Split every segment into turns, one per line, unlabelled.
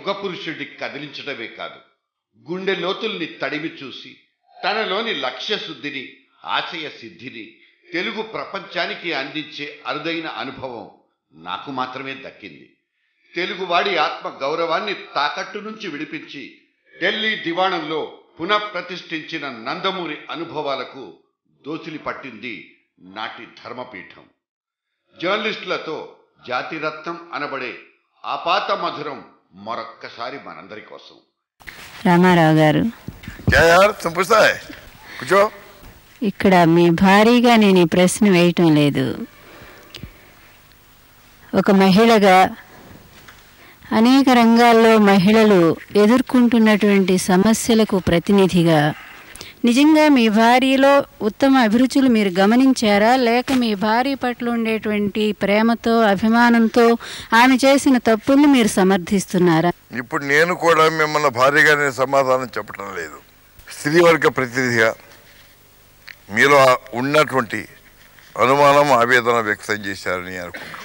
యుగ పురుషుడిని కదిలించడమే కాదు గుండె లోతుల్ని తడిమి చూసి తనలోని లక్ష్య శుద్ధిని ఆశయ సిద్ధిని తెలుగు ప్రపంచానికి అందించే అరుదైన అనుభవం నాకు మాత్రమే దక్కింది తెలుగువాడి ఆత్మ గౌరవాన్ని తాకట్టు నుంచి విడిపించి ఢిల్లీ దివాణంలో పునఃప్రతిష్ఠించిన నందమూరి అనుభవాలకు దోసిలి పట్టింది నాటి ధర్మపీఠం జర్నలిస్టులతో జాతిరత్నం అనబడే ఆపాత మధురం మరొక్కసారి మనందరి కోసం
రామారావు గారు
क्या यार तुम पूछता है पूछो
ఇక్కడ మీ భారీగా నేను ఈ ప్రశ్న వేయటం లేదు ఒక మహిళగా అనేక రంగాల్లో మహిళలు ఎదుర్కొంటున్నటువంటి సమస్యలకు ప్రతినిధిగా నిజంగా మీ భార్యలో ఉత్తమ అభిరుచులు మీరు గమనించారా లేక మీ భార్య పట్ల ఉండేటువంటి ప్రేమతో అభిమానంతో ఆమె చేసిన తప్పుల్ని మీరు సమర్థిస్తున్నారా
ఇప్పుడు నేను కూడా మిమ్మల్ని భారీగా నేను సమాధానం చెప్పడం లేదు స్త్రీవర్గ ప్రతినిధిగా మీలో ఉన్నటువంటి అనుమానం ఆవేదన వ్యక్తం చేశారని అనుకుంటున్నాను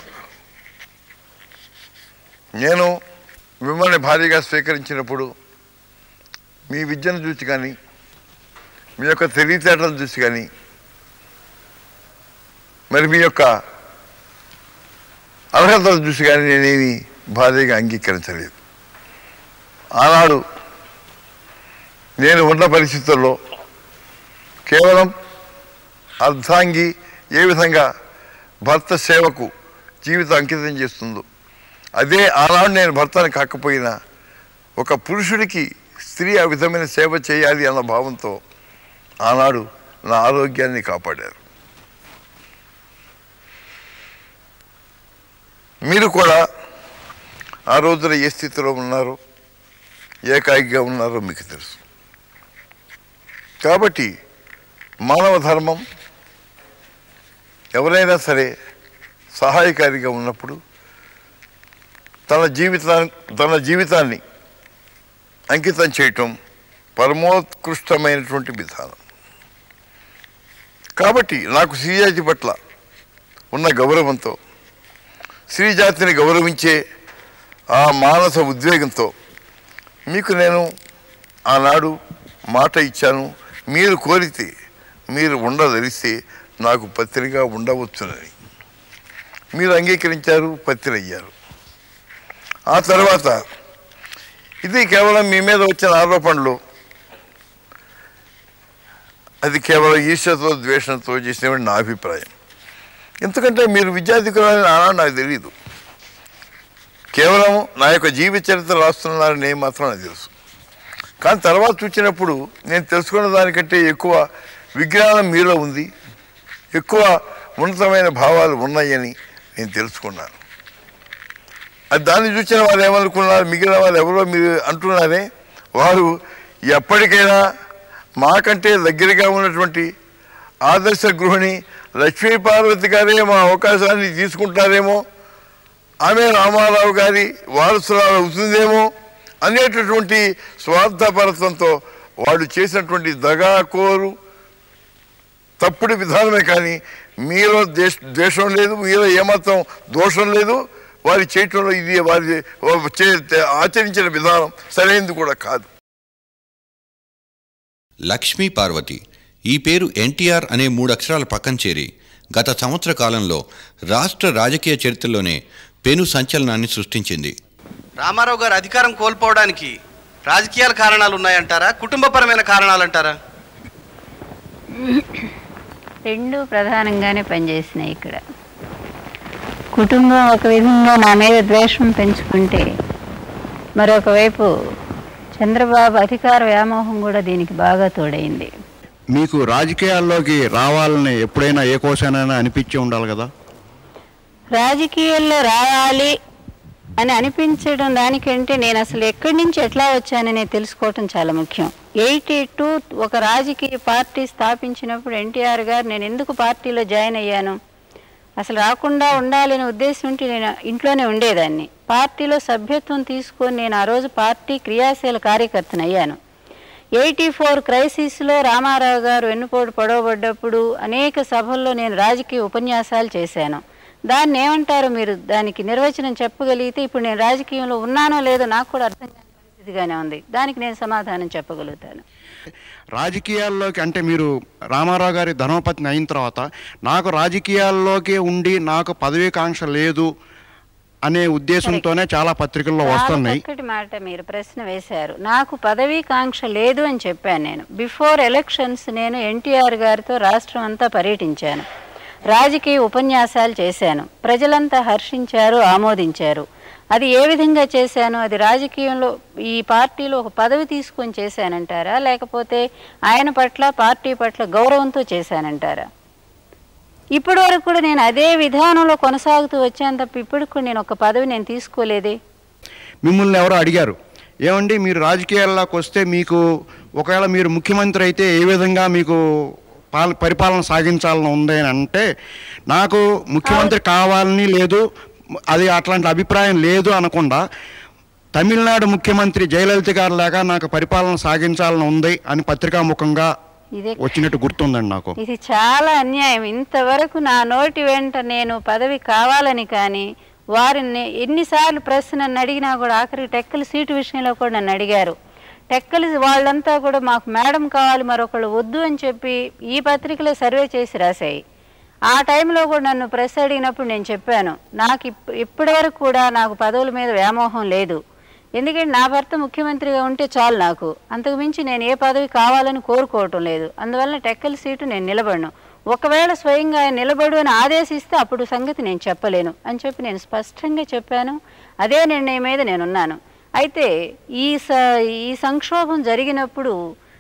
నేను మిమ్మల్ని భారీగా స్వీకరించినప్పుడు మీ విద్యను చూసి కానీ మీ యొక్క తెలివితేటలు చూసి కానీ మరి మీ యొక్క అర్హతలు చూసి కానీ నేనేమి భారీగా అంగీకరించలేదు ఆనాడు నేను ఉన్న పరిస్థితుల్లో కేవలం అర్ధాంగి ఏ విధంగా భర్త సేవకు జీవితం అంకితం చేస్తుందో అదే ఆనాడు నేను భర్తను కాకపోయినా ఒక పురుషుడికి స్త్రీ ఆ విధమైన సేవ చేయాలి అన్న భావంతో ఆనాడు నా ఆరోగ్యాన్ని కాపాడారు మీరు కూడా ఆ రోజున ఏ స్థితిలో ఉన్నారో ఏకాయిగా ఉన్నారో మీకు తెలుసు కాబట్టి మానవ ధర్మం ఎవరైనా సరే సహాయకారిగా ఉన్నప్పుడు తన జీవితా తన జీవితాన్ని అంకితం చేయటం పరమోత్కృష్టమైనటువంటి విధానం కాబట్టి నాకు శ్రీజాతి పట్ల ఉన్న గౌరవంతో స్త్రీజాతిని గౌరవించే ఆ మానస ఉద్వేగంతో మీకు నేను ఆనాడు మాట ఇచ్చాను మీరు కోరితే మీరు ఉండదలిస్తే నాకు పత్రిగా ఉండవచ్చునని మీరు అంగీకరించారు పత్రియ్యారు ఆ తర్వాత ఇది కేవలం మీ మీద వచ్చిన ఆరోపణలు అది కేవలం ఈశ్వరతో ద్వేషంతో చేసినటువంటి నా అభిప్రాయం ఎందుకంటే మీరు విద్యార్థికులని ఆనాడు నాకు తెలియదు కేవలం నా యొక్క జీవిత చరిత్ర రాస్తున్నారని నేను మాత్రం నాకు తెలుసు కానీ తర్వాత చూసినప్పుడు నేను తెలుసుకున్న దానికంటే ఎక్కువ విజ్ఞానం మీలో ఉంది ఎక్కువ ఉన్నతమైన భావాలు ఉన్నాయని నేను తెలుసుకున్నాను అది దాన్ని చూసిన వాళ్ళు ఏమనుకున్నారు మిగిలిన వాళ్ళు ఎవరో మీరు అంటున్నారే వారు ఎప్పటికైనా మాకంటే దగ్గరగా ఉన్నటువంటి ఆదర్శ గృహిణి లక్ష్మీ పార్వతి గారే మా అవకాశాన్ని తీసుకుంటారేమో ఆమె రామారావు గారి వారసురాలు అవుతుందేమో అనేటటువంటి స్వార్థపరత్వంతో వాడు చేసినటువంటి దగాకోరు తప్పుడు విధానమే కానీ మీలో దేశ ద్వేషం లేదు మీలో ఏమాత్రం దోషం లేదు వారి చేయటంలో ఇది వారి చే- ఆచరించిన విధానం సరైనది కూడా కాదు
లక్ష్మీ పార్వతి ఈ పేరు ఎన్టీఆర్ అనే మూడు అక్షరాల పక్కన చేరి గత సంవత్సర కాలంలో రాష్ట్ర రాజకీయ చరిత్రలోనే పెను సంచలనాన్ని సృష్టించింది
రామారావు గారు అధికారం కోల్పోవడానికి రాజకీయాల కారణాలు ఉన్నాయంటారా కుటుంబపరమైన కారణాలు అంటారా
రెండు ప్రధానంగానే పనిచేసినాయి ఇక్కడ కుటుంబం ఒక విధంగా నా మీద ద్వేషం పెంచుకుంటే మరొక వైపు చంద్రబాబు అధికార వ్యామోహం కూడా దీనికి బాగా తోడైంది
మీకు రాజకీయాల్లోకి రావాలని ఎప్పుడైనా ఏ కోశానైనా అనిపించి ఉండాలి కదా
రాజకీయాల్లో రావాలి అని అనిపించడం దానికంటే నేను అసలు ఎక్కడి నుంచి ఎట్లా వచ్చాననే తెలుసుకోవటం చాలా ముఖ్యం ఎయిటీ టూ ఒక రాజకీయ పార్టీ స్థాపించినప్పుడు ఎన్టీఆర్ గారు నేను ఎందుకు పార్టీలో జాయిన్ అయ్యాను అసలు రాకుండా ఉండాలనే ఉద్దేశం ఉంటే నేను ఇంట్లోనే ఉండేదాన్ని పార్టీలో సభ్యత్వం తీసుకొని నేను ఆ రోజు పార్టీ క్రియాశీల కార్యకర్తను అయ్యాను ఎయిటీ ఫోర్ క్రైసిస్లో రామారావు గారు వెన్నుపోటు పొడవబడ్డప్పుడు అనేక సభల్లో నేను రాజకీయ ఉపన్యాసాలు చేశాను దాన్ని ఏమంటారు మీరు దానికి నిర్వచనం చెప్పగలిగితే ఇప్పుడు నేను రాజకీయంలో ఉన్నానో లేదో నాకు కూడా అర్థం కాని పరిస్థితిగానే ఉంది దానికి నేను సమాధానం చెప్పగలుగుతాను
రాజకీయాల్లోకి అంటే మీరు రామారావు గారి ధర్మపత్ని అయిన తర్వాత నాకు రాజకీయాల్లోకి ఉండి నాకు పదవీకాంక్ష లేదు అనే ఉద్దేశంతోనే చాలా పత్రికల్లో
చాలా
వస్తున్నాయి
చక్కటి మాట మీరు ప్రశ్న వేశారు నాకు పదవీ కాంక్ష లేదు అని చెప్పాను నేను బిఫోర్ ఎలక్షన్స్ నేను ఎన్టీఆర్ గారితో రాష్ట్రం అంతా పర్యటించాను రాజకీయ ఉపన్యాసాలు చేశాను ప్రజలంతా హర్షించారు ఆమోదించారు అది ఏ విధంగా చేశాను అది రాజకీయంలో ఈ పార్టీలో ఒక పదవి తీసుకొని చేశానంటారా లేకపోతే ఆయన పట్ల పార్టీ పట్ల గౌరవంతో చేశానంటారా ఇప్పటి వరకు కూడా నేను అదే విధానంలో కొనసాగుతూ వచ్చాను తప్ప ఇప్పటికి కూడా నేను ఒక పదవి నేను తీసుకోలేదే
మిమ్మల్ని ఎవరో అడిగారు ఏమండి మీరు రాజకీయాల్లోకి వస్తే మీకు ఒకవేళ మీరు ముఖ్యమంత్రి అయితే ఏ విధంగా మీకు పాల పరిపాలన సాగించాలని ఉంది అని అంటే నాకు ముఖ్యమంత్రి కావాలని లేదు అది అట్లాంటి అభిప్రాయం లేదు అనకుండా తమిళనాడు ముఖ్యమంత్రి జయలలిత గారు లేక నాకు పరిపాలన సాగించాలని ఉంది అని పత్రికాముఖంగా
ఇదే
వచ్చినట్టు గుర్తుందండి నాకు
ఇది చాలా అన్యాయం ఇంతవరకు నా నోటి వెంట నేను పదవి కావాలని కానీ వారిని ఎన్నిసార్లు ప్రెస్ నన్ను అడిగినా కూడా ఆఖరి టెక్కల సీటు విషయంలో కూడా నన్ను అడిగారు టెక్కలు వాళ్ళంతా కూడా మాకు మేడం కావాలి మరొకళ్ళు వద్దు అని చెప్పి ఈ పత్రికలో సర్వే చేసి రాశాయి ఆ టైంలో కూడా నన్ను ప్రెస్ అడిగినప్పుడు నేను చెప్పాను నాకు ఇప్ ఇప్పటి వరకు కూడా నాకు పదవుల మీద వ్యామోహం లేదు ఎందుకంటే నా భర్త ముఖ్యమంత్రిగా ఉంటే చాలు నాకు అంతకు మించి నేను ఏ పదవి కావాలని కోరుకోవటం లేదు అందువల్ల టెక్కల సీటు నేను నిలబడను ఒకవేళ స్వయంగా ఆయన నిలబడు అని ఆదేశిస్తే అప్పుడు సంగతి నేను చెప్పలేను అని చెప్పి నేను స్పష్టంగా చెప్పాను అదే నిర్ణయం మీద నేనున్నాను అయితే ఈ స ఈ సంక్షోభం జరిగినప్పుడు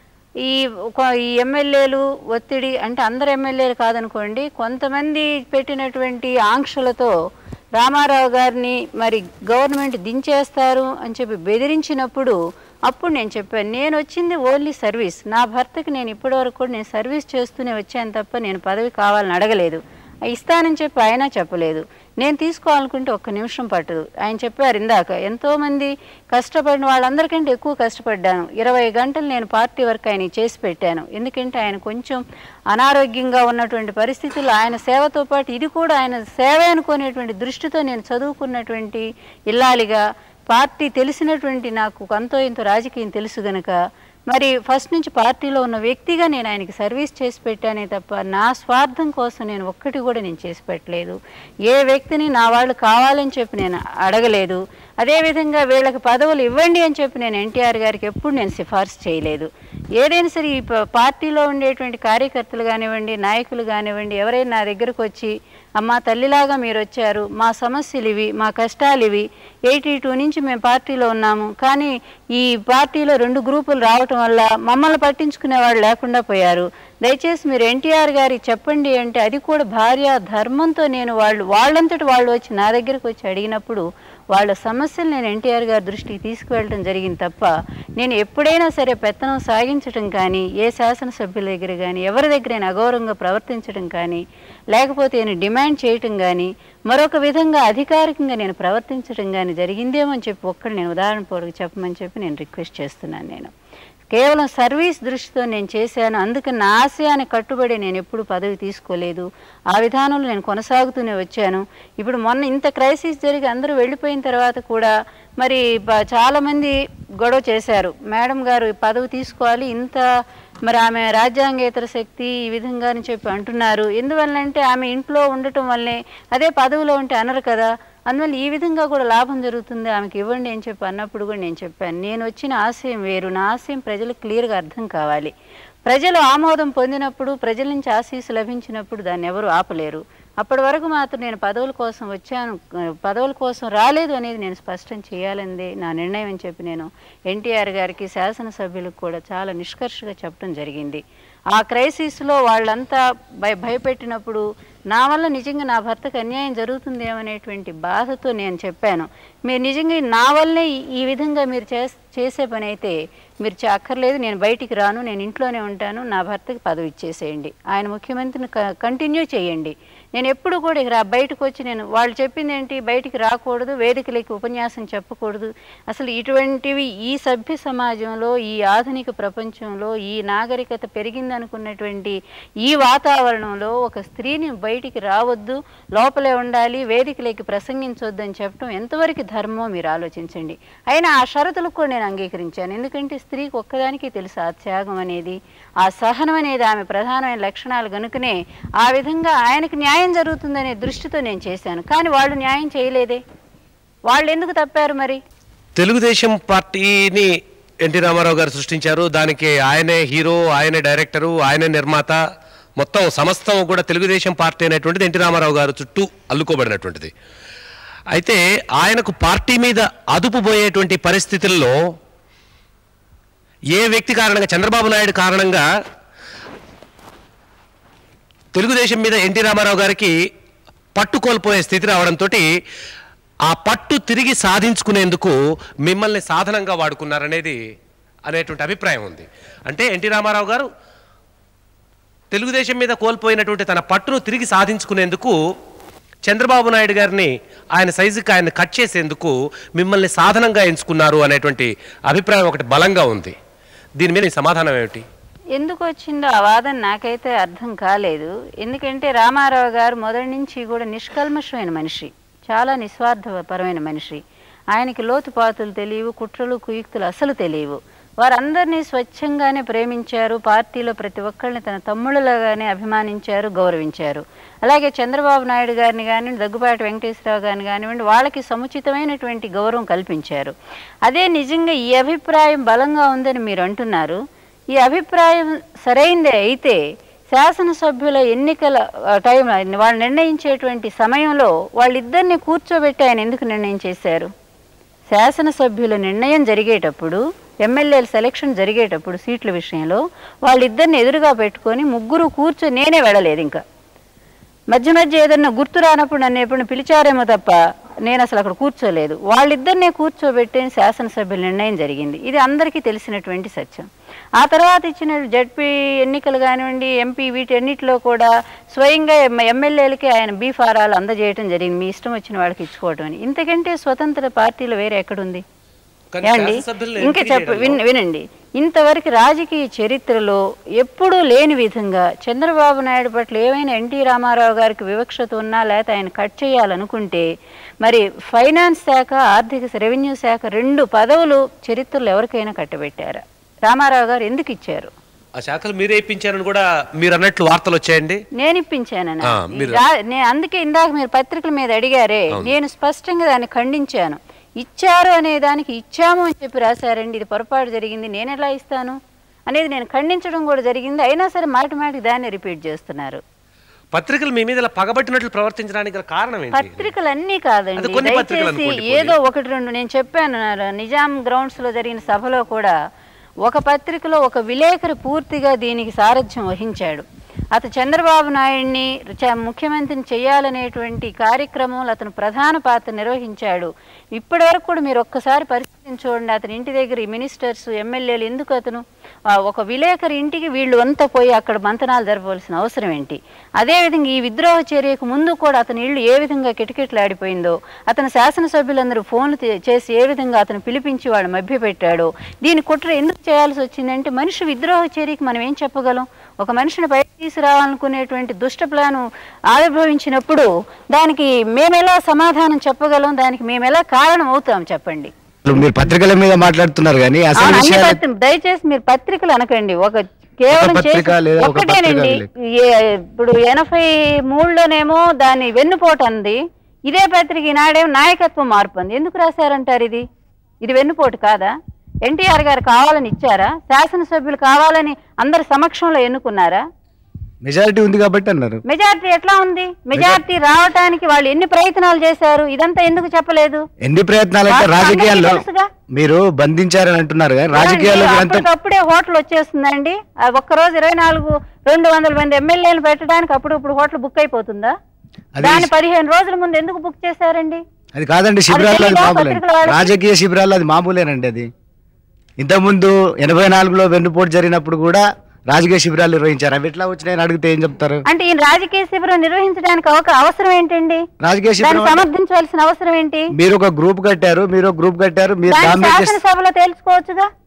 ఈ ఒక- ఈ ఎమ్మెల్యేలు ఒత్తిడి అంటే అందరు ఎమ్మెల్యేలు కాదనుకోండి కొంతమంది పెట్టినటువంటి ఆంక్షలతో రామారావు గారిని మరి గవర్నమెంట్ దించేస్తారు అని చెప్పి బెదిరించినప్పుడు అప్పుడు నేను చెప్పాను నేను వచ్చింది ఓన్లీ సర్వీస్ నా భర్తకి నేను ఇప్పటివరకు కూడా నేను సర్వీస్ చేస్తూనే వచ్చాను తప్ప నేను పదవి కావాలని అడగలేదు ఇస్తానని చెప్పి ఆయన చెప్పలేదు నేను తీసుకోవాలనుకుంటే ఒక్క నిమిషం పట్టదు ఆయన చెప్పారు ఇందాక ఎంతోమంది కష్టపడిన వాళ్ళందరికంటే ఎక్కువ కష్టపడ్డాను ఇరవై గంటలు నేను పార్టీ వర్క్ ఆయన చేసి పెట్టాను ఎందుకంటే ఆయన కొంచెం అనారోగ్యంగా ఉన్నటువంటి పరిస్థితుల్లో ఆయన సేవతో పాటు ఇది కూడా ఆయన సేవ అనుకునేటువంటి దృష్టితో నేను చదువుకున్నటువంటి ఇల్లాలిగా పార్టీ తెలిసినటువంటి నాకు కొంతో ఇంతో రాజకీయం తెలుసు గనక మరి ఫస్ట్ నుంచి పార్టీలో ఉన్న వ్యక్తిగా నేను ఆయనకి సర్వీస్ చేసి పెట్టానే తప్ప నా స్వార్థం కోసం నేను ఒక్కటి కూడా నేను చేసి పెట్టలేదు ఏ వ్యక్తిని నా వాళ్ళు కావాలని చెప్పి నేను అడగలేదు అదేవిధంగా వీళ్ళకి పదవులు ఇవ్వండి అని చెప్పి నేను ఎన్టీఆర్ గారికి ఎప్పుడు నేను సిఫార్సు చేయలేదు ఏదైనా సరే ఈ ప- పార్టీలో ఉండేటువంటి కార్యకర్తలు కానివ్వండి నాయకులు కానివ్వండి ఎవరైనా నా దగ్గరకు వచ్చి అమ్మా తల్లిలాగా మీరు వచ్చారు మా సమస్యలు ఇవి మా కష్టాలు ఇవి ఎయిటీ టూ నుంచి మేము పార్టీలో ఉన్నాము కానీ ఈ పార్టీలో రెండు గ్రూపులు రావటం వల్ల మమ్మల్ని పట్టించుకునే వాళ్ళు లేకుండా పోయారు దయచేసి మీరు ఎన్టీఆర్ గారికి చెప్పండి అంటే అది కూడా భార్య ధర్మంతో నేను వాళ్ళు వాళ్ళంతటి వాళ్ళు వచ్చి నా దగ్గరకు వచ్చి అడిగినప్పుడు వాళ్ళ సమస్యలు నేను ఎన్టీఆర్ గారి దృష్టికి తీసుకువెళ్ళడం జరిగింది తప్ప నేను ఎప్పుడైనా సరే పెత్తనం సాగించడం కానీ ఏ శాసనసభ్యుల దగ్గర కానీ ఎవరి దగ్గరైనా అగౌరవంగా ప్రవర్తించడం కానీ లేకపోతే నేను డిమాండ్ చేయటం కానీ మరొక విధంగా అధికారికంగా నేను ప్రవర్తించడం కానీ జరిగిందేమో అని చెప్పి ఒక్కడు నేను ఉదాహరణ పూర్వక చెప్పమని చెప్పి నేను రిక్వెస్ట్ చేస్తున్నాను నేను కేవలం సర్వీస్ దృష్టితో నేను చేశాను అందుకని నా ఆశయాన్ని కట్టుబడి నేను ఎప్పుడు పదవి తీసుకోలేదు ఆ విధానంలో నేను కొనసాగుతూనే వచ్చాను ఇప్పుడు మొన్న ఇంత క్రైసిస్ జరిగి అందరూ వెళ్ళిపోయిన తర్వాత కూడా మరి బ- చాలామంది గొడవ చేశారు మేడం గారు ఈ పదవి తీసుకోవాలి ఇంత మరి ఆమె రాజ్యాంగేతర శక్తి ఈ విధంగా అని చెప్పి అంటున్నారు ఎందువల్లంటే ఆమె ఇంట్లో ఉండటం వల్లే అదే పదవిలో ఉంటే అనరు కదా అందువల్ల ఈ విధంగా కూడా లాభం జరుగుతుంది ఆమెకి ఇవ్వండి అని చెప్పి అన్నప్పుడు కూడా నేను చెప్పాను నేను వచ్చిన ఆశయం వేరు నా ఆశయం ప్రజలకు క్లియర్గా అర్థం కావాలి ప్రజలు ఆమోదం పొందినప్పుడు ప్రజల నుంచి ఆశీస్సు లభించినప్పుడు దాన్ని ఎవరు ఆపలేరు అప్పటి వరకు మాత్రం నేను పదవుల కోసం వచ్చాను పదవుల కోసం రాలేదు అనేది నేను స్పష్టం చేయాలంది నా నిర్ణయం అని చెప్పి నేను ఎన్టీఆర్ గారికి శాసనసభ్యులకు కూడా చాలా నిష్కర్షగా చెప్పడం జరిగింది ఆ క్రైసిస్లో వాళ్ళంతా భయ భయపెట్టినప్పుడు నా వల్ల నిజంగా నా భర్తకు అన్యాయం జరుగుతుందేమనేటువంటి బాధతో నేను చెప్పాను మీరు నిజంగా నా వల్లే ఈ- ఈ విధంగా మీరు చేస్ చేసే పని అయితే మీరు చే- అక్కర్లేదు నేను బయటికి రాను నేను ఇంట్లోనే ఉంటాను నా భర్తకి పదవి ఇచ్చేసేయండి ఆయన ముఖ్యమంత్రిని క- కంటిన్యూ చేయండి నేను ఎప్పుడు కూడా ఇక రా బయటకు వచ్చి నేను వాళ్ళు చెప్పింది ఏంటి బయటికి రాకూడదు వేదికలకి ఉపన్యాసం చెప్పకూడదు అసలు ఇటువంటివి ఈ సభ్య సమాజంలో ఈ ఆధునిక ప్రపంచంలో ఈ నాగరికత పెరిగిందనుకున్నటువంటి ఈ వాతావరణంలో ఒక స్త్రీని బయట బయటికి రావద్దు లోపలే ఉండాలి వేదికలోకి ప్రసంగించొద్దు అని చెప్పడం ఎంతవరకు ధర్మమో మీరు ఆలోచించండి అయినా ఆ షరతులకు కూడా నేను అంగీకరించాను ఎందుకంటే స్త్రీకి ఒక్కదానికి తెలుసు ఆ త్యాగం అనేది ఆ సహనం అనేది ఆమె ప్రధానమైన లక్షణాలు కనుకనే ఆ విధంగా ఆయనకు న్యాయం జరుగుతుందనే దృష్టితో నేను చేశాను కానీ వాళ్ళు న్యాయం చేయలేదే వాళ్ళు ఎందుకు తప్పారు మరి
తెలుగుదేశం పార్టీని ఎన్టీ రామారావు గారు సృష్టించారు దానికి ఆయనే హీరో ఆయనే డైరెక్టరు ఆయనే నిర్మాత మొత్తం సమస్తం కూడా తెలుగుదేశం పార్టీ అనేటువంటిది ఎన్టీ రామారావు గారు చుట్టూ అల్లుకోబడినటువంటిది అయితే ఆయనకు పార్టీ మీద అదుపు పోయేటువంటి పరిస్థితుల్లో ఏ వ్యక్తి కారణంగా చంద్రబాబు నాయుడు కారణంగా తెలుగుదేశం మీద ఎన్టీ రామారావు గారికి పట్టు కోల్పోయే స్థితి రావడంతో ఆ పట్టు తిరిగి సాధించుకునేందుకు మిమ్మల్ని సాధనంగా వాడుకున్నారనేది అనేటువంటి అభిప్రాయం ఉంది అంటే ఎన్టీ రామారావు గారు తెలుగుదేశం మీద కోల్పోయినటువంటి తన పట్టును తిరిగి సాధించుకునేందుకు చంద్రబాబు నాయుడు గారిని ఆయన సైజుకి ఆయన కట్ చేసేందుకు మిమ్మల్ని సాధనంగా ఎంచుకున్నారు అనేటువంటి అభిప్రాయం ఒకటి బలంగా ఉంది దీని మీద మీ సమాధానం ఏమిటి
ఎందుకు వచ్చిందో ఆ వాదన నాకైతే అర్థం కాలేదు ఎందుకంటే రామారావు గారు మొదటి నుంచి కూడా నిష్కల్మషమైన మనిషి చాలా నిస్వార్థపరమైన మనిషి ఆయనకి లోతుపాతులు తెలియవు కుట్రలు కుయుక్తులు అసలు తెలియవు వారందరినీ స్వచ్ఛంగానే ప్రేమించారు పార్టీలో ప్రతి ఒక్కరిని తన తమ్ముళ్ళలాగానే అభిమానించారు గౌరవించారు అలాగే చంద్రబాబు నాయుడు గారిని కానివ్వండి దగ్గుబాటి వెంకటేశ్వరరావు గారిని కానివ్వండి వాళ్ళకి సముచితమైనటువంటి గౌరవం కల్పించారు అదే నిజంగా ఈ అభిప్రాయం బలంగా ఉందని మీరు అంటున్నారు ఈ అభిప్రాయం సరైందే అయితే శాసనసభ్యుల ఎన్నికల ఆ, టైంలో వాళ్ళు నిర్ణయించేటువంటి సమయంలో వాళ్ళిద్దరిని కూర్చోబెట్టి ఆయన ఎందుకు నిర్ణయం చేశారు శాసనసభ్యుల నిర్ణయం జరిగేటప్పుడు ఎమ్మెల్యేల సెలక్షన్ జరిగేటప్పుడు సీట్ల విషయంలో వాళ్ళిద్దరిని ఎదురుగా పెట్టుకొని ముగ్గురు కూర్చొని నేనే వెళ్ళలేదు ఇంకా మధ్య మధ్య ఏదన్నా గుర్తు రానప్పుడు నన్ను ఎప్పుడు పిలిచారేమో తప్ప నేను అసలు అక్కడ కూర్చోలేదు వాళ్ళిద్దరినే కూర్చోబెట్టి శాసనసభ్యుల నిర్ణయం జరిగింది ఇది అందరికీ తెలిసినటువంటి సత్యం ఆ తర్వాత ఇచ్చిన జడ్పీ ఎన్నికలు కానివ్వండి ఎంపీ వీటన్నిటిలో కూడా స్వయంగా ఎమ్- ఎమ్మెల్యేలకి ఆయన బీ ఫారాలు అందజేయటం జరిగింది మీ ఇష్టం వచ్చిన వాళ్ళకి ఇచ్చుకోవటం అని ఇంతకంటే స్వతంత్ర పార్టీలో వేరే ఎక్కడుంది
కానీ
ఏమండి
శాసనసభ్యులను
ఇంకా
ఎంపిక
చెప్ప
చేయడంలో-
విన్ వినండి ఇంతవరకు రాజకీయ చరిత్రలో ఎప్పుడూ లేని విధంగా చంద్రబాబు నాయుడు పట్ల ఏమైనా ఎన్టీ రామారావు గారికి వివక్షత ఉన్నా లేకపోతే ఆయన కట్ చేయాలనుకుంటే మరి ఫైనాన్స్ శాఖ ఆర్థిక స- రెవెన్యూ శాఖ రెండు పదవులు చరిత్రలో ఎవరికైనా కట్టబెట్టారా రామారావు గారు ఎందుకు ఇచ్చారు
ఆ శాఖలు మీరే ఇప్పించారని కూడా మీరు అన్నట్లు వార్తలు వచ్చాయండి
నేను ఇప్పించాను
ఆ, మీరు-
నేను అందుకే ఇందాక మీరు పత్రికల మీద అడిగారే నేను స్పష్టంగా దాన్ని ఖండించాను ఇచ్చారు అనే దానికి ఇచ్చాము అని చెప్పి రాశారండి ఇది పొరపాటు జరిగింది నేను ఎలా ఇస్తాను అనేది నేను ఖండించడం కూడా జరిగింది అయినా సరే మాటి మాటికి దాన్ని రిపీట్ చేస్తున్నారు
పత్రికలు మీ మీద ఇలా పగబట్టినట్లు ప్రవర్తించడానికి గల కారణం ఏంటి
పత్రికలన్నీ కాదండి
అది కొన్ని పత్రికలు
దయచేసి
అనుకోండి
ఏదో ఒకటి రెండు నేను చెప్పాను నా- నిజాం గ్రౌండ్స్ లో జరిగిన సభలో కూడా ఒక పత్రికలో ఒక విలేకరి పూర్తిగా దీనికి సారథ్యం వహించాడు అతను చంద్రబాబు నాయుడిని చ- ముఖ్యమంత్రిని చేయాలనేటువంటి కార్యక్రమంలో అతను ప్రధాన పాత్ర నిర్వహించాడు ఇప్పటి వరకు కూడా మీరు ఒక్కసారి పరిస్థితిని చూడండి అతని ఇంటి దగ్గర ఈ మినిస్టర్స్ ఎమ్మెల్యేలు ఎందుకు అతను ఆ, ఒక విలేకరి ఇంటికి వీళ్ళు అంతా పోయి అక్కడ మంతనాలు జరపవలసిన అవసరం ఏంటి అదేవిధంగా ఈ విద్రోహ చర్యకు ముందు కూడా అతని ఇల్లు ఏ విధంగా కిటకిటలాడిపోయిందో అతను శాసనసభ్యులందరూ ఫోన్లు చే- చేసి ఏ విధంగా అతను పిలిపించి వాడు మభ్యపెట్టాడో దీని కుట్ర ఎందుకు చేయాల్సి వచ్చిందంటే మనిషి విద్రోహ చర్యకి మనం ఏం చెప్పగలం ఒక మనిషిని బయట తీసుకురావాలనుకునేటువంటి దుష్ట ప్లాను ఆవిర్భవించినప్పుడు దానికి మేమెలా సమాధానం చెప్పగలం దానికి మేమెలా కారణం అవుతాం చెప్పండి
మీరు పత్రికల మీద మాట్లాడుతున్నారు కానీ అసలు
అవును, అన్ని
విషయాలు
పత్రి- దయచేసి మీరు పత్రికలు అనకండి ఒక కేవలం
ఒక పత్రిక
చేసి-
లేదా ఒక
ఒక్కటేనండి
పత్రిక
ఏ- ఇప్పుడు ఎనభై మూడులోనేమో దాన్ని వెన్నుపోటు అంది ఇదే పత్రిక ఈనాడేమో నాయకత్వం మార్పు అంది ఎందుకు రాశారంటారు ఇది ఇది వెన్నుపోటు కాదా ఎన్టీఆర్ గారు కావాలని ఇచ్చారా శాసనసభ్యులు కావాలని అందరి సమక్షంలో ఎన్నుకున్నారా
మెజారిటీ ఉంది కాబట్టి అన్నారు
మెజారిటీ ఎట్లా ఉంది మెజారిటీ రావటానికి వాళ్ళు ఎన్ని ప్రయత్నాలు చేశారు ఇదంతా ఎందుకు చెప్పలేదు
ఎన్ని ప్రయత్నాలు అంటే
మాకు
రాజకీయాల్లో
అందరికీ తెలుసుగా.
మీరు బంధించారని అంటున్నారు కానీ రాజకీయాల్లో
ఏమండి,
మీరంతా
అప్పటికప్పుడే హోటల్ వచ్చేస్తుందండి ఆ ఒక్కరోజు ఇరవై నాలుగు రెండు వందల మంది ఎమ్మెల్యేలు పెట్టడానికి అప్పుడు ఇప్పుడు హోటల్ బుక్ అయిపోతుందా
అది-
దాని పదిహేను రోజుల ముందు ఎందుకు బుక్ చేశారండి
అది కాదండి శిబిరాల్లో అది
తెలీదా
మామూలే
పత్రికల వాళ్ళకి?
రాజకీయ శిబిరాల్లో అది మామూలేనండి అది ఇంతకుముందు ఎనభై నాలుగులో వెన్నుపోటు జరిగినప్పుడు కూడా రాజకీయ శిబిరాలు నిర్వహించారు అవి ఎట్లా వచ్చినాయని అడిగితే ఏం చెప్తారు
అంటే ఈ రాజకీయ శిబిరం నిర్వహించడానికి ఒక అవసరం ఏంటండి
రాజకీయ
దాన్ని
శిబిరం అంటే
సమర్థించాల్సిన అవసరం ఏంటి
మీరు ఒక గ్రూప్ కట్టారు మీరు ఒక గ్రూప్ కట్టారు మీరు
దాన్ని
దాని మీద చేస్-
శాసనసభలో తేల్చుకోవచ్చుగా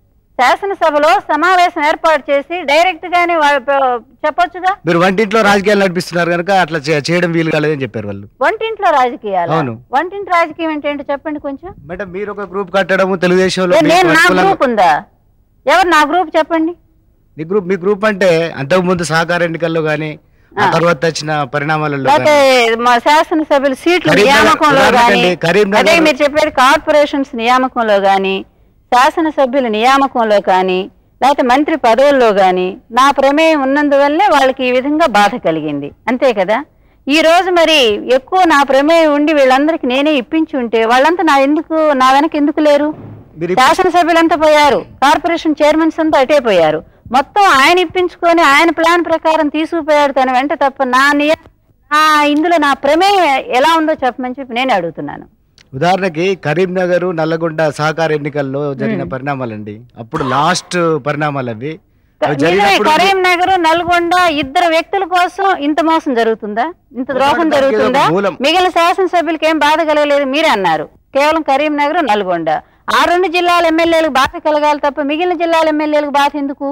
శాసనసభలో సమావేశం ఏర్పాటు చేసి డైరెక్ట్ గానే వా- ప- చెప్పొచ్చుగా
మీరు వంటింట్లో రాజకీయాలు నడిపిస్తున్నారు కనుక అట్లా చే- చేయడం వీలు కాలేదని చెప్పారు వాళ్ళు
వంటింట్లో రాజకీయాలు
అవును.
వంటింటి రాజకీయం అంటే ఏంటో చెప్పండి కొంచెం
మేడం మీరు ఒక గ్రూప్ కట్టడము తెలుగుదేశంలో
ఏ,
మీకు
నేను నా
అనుకూలంగా-
గ్రూప్ ఉందా ఎవరు నా గ్రూప్ చెప్పండి
మీ గ్రూప్ మీ గ్రూప్ అంటే అంతకుముందు సహకార ఎన్నికల్లో కానీ ఆ తర్వాత వచ్చిన పరిణామాలలో
లేకపోతే
గానీ.
మా శాసనసభ్యుల సీట్ల
కరీంనగర్-
నియామకంలో
ఉదాహరణకండి,
గాని
కరీంనగర్-
అదే మీరు చెప్పేది కార్పొరేషన్స్ నియామకంలో గాని శాసనసభ్యుల నియామకంలో కానీ లేకపోతే మంత్రి పదవుల్లో గాని నా ప్రమేయం ఉన్నందువల్లే వాళ్ళకి ఈ విధంగా బాధ కలిగింది అంతే కదా ఈ రోజు మరి ఎక్కువ నా ప్రమేయం ఉండి వీళ్ళందరికీ నేనే ఇప్పించి ఉంటే వాళ్ళంతా నా ఎందుకు నా వెనక ఎందుకు లేరు
మీరు
శాసనసభ్యులంతా పోయారు కార్పొరేషన్ చైర్మన్స్ అంతా అటే పోయారు మొత్తం ఆయన ఇప్పించుకొని ఆయన ప్లాన్ ప్రకారం తీసుకుపోయాడు తన వెంట తప్ప నా నియ నా ఇందులో నా ప్రమేయం ఎలా ఉందో చెప్పమని చెప్పి నేనే అడుగుతున్నాను
ఉదాహరణకి కరీంనగర్ నల్లగొండ సహకార ఎన్నికల్లో జరిగిన పరిణామాలండి అప్పుడు లాస్ట్ పరిణామాలు అవి అవి
నిజమే
జరిగినప్పుడు
కరీంనగర్ నల్గొండ ఇద్దరు వ్యక్తుల కోసం ఇంత మోసం జరుగుతుందా ఇంత ద్రోహం
దానికి
జరుగుతుందా
ఒక మూలం.
మిగిలిన శాసనసభ్యులకి ఏం బాధ కలగలేదు మీరే అన్నారు కేవలం కరీంనగర్ నల్గొండ ఆ రెండు జిల్లాల ఎమ్మెల్యేలకు బాధ కలగాలి తప్ప మిగిలిన జిల్లాల ఎమ్మెల్యేలకు బాధ ఎందుకు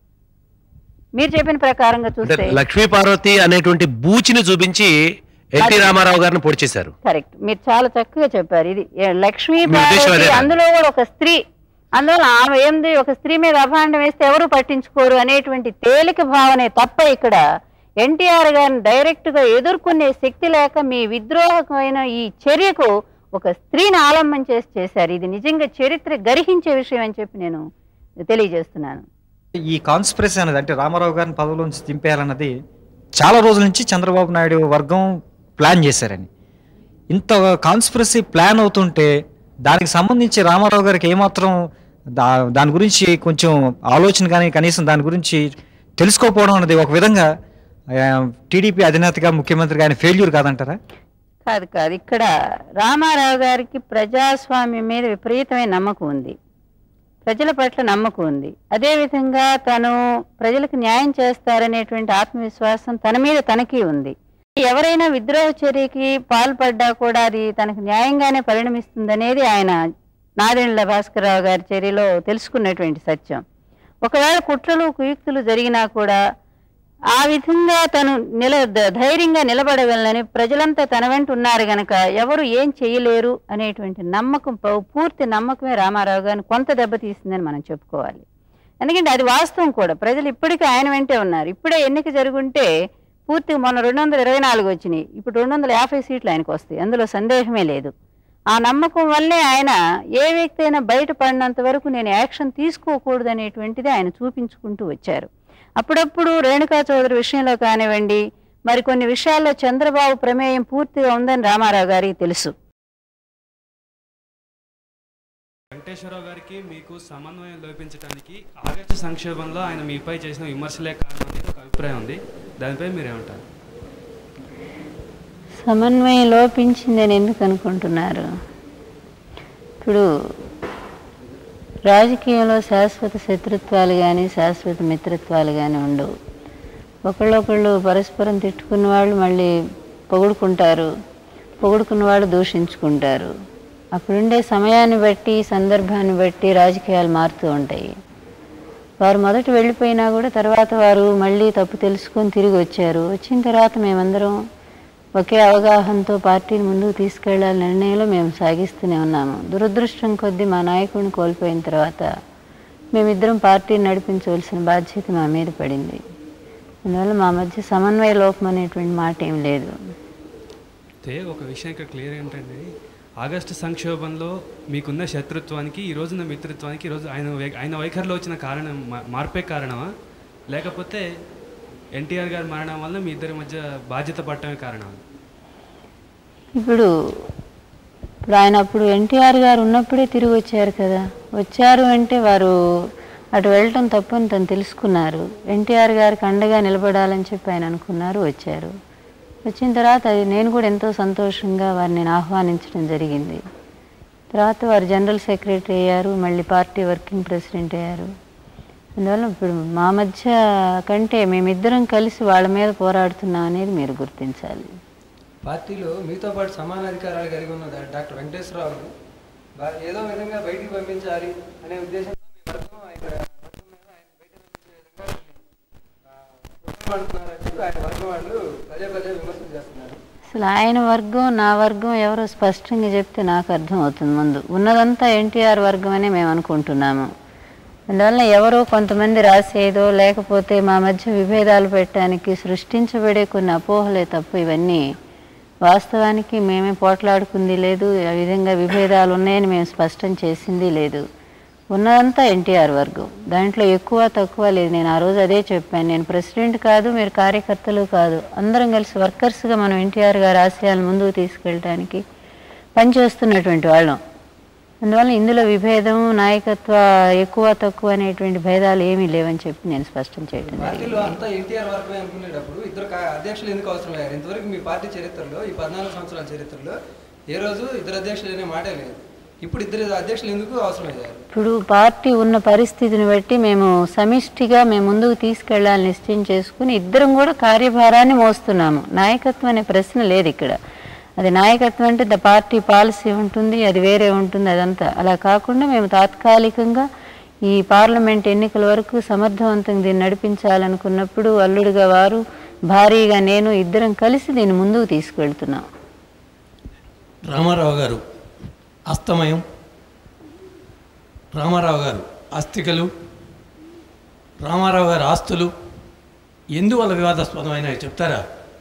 మీరు చెప్పిన ప్రకారంగా
అంటే
చూస్తే
లక్ష్మీ పార్వతి అనేటువంటి బూచిని చూపించి ఎన్టీ రామారావు గారిని పొడి చేశారు
కరెక్ట్ మీరు చాలా చక్కగా చెప్పారు ఇది ఏ, లక్ష్మీ
మీ ఉద్దేశం
పార్వతి
అదేనా?
అందులో కూడా ఒక స్త్రీ అందువల్ల ఆమె ఏంది ఒక స్త్రీ మీద అభాండం వేస్తే ఎవరు పట్టించుకోరు అనేటువంటి తేలిక భావనే తప్ప ఇక్కడ ఎన్టీఆర్ గారిని డైరెక్ట్ గా ఎదుర్కొనే శక్తి లేక మీ విద్రోహమైన ఈ చర్యకు ఒక స్త్రీని ఆలంబం చేసి చేశారు ఇది నిజంగా చరిత్ర గర్హించే విషయం అని చెప్పి నేను తెలియజేస్తున్నాను
ఈ కాన్స్పిరసీ అనేది అంటే రామారావు గారిని పదవిలోంచి దింపేయాలన్నది చాలా రోజుల నుంచి చంద్రబాబు నాయుడు వర్గం ప్లాన్ చేశారని ఇంత కాన్స్పిరసీ ప్లాన్ అవుతుంటే దానికి సంబంధించి రామారావు గారికి ఏమాత్రం దా దాని గురించి కొంచెం ఆలోచన కానీ కనీసం దాని గురించి తెలుసుకోకపోవడం అనేది ఒక విధంగా టీడీపీ అధినేతగా ముఖ్యమంత్రిగా ఆయన ఫెయిల్యూర్ కాదంటారా
కాదు కాదు ఇక్కడ రామారావు గారికి ప్రజాస్వామ్యం మీద విపరీతమైన నమ్మకం ఉంది ప్రజల పట్ల నమ్మకం ఉంది అదేవిధంగా తను ప్రజలకు న్యాయం చేస్తారనేటువంటి ఆత్మవిశ్వాసం తన మీద తనకి ఉంది ఎవరైనా విద్రోహ చర్యకి పాల్పడ్డా కూడా అది తనకు న్యాయంగానే పరిణమిస్తుందనేది ఆయన నాదెండ్ల భాస్కరరావు గారి చర్యలో తెలుసుకున్నటువంటి సత్యం ఒకవేళ కుట్రలు కుయుక్తులు జరిగినా కూడా ఆ విధంగా తను నిల ధ- ధైర్యంగా నిలబడగలనని ప్రజలంతా తన వెంట ఉన్నారు గనక ఎవరు ఏం చేయలేరు అనేటువంటి నమ్మకం పూ- పూర్తి నమ్మకమే రామారావు గారిని కొంత దెబ్బతీసిందని మనం చెప్పుకోవాలి ఎందుకంటే అది వాస్తవం కూడా ప్రజలు ఇప్పటికీ ఆయన వెంటే ఉన్నారు ఇప్పుడే ఎన్నిక జరుగుంటే పూర్తిగా మొన్న రెండు వందల ఇరవై నాలుగు వచ్చినాయి ఇప్పుడు రెండు వందల యాభై సీట్లు ఆయనకు వస్తాయి అందులో సందేహమే లేదు ఆ నమ్మకం వల్లే ఆయన ఏ వ్యక్తి అయినా బయటపడినంత వరకు నేను యాక్షన్ తీసుకోకూడదు అనేటువంటిది ఆయన చూపించుకుంటూ వచ్చారు అప్పుడప్పుడు రేణుకా చౌదరి విషయంలో కానివ్వండి మరికొన్ని విషయాల్లో చంద్రబాబు ప్రమేయం పూర్తిగా ఉందని రామారావు గారికి తెలుసు
వెంకటేశ్వరరావు గారికి మీకు సమన్వయం లోపించడానికి ఆగస్టు సంక్షోభంలో ఆయన మీపై చేసిన విమర్శలే కారణం అనేది ఒక అభిప్రాయం ఉంది దానిపై మీరేమంటారు
సమన్వయం లోపించిందని ఎందుకు అనుకుంటున్నారు ఇప్పుడు రాజకీయంలో శాశ్వత శత్రుత్వాలు కానీ శాశ్వత మిత్రత్వాలు కానీ ఉండవు ఒకళ్ళొకళ్ళు పరస్పరం తిట్టుకున్న వాళ్ళు మళ్ళీ పొగుడుకుంటారు పొగుడుకున్న వాళ్ళు దూషించుకుంటారు అప్పుడుండే సమయాన్ని బట్టి సందర్భాన్ని బట్టి రాజకీయాలు మారుతూ ఉంటాయి వారు మొదట వెళ్ళిపోయినా కూడా తర్వాత వారు మళ్ళీ తప్పు తెలుసుకొని తిరిగి వచ్చారు వచ్చిన తర్వాత మేమందరం ఒకే అవగాహనతో పార్టీని ముందుకు తీసుకెళ్లాలి నిర్ణయంలో మేము సాగిస్తూనే ఉన్నాము దురదృష్టం కొద్దీ మా నాయకుడిని కోల్పోయిన తర్వాత మేమిద్దరం పార్టీని నడిపించవలసిన బాధ్యత మా మీద పడింది అందువల్ల మా మధ్య సమన్వయ లోపం అనేటువంటి మాట ఏం లేదు
అయితే ఒక విషయం ఇక్కడ క్లియర్ ఏంటంటే ఆగస్టు సంక్షోభంలో మీకున్న శత్రుత్వానికి ఈ రోజున మిత్రత్వానికి ఈరోజు ఆయన వై- ఆయన వైఖరిలో వచ్చిన కారణం మా- మార్పే కారణమా లేకపోతే ఎన్టీఆర్ గారి మరణం వల్ల మీ ఇద్దరి మధ్య బాధ్యత పడటమే కారణమా
ఇప్పుడు ఇప్పుడు ఆయన అప్పుడు ఎన్టీఆర్ గారు ఉన్నప్పుడే తిరిగి వచ్చారు కదా వచ్చారు అంటే వారు అటు వెళ్ళటం తప్పని తను తెలుసుకున్నారు ఎన్టీఆర్ గారికి అండగా నిలబడాలని చెప్పి ఆయన అనుకున్నారు వచ్చారు వచ్చిన తర్వాత అది నేను కూడా ఎంతో సంతోషంగా వారిని నేను ఆహ్వానించడం జరిగింది తర్వాత వారు జనరల్ సెక్రటరీ అయ్యారు మళ్ళీ పార్టీ వర్కింగ్ ప్రెసిడెంట్ అయ్యారు అందువల్ల ఇప్పుడు మా మధ్య కంటే మేమిద్దరం కలిసి వాళ్ళ మీద పోరాడుతున్నాం అనేది మీరు గుర్తించాలి
పార్టీలో మీతో పాటు సమాన అధికారాలు కలిగి ఉన్న డా- డాక్టర్ వెంకటేశ్వరరావు బా- ఏదో విధంగా బయటికి పంపించాలి అనే ఉద్దేశంతో మీ వర్గం ఇక్కడ అంటున్నారు ఆయన వర్గం వాళ్ళు పదే పదే విమర్శలు చేస్తున్నారు
అసలు ఆయన వర్గం నా వర్గం ఎవరో స్పష్టంగా చెప్తే నాకు అర్థం అవుతుంది ముందు ఉన్నదంతా ఎన్టీఆర్ వర్గం అనే మేము అనుకుంటున్నాము అందువల్ల ఎవరో కొంతమంది రాసేదో లేకపోతే మా మధ్య విభేదాలు పెట్టడానికి సృష్టించబడే కొన్ని అపోహలే తప్ప ఇవన్నీ వాస్తవానికి మేమే పోట్లాడుకుంది లేదు ఆ విధంగా విభేదాలు ఉన్నాయని మేము స్పష్టం చేసింది లేదు ఉన్నదంతా ఎన్టీఆర్ వర్గం దాంట్లో ఎక్కువ తక్కువ లేదు నేను ఆ రోజు అదే చెప్పాను నేను ప్రెసిడెంట్ కాదు మీరు కార్యకర్తలు కాదు అందరం కలిసి వర్కర్స్గా మనం ఎన్టీఆర్ గారి ఆశయాలను ముందుకు తీసుకెళ్ళడానికి పనిచేస్తున్నటువంటి వాళ్ళం అందువల్ల ఇందులో విభేదం నాయకత్వ ఎక్కువ తక్కువ అనేటువంటి భేదాలు ఏమీ లేవని చెప్పి నేను స్పష్టం చేయడం జరిగింది
పార్టీలో అంతా ఎన్టీఆర్ వర్గమే అనుకునేటప్పుడు ఇద్దరు కా- అధ్యక్షులు ఎందుకు అవసరం అయ్యారు ఇంతవరకు మీ పార్టీ చరిత్రలో ఈ పద్నాలుగు సంవత్సరాల చరిత్రలో ఏ రోజు ఇద్దరు అధ్యక్షులు అనే మాటే లేదు ఇప్పుడు ఇద్దరు అధ్యక్షులు ఎందుకు అవసరం అయ్యారు
ఇప్పుడు పార్టీ ఉన్న పరిస్థితిని బట్టి మేము సమిష్టిగా మేము ముందుకు తీసుకెళ్లాలని నిశ్చయం చేసుకుని ఇద్దరం కూడా కార్యభారాన్ని మోస్తున్నాము నాయకత్వం అనే ప్రశ్న లేదు ఇక్కడ అది నాయకత్వం అంటే ద పార్టీ పాలసీ ఉంటుంది అది వేరే ఉంటుంది అదంతా అలా కాకుండా మేము తాత్కాలికంగా ఈ పార్లమెంట్ ఎన్నికల వరకు సమర్థవంతంగా దీన్ని నడిపించాలనుకున్నప్పుడు అల్లుడిగా వారు భారీగా నేను ఇద్దరం కలిసి దీన్ని ముందుకు తీసుకెళ్తున్నాం
రామారావు గారు అస్తమయం రామారావు గారు అస్థికలు రామారావు గారి ఆస్తులు ఎందువల్ల వివాదాస్పదమైన చెప్తారా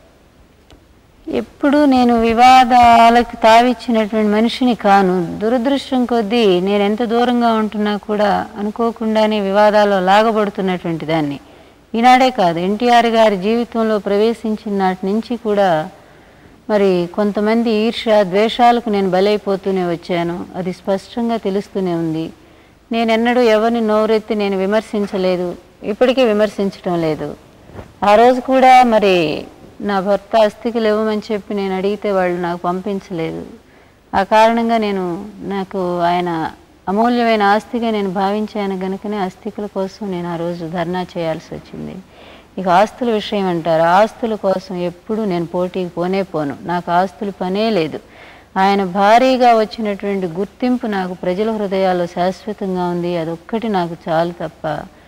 ఎప్పుడు నేను వివాదాలకు తావిచ్చినటువంటి మనిషిని కాను దురదృష్టం కొద్దీ నేను ఎంత దూరంగా ఉంటున్నా కూడా అనుకోకుండానే వివాదాల్లో లాగబడుతున్నటువంటి దాన్ని ఈనాడే కాదు ఎన్టీఆర్ గారి జీవితంలో ప్రవేశించిన నాటి నుంచి కూడా మరి కొంతమంది ఈర్ష ద్వేషాలకు నేను బలైపోతూనే వచ్చాను అది స్పష్టంగా తెలుస్తూనే ఉంది నేను ఎన్నడూ ఎవరిని నోరెత్తి నేను విమర్శించలేదు ఇప్పటికీ విమర్శించడం లేదు ఆ రోజు కూడా మరి నా భర్త అస్థికలు ఇవ్వమని చెప్పి నేను అడిగితే వాళ్ళు నాకు పంపించలేదు ఆ కారణంగా నేను నాకు ఆయన అమూల్యమైన ఆస్తిగా నేను భావించాను కనుకనే అస్థికల కోసం నేను ఆ రోజు ధర్నా చేయాల్సి వచ్చింది ఇక ఆస్తుల విషయం అంటారు ఆస్తుల కోసం ఎప్పుడూ నేను పోటీకి పోనే పోను నాకు ఆస్తుల పనే లేదు ఆయన భారీగా వచ్చినటువంటి గుర్తింపు నాకు ప్రజల హృదయాల్లో శాశ్వతంగా ఉంది అదొక్కటి నాకు చాలు తప్ప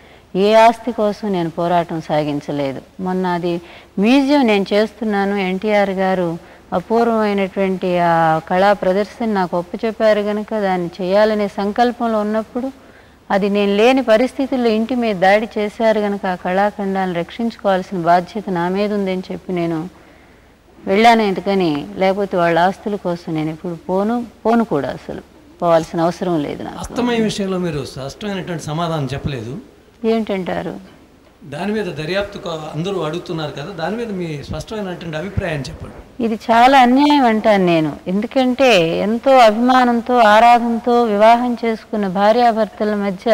ఏ ఆస్తి కోసం నేను పోరాటం సాగించలేదు మొన్న అది మ్యూజియం నేను చేస్తున్నాను ఎన్టీఆర్ గారు అపూర్వమైనటువంటి ఆ కళా ప్రదర్శన నాకు ఒప్పచెప్పారు కనుక దాన్ని చేయాలనే సంకల్పంలో ఉన్నప్పుడు అది నేను లేని పరిస్థితుల్లో ఇంటి మీద దాడి చేశారు కనుక ఆ కళాఖండాలను రక్షించుకోవాల్సిన బాధ్యత నా మీద ఉందని చెప్పి నేను వెళ్ళాను ఎందుకని లేకపోతే వాళ్ళ ఆస్తుల కోసం నేను ఎప్పుడు పోను పోను కూడా అసలు పోవాల్సిన అవసరం లేదు నాకు
అస్తమయం విషయంలో మీరు స్పష్టమైనటువంటి సమాధానం చెప్పలేదు
ఏంటంటారు
దాని మీద దర్యాప్తు కో- అందరూ అడుగుతున్నారు కదా దాని మీద మీ స్పష్టమైనటువంటి అభిప్రాయం చెప్పండి
ఇది చాలా అన్యాయం అంటాను నేను ఎందుకంటే ఎంతో అభిమానంతో ఆరాధనతో వివాహం చేసుకున్న భార్యాభర్తల మధ్య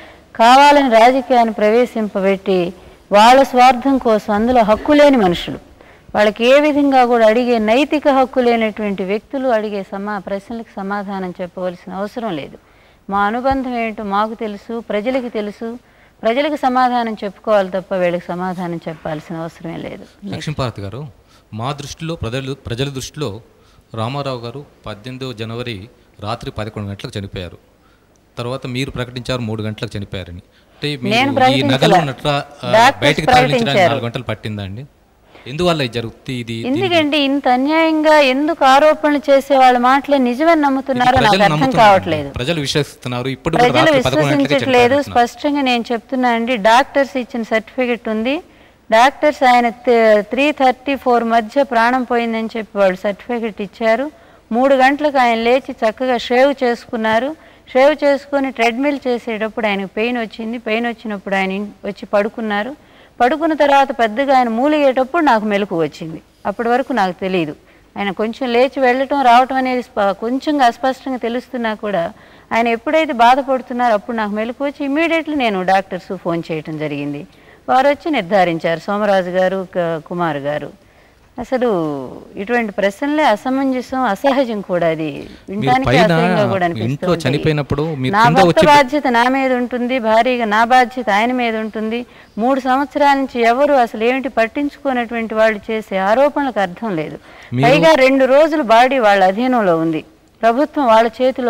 కావాలని రాజకీయాన్ని ప్రవేశింపబెట్టి వాళ్ళ స్వార్థం కోసం అందులో హక్కు లేని మనుషులు వాళ్ళకి ఏ విధంగా కూడా అడిగే నైతిక హక్కు లేనటువంటి వ్యక్తులు అడిగే సమా ప్రశ్నలకు సమాధానం చెప్పవలసిన అవసరం లేదు మా అనుబంధం ఏంటో మాకు తెలుసు ప్రజలకు తెలుసు ప్రజలకు సమాధానం చెప్పుకోవాలి తప్ప వీళ్ళకి సమాధానం చెప్పాల్సిన అవసరమే లేదు
లక్ష్మీపార్వతి గారు మా దృష్టిలో ప్రజలు ప్రజల దృష్టిలో రామారావు గారు పద్దెనిమిదవ జనవరి రాత్రి పదకొండు గంటలకు చనిపోయారు తర్వాత మీరు ప్రకటించారు మూడు గంటలకు చనిపోయారని అంటే
నేను
మీరు ఈ నగలు
ప్రకటించలా.
నట్రా ఆ,
డాక్టర్స్
బయటికి తరలించడానికి
ప్రకటించారు.
నాలుగు గంటలు పట్టిందా అండి ఎందువల్ల ఇది జరుగుతుంది ఇది దీని-
ఎందుకంటే ఇంత అన్యాయంగా ఎందుకు ఆరోపణలు చేసే వాళ్ళ మాటలే నిజమని నమ్ముతున్నారో నాకు
ప్రజలు
అర్థం
నమ్ముతున్నారు.
కావట్లేదు
ప్రజలు విశ్వసిస్తున్నారు ఇప్పుడు కూడా
ప్రజలు
రాత్రి పదకొండు గంటలకే
విశ్వసించట్లేదు
చనిపోయారు
స్పష్టంగా నేను చెప్తున్నా అండి డాక్టర్స్ ఇచ్చిన సర్టిఫికెట్ ఉంది డాక్టర్స్ ఆయన త్రీ థర్టీ ఫోర్ మధ్య ప్రాణం పోయిందని చెప్పి వాళ్ళు సర్టిఫికెట్ ఇచ్చారు మూడు గంటలకు ఆయన లేచి చక్కగా షేవ్ చేసుకున్నారు షేవ్ చేసుకొని ట్రెడ్మిల్ చేసేటప్పుడు ఆయనకు పెయిన్ వచ్చింది పెయిన్ వచ్చినప్పుడు ఆయన ఇన్- వచ్చి పడుకున్నారు పడుకున్న తర్వాత పెద్దగా ఆయన మూలిగేటప్పుడు నాకు మెలకు వచ్చింది అప్పటి వరకు నాకు తెలియదు ఆయన కొంచెం లేచి వెళ్ళటం రావటం అనేది స్ప- కొంచెం అస్పష్టంగా తెలుస్తున్నా కూడా ఆయన ఎప్పుడైతే బాధపడుతున్నారో అప్పుడు నాకు మెలకు వచ్చి ఇమీడియట్లీ నేను డాక్టర్స్ ఫోన్ చేయటం జరిగింది వారు వచ్చి నిర్ధారించారు సోమరాజు గారు క- కుమార్ గారు అసలు ఇటువంటి ప్రశ్నలే అసమంజసం అసహజం కూడా అది వినడానికి
పైన
అసహ్యంగా కూడా
ఇంట్లో
అనిపిస్తుంది
చనిపోయినప్పుడు మీరు
నా
కింద
భర్త
వచ్చి
బాధ్యత నా మీద ఉంటుంది భారీగా నా బాధ్యత ఆయన మీద ఉంటుంది మూడు సంవత్సరాల నుంచి ఎవరు అసలు ఏమిటి పట్టించుకున్నటువంటి వాళ్ళు చేసే ఆరోపణలకు అర్థం లేదు
మీరు-
పైగా రెండు రోజులు బాడీ వాళ్ళ అధీనంలో ఉంది ప్రభుత్వం వాళ్ళ చేతిలో ఉంది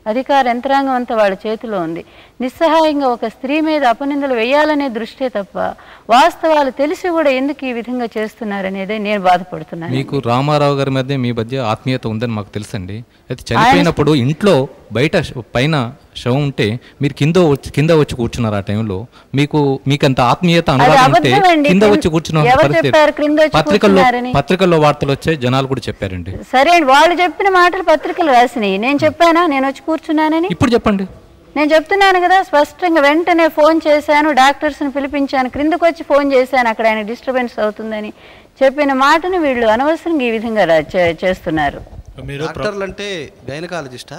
అధికార యంత్రాంగం అంతా వాళ్ళ చేతిలో ఉంది నిస్సహాయంగా ఒక స్త్రీ మీద అపనిందలు వేయాలనే దృష్టే తప్ప వాస్తవాలు తెలిసి కూడా ఎందుకు ఈ విధంగా చేస్తున్నారనేదే నేను బాధపడుతున్నాను
మీకు రామారావు గారి మధ్య మీ మధ్య ఆత్మీయత ఉందని మాకు తెలుసండి అయితే చనిపోయినప్పుడు ఇంట్లో బయట శ- పైన శవం ఉంటే మీరు కింద వచ్చి కింద వచ్చి కూర్చున్నారు ఆ టైంలో మీకు మీకు అంత ఆత్మీయత అనురాగం ఉంటే
అబద్ధమండి.
కింద వచ్చి కూర్చున్న
ఎవరు
పరిస్థితి
చెప్పారు క్రింద వచ్చి
పత్రికల్లో
కూర్చున్నారని?
పత్రికల్లో వార్తలు వచ్చాయి జనాలు కూడా చెప్పారండి
సరే అండి వాళ్ళు చెప్పిన మాటలు పత్రికలు రాసినాయి నేను చెప్పానా నేను వచ్చి కూర్చున్నానని
ఇప్పుడు చెప్పండి
నేను చెప్తున్నాను కదా స్పష్టంగా వెంటనే ఫోన్ చేశాను డాక్టర్స్ని పిలిపించాను క్రిందకు వచ్చి ఫోన్ చేశాను అక్కడ ఆయన డిస్టర్బెన్స్ అవుతుందని చెప్పిన మాటను వీళ్ళు అనవసరంగా ఈ విధంగా రా- చే- చేస్తున్నారు
డాక్టర్లు అంటే గైనకాలజిస్టా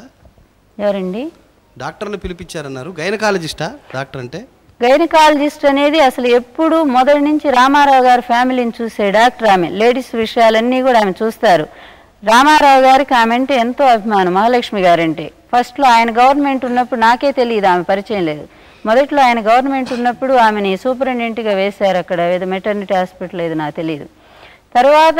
ఎవరండి
డాక్టర్ని పిలిపించారన్నారు గైనకాలజిస్టా డాక్టర్ అంటే
గైనకాలజిస్ట్ అనేది అసలు ఎప్పుడు మొదటి నుంచి రామారావు గారి ఫ్యామిలీని చూసే డాక్టర్ ఆమె లేడీస్ విషయాలన్నీ కూడా ఆమె చూస్తారు రామారావు గారికి ఆమె అంటే ఎంతో అభిమానం మహాలక్ష్మి గారంటే ఫస్ట్లో ఆయన గవర్నమెంట్ ఉన్నప్పుడు నాకే తెలియదు ఆమె పరిచయం లేదు మొదట్లో ఆయన గవర్నమెంట్ ఉన్నప్పుడు ఆమెని సూపరింటెండెంట్గా వేశారు అక్కడ ఏదో మెటర్నిటీ హాస్పిటల్ ఏదో నాకు తెలియదు తర్వాత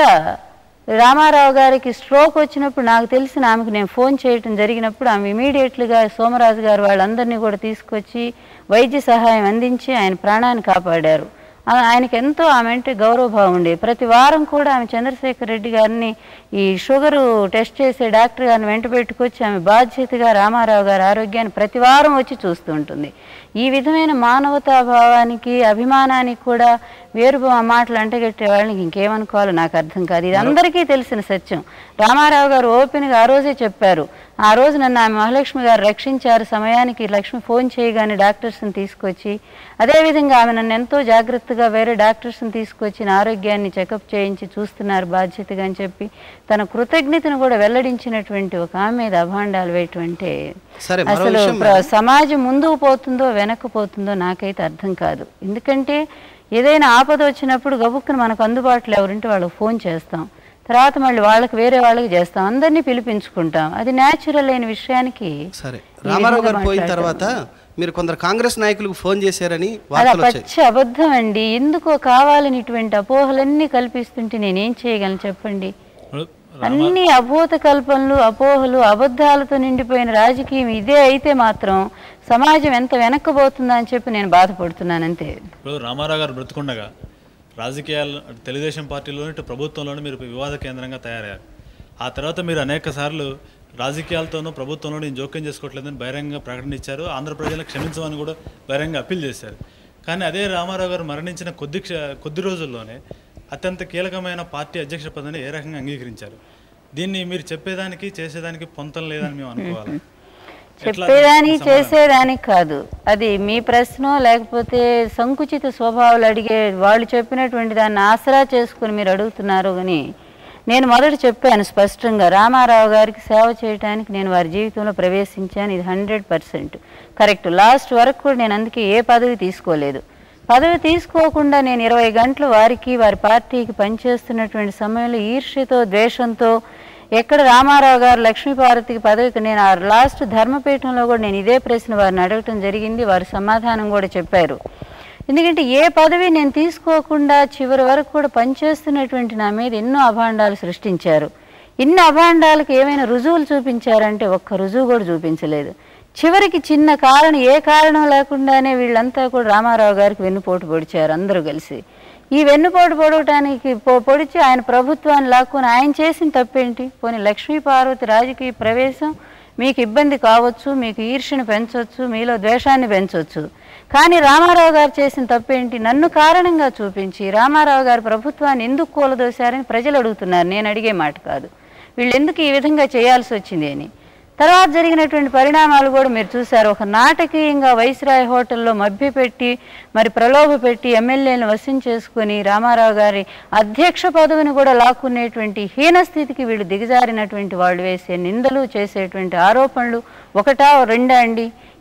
రామారావు గారికి స్ట్రోక్ వచ్చినప్పుడు నాకు తెలిసిన ఆమెకు నేను ఫోన్ చేయటం జరిగినప్పుడు ఆమె ఇమీడియట్లీగా సోమరాజు గారు వాళ్ళందరినీ కూడా తీసుకొచ్చి వైద్య సహాయం అందించి ఆయన ప్రాణాన్ని కాపాడారు ఆ- ఆయనకి ఎంతో ఆమె అంటే గౌరవభావం ఉండేది ప్రతి వారం కూడా ఆమె చంద్రశేఖర్ రెడ్డి గారిని ఈ షుగరు టెస్ట్ చేసే డాక్టర్ గారిని వెంట పెట్టుకొచ్చి ఆమె బాధ్యతగా రామారావు గారి ఆరోగ్యాన్ని ప్రతి వారం వచ్చి చూస్తూ ఉంటుంది ఈ విధమైన మానవతా భావానికి అభిమానానికి కూడా వేరు బా- మాటలు అంటగట్టే వాళ్ళకి ఇంకేమనుకోవాలో నాకు అర్థం కాదు ఇది అందరికీ తెలిసిన సత్యం రామారావు గారు ఓపెన్గా ఆ రోజే చెప్పారు ఆ రోజు నన్ను ఆమె మహాలక్ష్మి గారు రక్షించారు సమయానికి లక్ష్మి ఫోన్ చేయగానే డాక్టర్స్ని తీసుకొచ్చి అదేవిధంగా ఆమె నన్ను ఎంతో జాగ్రత్తగా వేరే డాక్టర్స్ని తీసుకొచ్చి నా ఆరోగ్యాన్ని చెకప్ చేయించి చూస్తున్నారు బాధ్యతగా అని చెప్పి తన కృతజ్ఞతను కూడా వెల్లడించినటువంటి ఒక ఆమె మీద అభాండాలు వేయటం అంటే
సరే, మరో
అసలు
విషయం
ప్ర- సమాజం ముందుకు పోతుందో వెనక్కు పోతుందో నాకైతే అర్థం కాదు ఎందుకంటే ఏదైనా ఆపద వచ్చినప్పుడు గబుక్కున మనకు అందుబాటులో ఎవరింటే వాళ్ళకి ఫోన్ చేస్తాం తర్వాత మళ్ళీ వాళ్ళకి వేరే వాళ్ళకి చేస్తాం అందరినీ పిలిపించుకుంటాం అది న్యాచురల్ అయిన విషయానికి
సరే
ఈ
రామారావు
విధంగా
గారు పోయిన
మాట్లాడటం.
తర్వాత మీరు కొందరు కాంగ్రెస్ నాయకులకు ఫోన్ చేశారని
అది
వార్తలు వచ్చాయి
పచ్చి అబద్ధం అండి ఎందుకో కావాలని ఇటువంటి అపోహలన్నీ కల్పిస్తుంటే నేనేం చేయగలను చెప్పండి అన్ని అభూత కల్పనలు అపోహలు అబద్ధాలతో నిండిపోయిన రాజకీయం ఇదే అయితే మాత్రం సమాజం ఎంత వెనక్కబోతుందా అని చెప్పి నేను బాధపడుతున్నాను అంతే
ఇప్పుడు రామారావు గారు బ్రతుకుండగా రాజకీయాలు అటు తెలుగుదేశం పార్టీలోను ఇటు ప్రభుత్వంలోనూ మీరు వివాద కేంద్రంగా తయారయ్యారు ఆ తర్వాత మీరు అనేక సార్లు రాజకీయాలతోనూ ప్రభుత్వంలో నేను జోక్యం చేసుకోవట్లేదని బహిరంగ ప్రకటన ఇచ్చారు ఆంధ్ర ప్రజలను క్షమించమని కూడా బహిరంగ అప్పీల్ చేశారు కానీ అదే రామారావు గారు మరణించిన కొద్ది క్ష- కొద్ది రోజుల్లోనే అత్యంత కీలకమైన పార్టీ అధ్యక్ష పదవిని ఏ రకంగా అంగీకరించారు దీన్ని మీరు చెప్పేదానికి చేసేదానికి పొంతం లేదని మేము అనుకోవాలి ఎట్లా
చెప్పేదానికి
సమాధానం?
చేసేదానికి కాదు అది మీ ప్రశ్న లేకపోతే సంకుచిత స్వభావాలు అడిగే వాళ్ళు చెప్పినటువంటి దాన్ని ఆసరా చేసుకుని మీరు అడుగుతున్నారు కానీ నేను మొదట చెప్పాను స్పష్టంగా రామారావు గారికి సేవ చేయడానికి నేను వారి జీవితంలో ప్రవేశించాను ఇది హండ్రెడ్ పర్సెంట్ కరెక్ట్ లాస్ట్ వరకు కూడా నేను అందుకే ఏ పదవి తీసుకోలేదు పదవి తీసుకోకుండా నేను ఇరవై గంటలు వారికి వారి పార్టీకి పనిచేస్తున్నటువంటి సమయంలో ఈర్ష్యతో ద్వేషంతో ఎక్కడ రామారావు గారు లక్ష్మీపార్వతికి పదవికి నేను ఆ లాస్ట్ ధర్మపీఠంలో కూడా నేను ఇదే ప్రశ్న వారిని అడగటం జరిగింది వారి సమాధానం కూడా చెప్పారు ఎందుకంటే ఏ పదవి నేను తీసుకోకుండా చివరి వరకు కూడా పనిచేస్తున్నటువంటి నా మీద ఎన్నో అభాండాలు సృష్టించారు ఇన్ని అభాండాలకు ఏమైనా రుజువులు చూపించారంటే ఒక్క రుజువు కూడా చూపించలేదు చివరికి చిన్న కారణం ఏ కారణం లేకుండానే వీళ్ళంతా కూడా రామారావు గారికి వెన్నుపోటు పొడిచారు అందరూ కలిసి ఈ వెన్నుపోటు పొడవటానికి పొ- పొడిచి ఆయన ప్రభుత్వాన్ని లాక్కుని ఆయన చేసిన తప్పేంటి పోనీ లక్ష్మీ పార్వతి రాజకీయ ప్రవేశం మీకు ఇబ్బంది కావచ్చు మీకు ఈర్ష్యను పెంచవచ్చు మీలో ద్వేషాన్ని పెంచవచ్చు కానీ రామారావు గారు చేసిన తప్పేంటి నన్ను కారణంగా చూపించి రామారావు గారి ప్రభుత్వాన్ని ఎందుకు కూలదోశారని ప్రజలు అడుగుతున్నారు నేను అడిగే మాట కాదు వీళ్ళు ఎందుకు ఈ విధంగా చేయాల్సి వచ్చింది అని తర్వాత జరిగినటువంటి పరిణామాలు కూడా మీరు చూశారు ఒక నాటకీయంగా వైస్రాయ్ హోటల్లో మభ్యపెట్టి మరి ప్రలోభ పెట్టి ఎమ్మెల్యేలను వశం చేసుకుని రామారావు గారి అధ్యక్ష పదవిని కూడా లాక్కునేటువంటి హీన స్థితికి వీళ్ళు దిగజారినటువంటి వాళ్ళు వేసే నిందలు చేసేటువంటి ఆరోపణలు ఒకటా రెండా అండి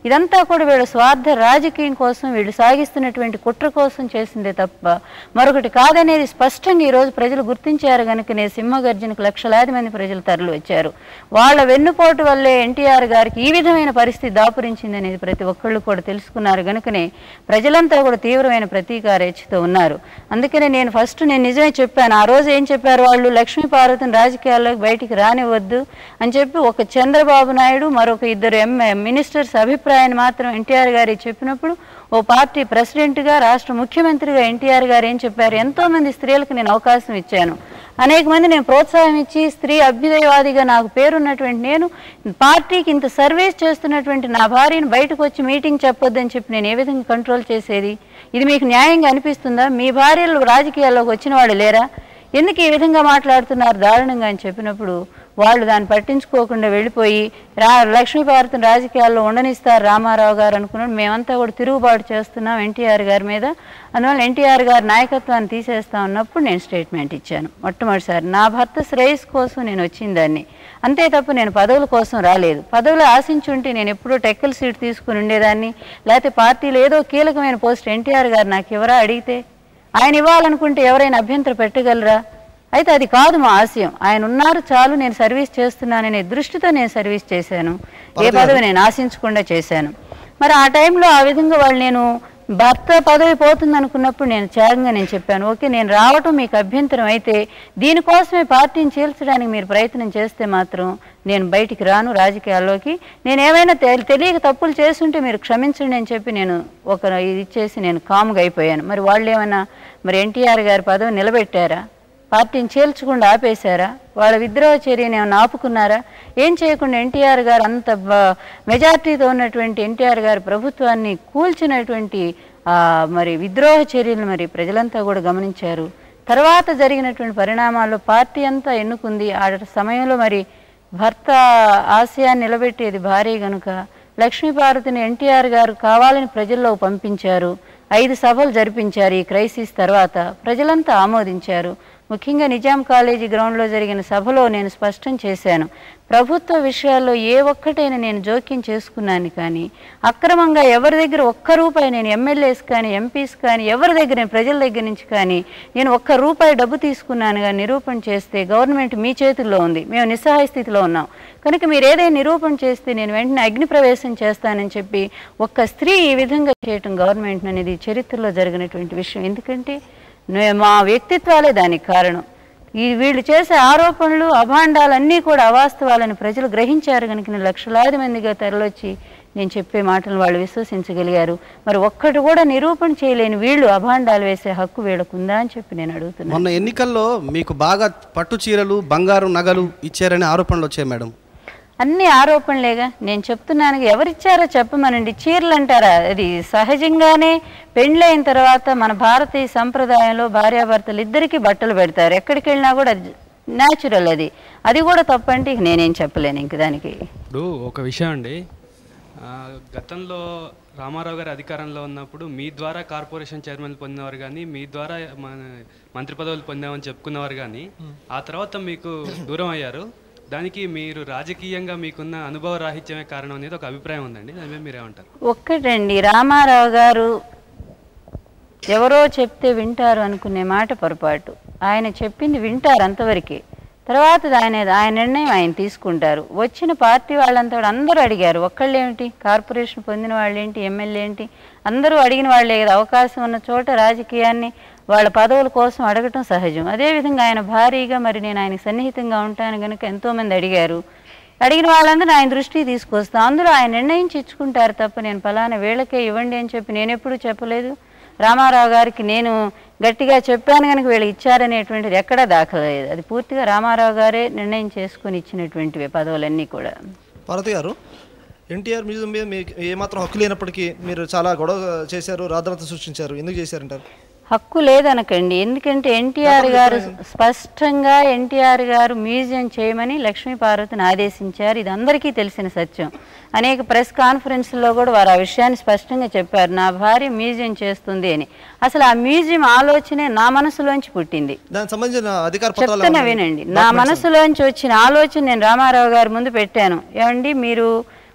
ఇదంతా కూడా వీళ్ళ స్వార్థ రాజకీయం కోసం వీళ్ళు సాగిస్తున్నటువంటి కుట్ర కోసం చేసిందే తప్ప మరొకటి కాదనేది స్పష్టంగా ఈరోజు ప్రజలు గుర్తించారు కనుకనే సింహగర్జనకు లక్షలాది మంది ప్రజలు తరలి వచ్చారు వాళ్ళ వెన్నుపోటు వల్లే ఎన్టీఆర్ గారికి ఈ విధమైన పరిస్థితి దాపురించింది అనేది ప్రతి ఒక్కళ్ళు కూడా తెలుసుకున్నారు కనుకనే ప్రజలంతా కూడా తీవ్రమైన ప్రతీకారేచ్ఛతో ఉన్నారు అందుకనే నేను ఫస్ట్ నేను నిజమే చెప్పాను ఆ రోజు ఏం చెప్పారు వాళ్ళు లక్ష్మీ పార్వతిని రాజకీయాల్లోకి బయటికి రానివ్వద్దు అని చెప్పి ఒక చంద్రబాబు నాయుడు మరొక ఇద్దరు ఎం మినిస్టర్స్ అభిప్రాయాన్ని మాత్రం ఎన్టీఆర్ గారి చెప్పినప్పుడు ఓ పార్టీ ప్రెసిడెంట్గా రాష్ట్ర ముఖ్యమంత్రిగా ఎన్టీఆర్ గారు ఏం చెప్పారు ఎంతో మంది స్త్రీలకు నేను అవకాశం ఇచ్చాను అనేక మంది నేను ప్రోత్సాహం ఇచ్చి స్త్రీ అభ్యుదయవాదిగా నాకు పేరున్నటువంటి నేను పార్టీకి ఇంత సర్వీస్ చేస్తున్నటువంటి నా భార్యను బయటకు వచ్చి మీటింగ్ చెప్పొద్దని చెప్పి నేను ఏ విధంగా కంట్రోల్ చేసేది ఇది మీకు న్యాయంగా అనిపిస్తుందా మీ భార్యలు రాజకీయాల్లోకి వచ్చిన వాళ్ళు లేరా ఎందుకు ఈ విధంగా మాట్లాడుతున్నారు దారుణంగా అని చెప్పినప్పుడు వాళ్ళు దాన్ని పట్టించుకోకుండా వెళ్ళిపోయి రా లక్ష్మీభారతం రాజకీయాల్లో ఉండనిస్తారు రామారావు గారు అనుకున్నాడు మేమంతా కూడా తిరుగుబాటు చేస్తున్నాం ఎన్టీఆర్ గారి మీద అందువల్ల ఎన్టీఆర్ గారి నాయకత్వాన్ని తీసేస్తా ఉన్నప్పుడు నేను స్టేట్మెంట్ ఇచ్చాను మొట్టమొదటిసారి నా భర్త శ్రేయస్ కోసం నేను వచ్చిన దాన్ని అంతే తప్ప నేను పదవుల కోసం రాలేదు పదవులు ఆశించుంటే నేను ఎప్పుడో టెక్కల్ సీట్ తీసుకుని ఉండేదాన్ని లేకపోతే పార్టీలో ఏదో కీలకమైన పోస్ట్ ఎన్టీఆర్ గారు నాకు ఎవరా అడిగితే ఆయన ఇవ్వాలనుకుంటే ఎవరైనా అభ్యంతరం పెట్టగలరా అయితే అది కాదు మా ఆశయం ఆయన ఉన్నారు చాలు నేను సర్వీస్ చేస్తున్నాననే దృష్టితో నేను సర్వీస్ చేశాను ఏ పదవి నేను ఆశించకుండా చేశాను మరి ఆ టైంలో ఆ విధంగా వాళ్ళు నేను భర్త పదవి పోతుంది అనుకున్నప్పుడు నేను త్యాగంగా నేను చెప్పాను ఓకే నేను రావటం మీకు అభ్యంతరం అయితే దీనికోసమే పార్టీని చీల్చడానికి మీరు ప్రయత్నం చేస్తే మాత్రం నేను బయటికి రాను రాజకీయాల్లోకి నేను ఏమైనా తె- తెలియక తప్పులు చేస్తుంటే మీరు క్షమించండి అని చెప్పి నేను ఒక ఇది ఇచ్చేసి నేను కామ్గా అయిపోయాను మరి వాళ్ళు ఏమైనా మరి ఎన్టీఆర్ గారి పదవి నిలబెట్టారా పార్టీని చీల్చకుండా ఆపేశారా వాళ్ళ విద్రోహ చర్యని ఏమైనా ఆపుకున్నారా ఏం చేయకుండా ఎన్టీఆర్ గారు అంత బ- మెజార్టీతో ఉన్నటువంటి ఎన్టీఆర్ గారి ప్రభుత్వాన్ని కూల్చినటువంటి ఆ, మరి విద్రోహ చర్యలు మరి ప్రజలంతా కూడా గమనించారు తర్వాత జరిగినటువంటి పరిణామాల్లో పార్టీ అంతా ఎన్నుకుంది ఆ సమయంలో మరి భర్త ఆశయాన్ని నిలబెట్టేది భార్య గనుక లక్ష్మీపార్వతిని ఎన్టీఆర్ గారు కావాలని ప్రజల్లో పంపించారు ఐదు సభలు జరిపించారు ఈ క్రైసిస్ తర్వాత ప్రజలంతా ఆమోదించారు ముఖ్యంగా నిజాం కాలేజీ గ్రౌండ్లో జరిగిన సభలో నేను స్పష్టం చేశాను ప్రభుత్వ విషయాల్లో ఏ ఒక్కటైనా నేను జోక్యం చేసుకున్నాను కానీ అక్రమంగా ఎవరి దగ్గర ఒక్క రూపాయి నేను ఎమ్మెల్యేస్ కానీ ఎంపీస్ కానీ ఎవరి దగ్గర నేను ప్రజల దగ్గర నుంచి కానీ నేను ఒక్క రూపాయి డబ్బు తీసుకున్నాను కానీ నిరూపణ చేస్తే గవర్నమెంట్ మీ చేతుల్లో ఉంది మేము నిస్సహాయ స్థితిలో ఉన్నాం కనుక మీరు ఏదైనా నిరూపణ చేస్తే నేను వెంటనే అగ్ని ప్రవేశం చేస్తానని చెప్పి ఒక్క స్త్రీ ఈ విధంగా చేయటం గవర్నమెంట్ అనేది చరిత్రలో జరిగినటువంటి విషయం ఎందుకంటే నే- మా వ్యక్తిత్వాలే దానికి కారణం ఈ వీళ్ళు చేసే ఆరోపణలు అభాండాలన్నీ కూడా అవాస్తవాలని ప్రజలు గ్రహించారు కనుక నేను లక్షలాది మందిగా తరలొచ్చి నేను చెప్పే మాటలు వాళ్ళు విశ్వసించగలిగారు మరి ఒక్కటి కూడా నిరూపణ చేయలేని వీళ్ళు అభాండాలు వేసే హక్కు వీళ్ళకు ఉందా అని చెప్పి నేను అడుగుతున్నాను
మొన్న ఎన్నికల్లో మీకు బాగా పట్టు చీరలు బంగారు నగలు ఇచ్చారనే ఆరోపణలు వచ్చాయి మేడం
అన్ని ఆరోపణలేగా నేను చెప్తున్నాను ఎవరిచ్చారో చెప్పమనండి చీరలు అంటారా అది సహజంగానే పెండ్లైన తర్వాత మన భారతీయ సంప్రదాయంలో భార్యాభర్తలు ఇద్దరికి బట్టలు పెడతారు ఎక్కడికి వెళ్ళినా కూడా న్యాచురల్ అది అది కూడా తప్పంటే ఇక నేనేం చెప్పలేను ఇంక దానికి
ఇప్పుడు ఒక విషయం అండి ఆ, గతంలో రామారావు గారి అధికారంలో ఉన్నప్పుడు మీ ద్వారా కార్పొరేషన్ చైర్మన్ పొందినవారు కానీ మీ ద్వారా మన మంత్రి పదవులు పొందామని చెప్పుకున్నవారు కానీ ఆ తర్వాత మీకు దూరం అయ్యారు దానికి మీరు రాజకీయంగా మీకున్న అనుభవ రాహిత్యమే కారణం అనేది ఒక అభిప్రాయం ఉందండి దాని మీద మీరేమంటారు
ఒక్కటండి రామారావు గారు ఎవరో చెప్తే వింటారు అనుకునే మాట పొరపాటు ఆయన చెప్పింది వింటారు అంతవరకే తర్వాత ఆయన ఆయన నిర్ణయం ఆయన తీసుకుంటారు వచ్చిన పార్టీ వాళ్ళంతా కూడా అందరూ అడిగారు ఒక్కళ్ళేమిటి కార్పొరేషన్ పొందిన వాళ్ళేంటి ఎమ్మెల్యే ఏంటి అందరూ అడిగిన వాళ్ళే కదా అవకాశం ఉన్న చోట రాజకీయాన్ని వాళ్ళ పదవుల కోసం అడగటం సహజం అదేవిధంగా ఆయన భారీగా మరి నేను ఆయనకి సన్నిహితంగా ఉంటాను కనుక ఎంతోమంది అడిగారు అడిగిన వాళ్ళందరూ ఆయన దృష్టికి తీసుకొస్తాం అందులో ఆయన నిర్ణయించి ఇచ్చుకుంటారు తప్ప నేను ఫలానా వీళ్ళకే ఇవ్వండి అని చెప్పి నేను ఎప్పుడూ చెప్పలేదు రామారావు గారికి నేను గట్టిగా చెప్పాను కనుక వీళ్ళు ఇచ్చారనేటువంటిది ఎక్కడా దాఖలేదు అది పూర్తిగా రామారావు గారే నిర్ణయం చేసుకుని ఇచ్చినటువంటివి పదవులన్నీ కూడా
పార్వతి గారు ఎన్టీఆర్ మ్యూజియం మీద మీకు ఏమాత్రం హక్కు లేనప్పటికీ మీరు చాలా గొడవ చేశారు రాద్ధాంతం సృష్టించారు ఎందుకు చేశారంటారు
హక్కు లేదనకండి ఎందుకంటే ఎన్టీఆర్ గారు స్పష్టంగా ఎన్టీఆర్ గారు మ్యూజియం చేయమని లక్ష్మీ పార్వతిని ఆదేశించారు ఇది అందరికీ తెలిసిన సత్యం అనేక ప్రెస్ కాన్ఫరెన్స్లో కూడా వారు ఆ విషయాన్ని స్పష్టంగా చెప్పారు నా భార్య మ్యూజియం చేస్తుంది అని అసలు ఆ మ్యూజియం ఆలోచనే నా మనసులోంచి పుట్టింది
దానికి సంబంధించిన అధికార పత్రాలు
చెప్తున్నా
ఏమన్నా
వినండి నా
documents
మనసులోంచి వచ్చిన ఆలోచన నేను రామారావు గారి ముందు పెట్టాను ఏమండి మీరు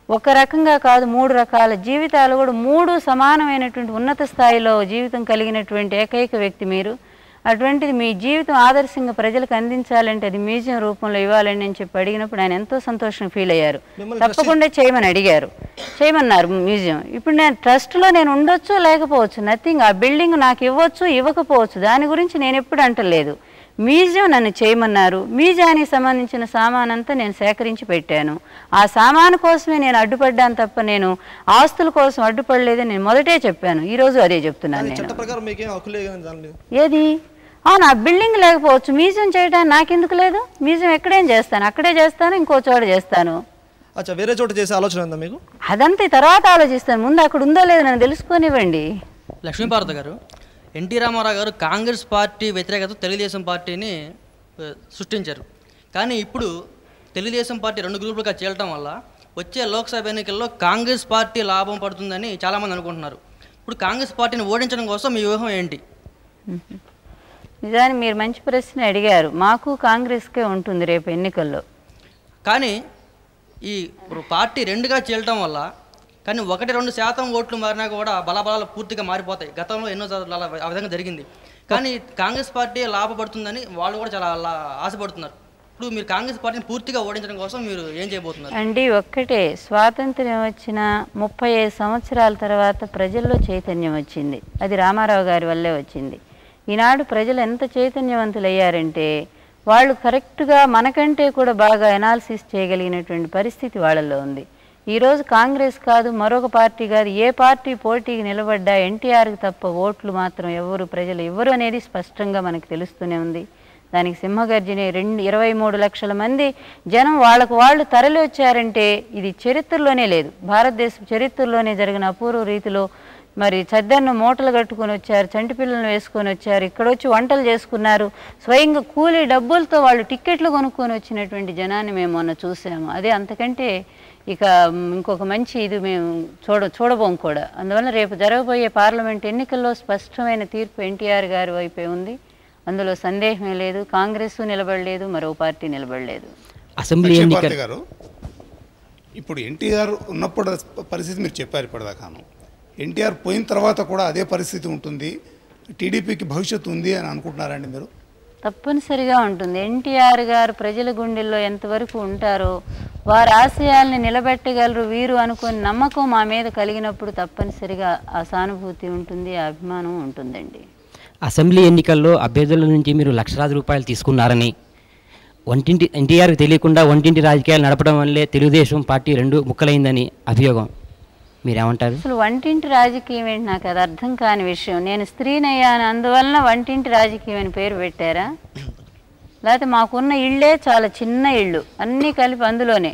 ఒక రకంగా కాదు మూడు రకాల జీవితాలు కూడా మూడు సమానమైనటువంటి ఉన్నత స్థాయిలో జీవితం కలిగినటువంటి ఏకైక వ్యక్తి మీరు అటువంటిది మీ జీవితం ఆదర్శంగా ప్రజలకు అందించాలంటే అది మ్యూజియం రూపంలో ఇవ్వాలని నేను చెప్పి అడిగినప్పుడు ఆయన ఎంతో సంతోషం ఫీల్ అయ్యారు
మిమ్మల్ని
తప్పకుండా చేయమని అడిగారు చేయమన్నారు మ్యూజియం ఇప్పుడు నేను ట్రస్ట్లో నేను ఉండొచ్చు లేకపోవచ్చు నథింగ్ ఆ బిల్డింగ్ నాకు ఇవ్వచ్చు ఇవ్వకపోవచ్చు దాని గురించి నేను ఎప్పుడు అంటలేదు మ్యూజియం నన్ను చేయమన్నారు మ్యూజియానికి సంబంధించిన సామాన్ అంతా నేను సేకరించి పెట్టాను ఆ సామాను కోసమే నేను అడ్డుపడ్డాను తప్ప నేను ఆస్తుల కోసం అడ్డుపడలేదని నేను మొదటే చెప్పాను ఈ రోజు అదే చెప్తున్నాను
చట్ట
నేను
ప్రకారం మీకేం హక్కు లేదు కదా దాని మీద
ఏది అవును ఆ బిల్డింగ్ లేకపోవచ్చు మ్యూజియం చేయడానికి నాకెందుకు లేదు మ్యూజియం ఎక్కడేం చేస్తాను అక్కడే చేస్తాను ఇంకో చోట చేస్తాను
అచ్చా వేరే చోట చేసే ఆలోచన ఉందా మీకు
అదంతా ఈ తర్వాత ఆలోచిస్తాను ముందు అక్కడ ఉందో లేదో నన్ను తెలుసుకొనివ్వండి
లక్ష్మీభారత గారు ఎన్టీ రామారావు గారు కాంగ్రెస్ పార్టీ వ్యతిరేకత తెలుగుదేశం పార్టీని ఆ, సృష్టించారు కానీ ఇప్పుడు తెలుగుదేశం పార్టీ రెండు గ్రూపులుగా చేరటం వల్ల వచ్చే లోక్సభ ఎన్నికల్లో కాంగ్రెస్ పార్టీ లాభం పడుతుందని చాలామంది అనుకుంటున్నారు ఇప్పుడు కాంగ్రెస్ పార్టీని ఓడించడం కోసం మీ వ్యూహం ఏంటి
నిజానికి మీరు మంచి ప్రశ్న అడిగారు మాకు కాంగ్రెస్కే ఉంటుంది రేపు ఎన్నికల్లో
కానీ ఈ ఇప్పుడు పార్టీ రెండుగా చీలటం వల్ల కానీ ఒకటి రెండు శాతం ఓట్లు మారినా కూడా బలాబలాలు పూర్తిగా మారిపోతాయి గతంలో ఎన్నో సార్లు అలా ఆ విధంగా జరిగింది కానీ కాంగ్రెస్ పార్టీ లాభపడుతుందని వాళ్ళు కూడా చాలా అలా ఆశపడుతున్నారు ఇప్పుడు మీరు కాంగ్రెస్ పార్టీని పూర్తిగా ఓడించడం కోసం మీరు ఏం చేయబోతున్నారు
అండి ఒక్కటే స్వాతంత్ర్యం వచ్చిన ముప్పై ఐదు సంవత్సరాల తర్వాత ప్రజల్లో చైతన్యం వచ్చింది అది రామారావు గారి వల్లే వచ్చింది ఈనాడు ప్రజలు ఎంత చైతన్యవంతులయ్యారంటే వాళ్ళు కరెక్ట్గా మనకంటే కూడా బాగా ఎనాలిసిస్ చేయగలిగినటువంటి పరిస్థితి వాళ్ళల్లో ఉంది ఈరోజు కాంగ్రెస్ కాదు మరొక పార్టీ కాదు ఏ పార్టీ పోటీకి నిలబడ్డా ఎన్టీఆర్కి తప్ప ఓట్లు మాత్రం ఎవరు ప్రజలు ఎవరు అనేది స్పష్టంగా మనకు తెలుస్తూనే ఉంది దానికి సింహగర్జనే రెండు ఇరవై మూడు లక్షల మంది జనం వాళ్ళకు వాళ్ళు తరలి వచ్చారంటే ఇది చరిత్రలోనే లేదు భారతదేశ చరిత్రలోనే జరిగిన అపూర్వ రీతిలో మరి చద్దన్ను మూటలు కట్టుకొని వచ్చారు చంటి పిల్లలను వేసుకొని వచ్చారు ఇక్కడ వచ్చి వంటలు చేసుకున్నారు స్వయంగా కూలీ డబ్బులతో వాళ్ళు టిక్కెట్లు కొనుక్కొని వచ్చినటువంటి జనాన్ని మేము మొన్న చూసాము అదే అంతకంటే ఇక మ్, ఇంకొక మంచి ఇది మేము చూడ చూడబోం కూడా అందువల్ల రేపు జరగబోయే పార్లమెంట్ ఎన్నికల్లో స్పష్టమైన తీర్పు ఎన్టీఆర్ గారి వైపే ఉంది అందులో సందేహమే లేదు కాంగ్రెస్ నిలబడలేదు మరో పార్టీ నిలబడలేదు
అసెంబ్లీ
లక్ష్మీపార్తి
ఎన్నికలు
గారు ఇప్పుడు ఎన్టీఆర్ ఉన్నప్పుడు పరిస్థితి మీరు చెప్పారు ఇప్పటిదాకాను ఎన్టీఆర్ పోయిన తర్వాత కూడా అదే పరిస్థితి ఉంటుంది టీడీపీకి భవిష్యత్తు ఉంది అని అనుకుంటున్నారండి మీరు
తప్పనిసరిగా ఉంటుంది ఎన్టీఆర్ గారు ప్రజల గుండెల్లో ఎంతవరకు ఉంటారో వారి ఆశయాల్ని నిలబెట్టగలరు వీరు అనుకుని నమ్మకం మా మీద కలిగినప్పుడు తప్పనిసరిగా ఆ సానుభూతి ఉంటుంది ఆ అభిమానం ఉంటుందండి
అసెంబ్లీ ఎన్నికల్లో అభ్యర్థుల నుంచి మీరు లక్షలాది రూపాయలు తీసుకున్నారని వంటింటి ఎన్టీఆర్కి తెలియకుండా వంటింటి రాజకీయాలు నడపడం వల్లే తెలుగుదేశం పార్టీ రెండు ముక్కలైందని అభియోగం మీరేమంటారు
అసలు వంటింటి రాజకీయం ఏంటి నాకు అది అర్థం కాని విషయం నేను స్త్రీనయ్యాను అందువలన వంటింటి రాజకీయం అని పేరు పెట్టారా లేకపోతే మాకున్న ఇళ్ళే చాలా చిన్న ఇళ్ళు అన్నీ కలిపి అందులోనే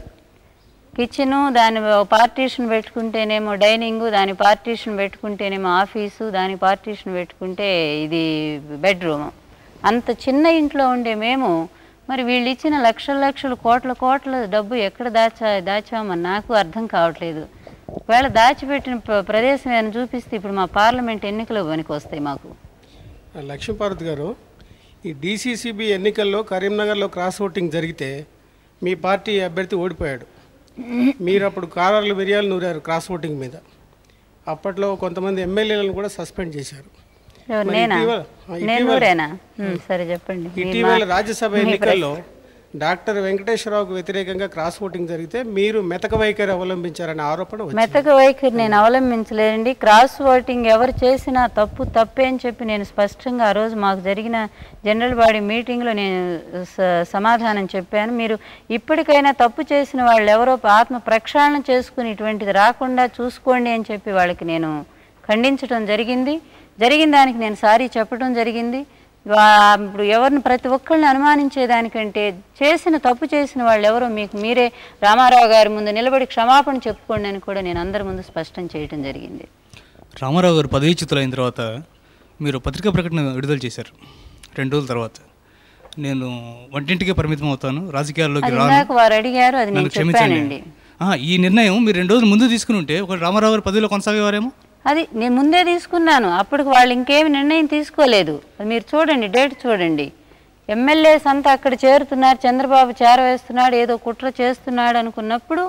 కిచెను దాని పార్టీషన్ పెట్టుకుంటేనేమో డైనింగ్ దాని పార్టీషన్ పెట్టుకుంటేనేమో ఆఫీసు దాని పార్టీషన్ పెట్టుకుంటే ఇది బెడ్రూమ్ అంత చిన్న ఇంట్లో ఉండే మేము మరి వీళ్ళు ఇచ్చిన లక్షల లక్షలు కోట్ల కోట్ల డబ్బు ఎక్కడ దాచా దాచామని నాకు అర్థం కావట్లేదు ఒకవేళ దాచిపెట్టిన ప్ర- ప్రదేశం ఏమైనా చూపిస్తే ఇప్పుడు మా పార్లమెంట్ ఎన్నికలు పనికి వస్తాయి మాకు
లక్ష్మీపార్వతి గారు ఈ డీసీసీబీ ఎన్నికల్లో కరీంనగర్లో క్రాస్ ఓటింగ్ జరిగితే మీ పార్టీ అభ్యర్థి ఓడిపోయాడు మీరు అప్పుడు కారాలు మిరియాలు నూరారు క్రాస్ ఓటింగ్ మీద అప్పట్లో కొంతమంది ఎమ్మెల్యేలను కూడా సస్పెండ్ చేశారు
ఎవరు
మరి నేనా ఇటీవల- ఆ,
నేను
ఇటీవల-
ఊరేనా ఉమ్, సరే చెప్పండి మీరు
ఇటీవల
మా-
రాజ్యసభ
మీ
ఎన్నికల్లో డాక్టర్ వెంకటేశ్వరరావుకు వ్యతిరేకంగా క్రాస్ ఓటింగ్ జరిగితే మీరు మెతక వైఖరి అవలంబించారనే ఆరోపణ వచ్చింది
మెతక వైఖరి నేను అవలంబించలేదండి క్రాస్ ఓటింగ్ ఎవరు చేసినా తప్పు తప్పే అని చెప్పి నేను స్పష్టంగా ఆ రోజు మాకు జరిగిన జనరల్ బాడీ మీటింగ్లో నేను స- సమాధానం చెప్పాను మీరు ఇప్పటికైనా తప్పు చేసిన వాళ్ళు ఎవరో ఆత్మ ప్రక్షాళన చేసుకుని ఇటువంటిది రాకుండా చూసుకోండి అని చెప్పి వాళ్ళకి నేను ఖండించడం జరిగింది జరిగిన దానికి నేను సారీ చెప్పడం జరిగింది వా- ఇప్పుడు ఎవరిని ప్రతి ఒక్కళ్ళని అనుమానించేదానికంటే చేసిన తప్పు చేసిన వాళ్ళు ఎవరో మీకు మీరే రామారావు గారి ముందు నిలబడి క్షమాపణ చెప్పుకోండి అని కూడా నేను అందరి ముందు స్పష్టం చేయడం జరిగింది
రామారావు గారు పదవీచ్యుతులైన తర్వాత మీరు పత్రికా ప్రకటన విడుదల చేశారు రెండు రోజుల తర్వాత నేను వంటింటికే పరిమితం అవుతాను రాజకీయాల్లోకి
అది
రాను
ఇందాక వారు అడిగారు అది నేను
నన్ను క్షమించండి
చెప్పానండి
ఆ, ఈ నిర్ణయం మీరు రెండు రోజులు ముందు తీసుకుని ఉంటే ఒక రామారావు గారు పదవిలో కొనసాగేవారేమో
అది నేను ముందే తీసుకున్నాను అప్పటికి వాళ్ళు ఇంకేమి నిర్ణయం తీసుకోలేదు అది మీరు చూడండి డేట్ చూడండి ఎమ్మెల్యేస్ అంతా అక్కడ చేరుతున్నారు చంద్రబాబు చేరవేస్తున్నాడు ఏదో కుట్ర చేస్తున్నాడు అనుకున్నప్పుడు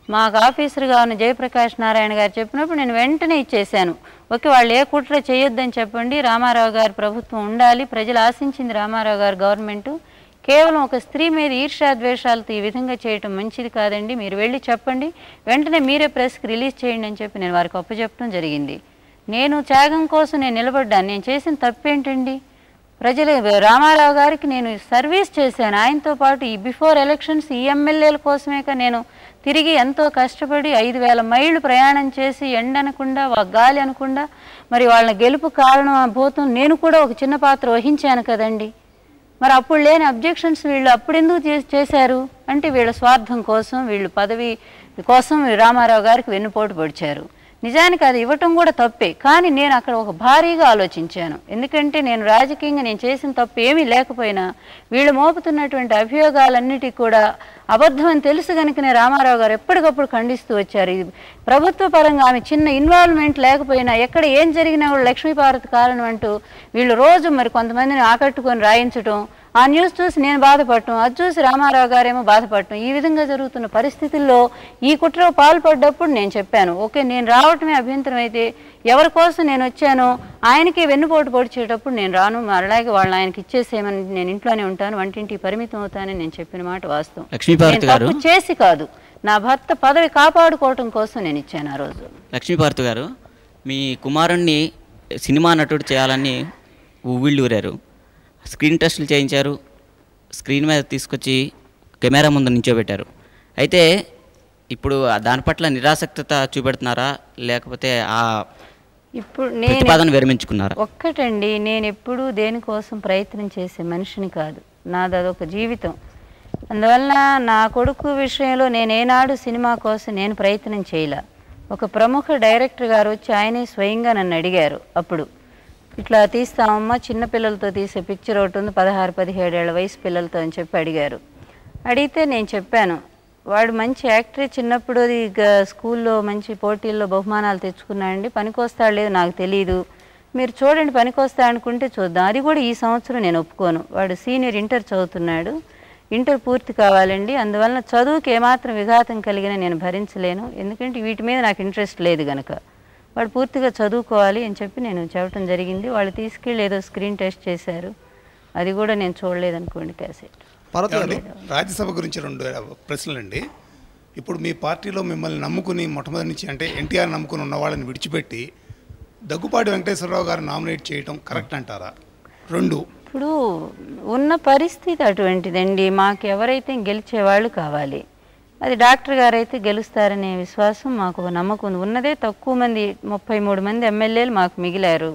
మాకు ఆఫీసర్గా ఉన్న జయప్రకాష్ నారాయణ గారు చెప్పినప్పుడు నేను వెంటనే ఇచ్చేశాను ఓకే వాళ్ళు ఏ కుట్ర చేయొద్దని చెప్పండి రామారావు గారి ప్రభుత్వం ఉండాలి ప్రజలు ఆశించింది రామారావు గారు గవర్నమెంట్ కేవలం ఒక స్త్రీ మీద ఈర్ష్యాద్వేషాలతో ఈ విధంగా చేయటం మంచిది కాదండి మీరు వెళ్ళి చెప్పండి వెంటనే మీరే ప్రెస్కి రిలీజ్ చేయండి అని చెప్పి నేను వారికి అప్పచెప్పడం జరిగింది నేను త్యాగం కోసం నేను నిలబడ్డాను నేను చేసిన తప్పేంటండి ప్రజలు రామారావు గారికి నేను సర్వీస్ చేశాను ఆయనతో పాటు ఈ బిఫోర్ ఎలక్షన్స్ ఈ ఎమ్మెల్యేల కోసమేక నేను తిరిగి ఎంతో కష్టపడి ఐదు వేల మైళ్ళు ప్రయాణం చేసి ఎండ అనకుండా వా- గాలి అనకుండా మరి వాళ్ళ గెలుపు కారణం భూతం నేను కూడా ఒక చిన్న పాత్ర వహించాను కదండి మరి అప్పుడు లేని అబ్జెక్షన్స్ వీళ్ళు అప్పుడు ఎందుకు చే- చేశారు అంటే వీళ్ళ స్వార్థం కోసం వీళ్ళు పదవి కోసం రామారావు గారికి వెన్నుపోటు పొడిచారు నిజానికి అది ఇవ్వటం కూడా తప్పే కానీ నేను అక్కడ ఒక భారీగా ఆలోచించాను ఎందుకంటే నేను రాజకీయంగా నేను చేసిన తప్పు ఏమీ లేకపోయినా వీళ్ళు మోపుతున్నటువంటి అభియోగాలన్నిటికీ కూడా అబద్ధం అని తెలుసు కనుకనే రామారావు గారు ఎప్పటికప్పుడు ఖండిస్తూ వచ్చారు ఇది ప్రభుత్వ పరంగా ఆమె చిన్న ఇన్వాల్వ్మెంట్ లేకపోయినా ఎక్కడ ఏం జరిగినా కూడా లక్ష్మీపార్వతి కారణం అంటూ వీళ్ళు రోజు మరి కొంతమందిని ఆకట్టుకొని రాయించడం ఆ న్యూస్ చూసి నేను బాధపడటం అది చూసి రామారావు గారేమో బాధపడటం ఈ విధంగా జరుగుతున్న పరిస్థితుల్లో ఈ కుట్ర పాల్పడ్డప్పుడు నేను చెప్పాను ఓకే నేను రావటమే అభ్యంతరం అయితే ఎవరి కోసం నేను వచ్చానో ఆయనకి వెన్నుపోటు పొడిచేటప్పుడు నేను రాను అలాగే వాళ్ళు ఆయనకి ఇచ్చేసేయమని నేను ఇంట్లోనే ఉంటాను వంటింటికి పరిమితం అవుతానని నేను చెప్పిన మాట వాస్తవం
లక్ష్మీపార్వతి
నేను తప్పు
గారు.
చేసి కాదు నా భర్త పదవి కాపాడుకోవటం కోసం నేను ఇచ్చాను ఆ రోజు
లక్ష్మీపార్తి గారు మీ కుమారుణ్ణి సినిమా నటుడు చేయాలని ఊవిళ్ళూరారు స్క్రీన్ టెస్టులు చేయించారు స్క్రీన్ మీద తీసుకొచ్చి కెమెరా ముందు నించోబెట్టారు అయితే ఇప్పుడు దాని పట్ల నిరాసక్తత చూపెడుతున్నారా లేకపోతే ఆ
ఇప్పుడు
ప్రతిపాదన
నేను
విరమించుకున్నారా
ఒక్కటండి నేను ఎప్పుడూ దేనికోసం ప్రయత్నం చేసే మనిషిని కాదు నాది అదొక జీవితం అందువల్ల నా కొడుకు విషయంలో నేను ఏనాడు సినిమా కోసం నేను ప్రయత్నం చేయలే ఒక ప్రముఖ డైరెక్టర్ గారు వచ్చి ఆయనే స్వయంగా నన్ను అడిగారు అప్పుడు ఇట్లా తీస్తామమ్మా చిన్నపిల్లలతో తీసే పిక్చర్ ఒకటి ఉంది పదహారు పదిహేడేళ్ల వయసు పిల్లలతో అని చెప్పి అడిగారు అడిగితే నేను చెప్పాను వాడు మంచి యాక్టరే చిన్నప్పుడు అది ఇక స్కూల్లో మంచి పోటీల్లో బహుమానాలు తెచ్చుకున్నాడండి పనికొస్తాడు లేదు నాకు తెలియదు మీరు చూడండి పనికొస్తా అనుకుంటే చూద్దాం అది కూడా ఈ సంవత్సరం నేను ఒప్పుకోను వాడు సీనియర్ ఇంటర్ చదువుతున్నాడు ఇంటర్ పూర్తి కావాలండి అందువలన చదువుకి ఏమాత్రం విఘాతం కలిగిన నేను భరించలేను ఎందుకంటే వీటి మీద నాకు ఇంట్రెస్ట్ లేదు గనక వాడు పూర్తిగా చదువుకోవాలి అని చెప్పి నేను చెప్పడం జరిగింది వాళ్ళు తీసుకెళ్ళి ఏదో స్క్రీన్ టెస్ట్ చేశారు అది కూడా నేను చూడలేదు అనుకోండి క్యాసెట్
ఏమండి? రాజ్యసభ గురించి రెండు ప్రశ్నలండి ఇప్పుడు మీ పార్టీలో మిమ్మల్ని నమ్ముకుని మొట్టమొదటి నుంచి అంటే ఎన్టీఆర్ నమ్ముకుని ఉన్న వాళ్ళని విడిచిపెట్టి దగ్గుపాటి వెంకటేశ్వరరావు గారు నామినేట్ చేయడం కరెక్ట్ అంటారా రెండు
ఇప్పుడు ఉన్న పరిస్థితి అటువంటిదండి మాకు ఎవరైతే గెలిచేవాళ్ళు కావాలి అది డాక్టర్ గారు అయితే గెలుస్తారనే విశ్వాసం మాకు ఒక నమ్మకం ఉంది ఉన్నదే తక్కువ మంది ముప్పై మూడు మంది ఎమ్మెల్యేలు మాకు మిగిలారు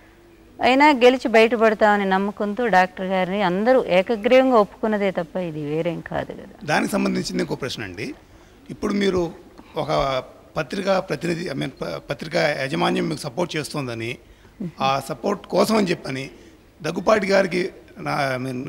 అయినా గెలిచి బయటపడతామనే నమ్మకంతో డాక్టర్ గారిని అందరూ ఏకగ్రీవంగా ఒప్పుకున్నదే తప్ప ఇది వేరేం కాదు కదా
దానికి సంబంధించింది ఇంకో ప్రశ్న అండి ఇప్పుడు మీరు ఒక పత్రికా ప్రతినిధి ఐ మీన్ పత్రికా యాజమాన్యం మీకు సపోర్ట్ చేస్తుందని ఆ సపోర్ట్ కోసం అని చెప్పని దగ్గుపాటి గారికి నా ఐ మీన్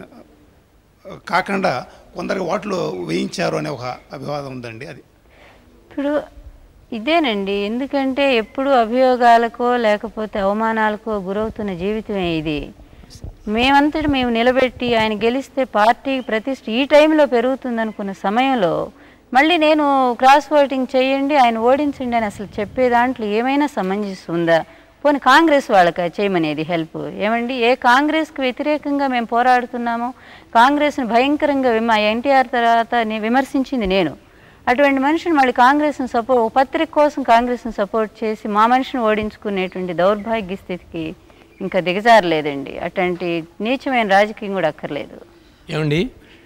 కాకుండా కొందరికి ఓట్లు వేయించారు అనే ఒక అభివాదం ఉందండి అది
ఇప్పుడు ఇదేనండి ఎందుకంటే ఎప్పుడు అభియోగాలకో లేకపోతే అవమానాలకో గురవుతున్న జీవితమే ఇది మేమంతటి మేము నిలబెట్టి ఆయన గెలిస్తే పార్టీ ప్రతిష్ట ఈ టైంలో పెరుగుతుంది అనుకున్న సమయంలో మళ్ళీ నేను క్రాస్ ఓటింగ్ చేయండి ఆయన ఓడించండి అని అసలు చెప్పే దాంట్లో ఏమైనా సమంజసం ఉందా పోనీ కాంగ్రెస్ వాళ్ళకి చేయమనేది హెల్ప్ ఏమండి ఏ కాంగ్రెస్కి వ్యతిరేకంగా మేము పోరాడుతున్నామో కాంగ్రెస్ని భయంకరంగా విమ ఎన్టీఆర్ తర్వాత నే- విమర్శించింది నేను అటువంటి మనిషిని మళ్ళీ కాంగ్రెస్ని సపోర్ట్ ఒక పత్రిక కోసం కాంగ్రెస్ని సపోర్ట్ చేసి మా మనిషిని ఓడించుకునేటువంటి దౌర్భాగ్య స్థితికి ఇంకా దిగజారలేదండి అటువంటి నీచమైన రాజకీయం కూడా అక్కర్లేదు
ఏమండి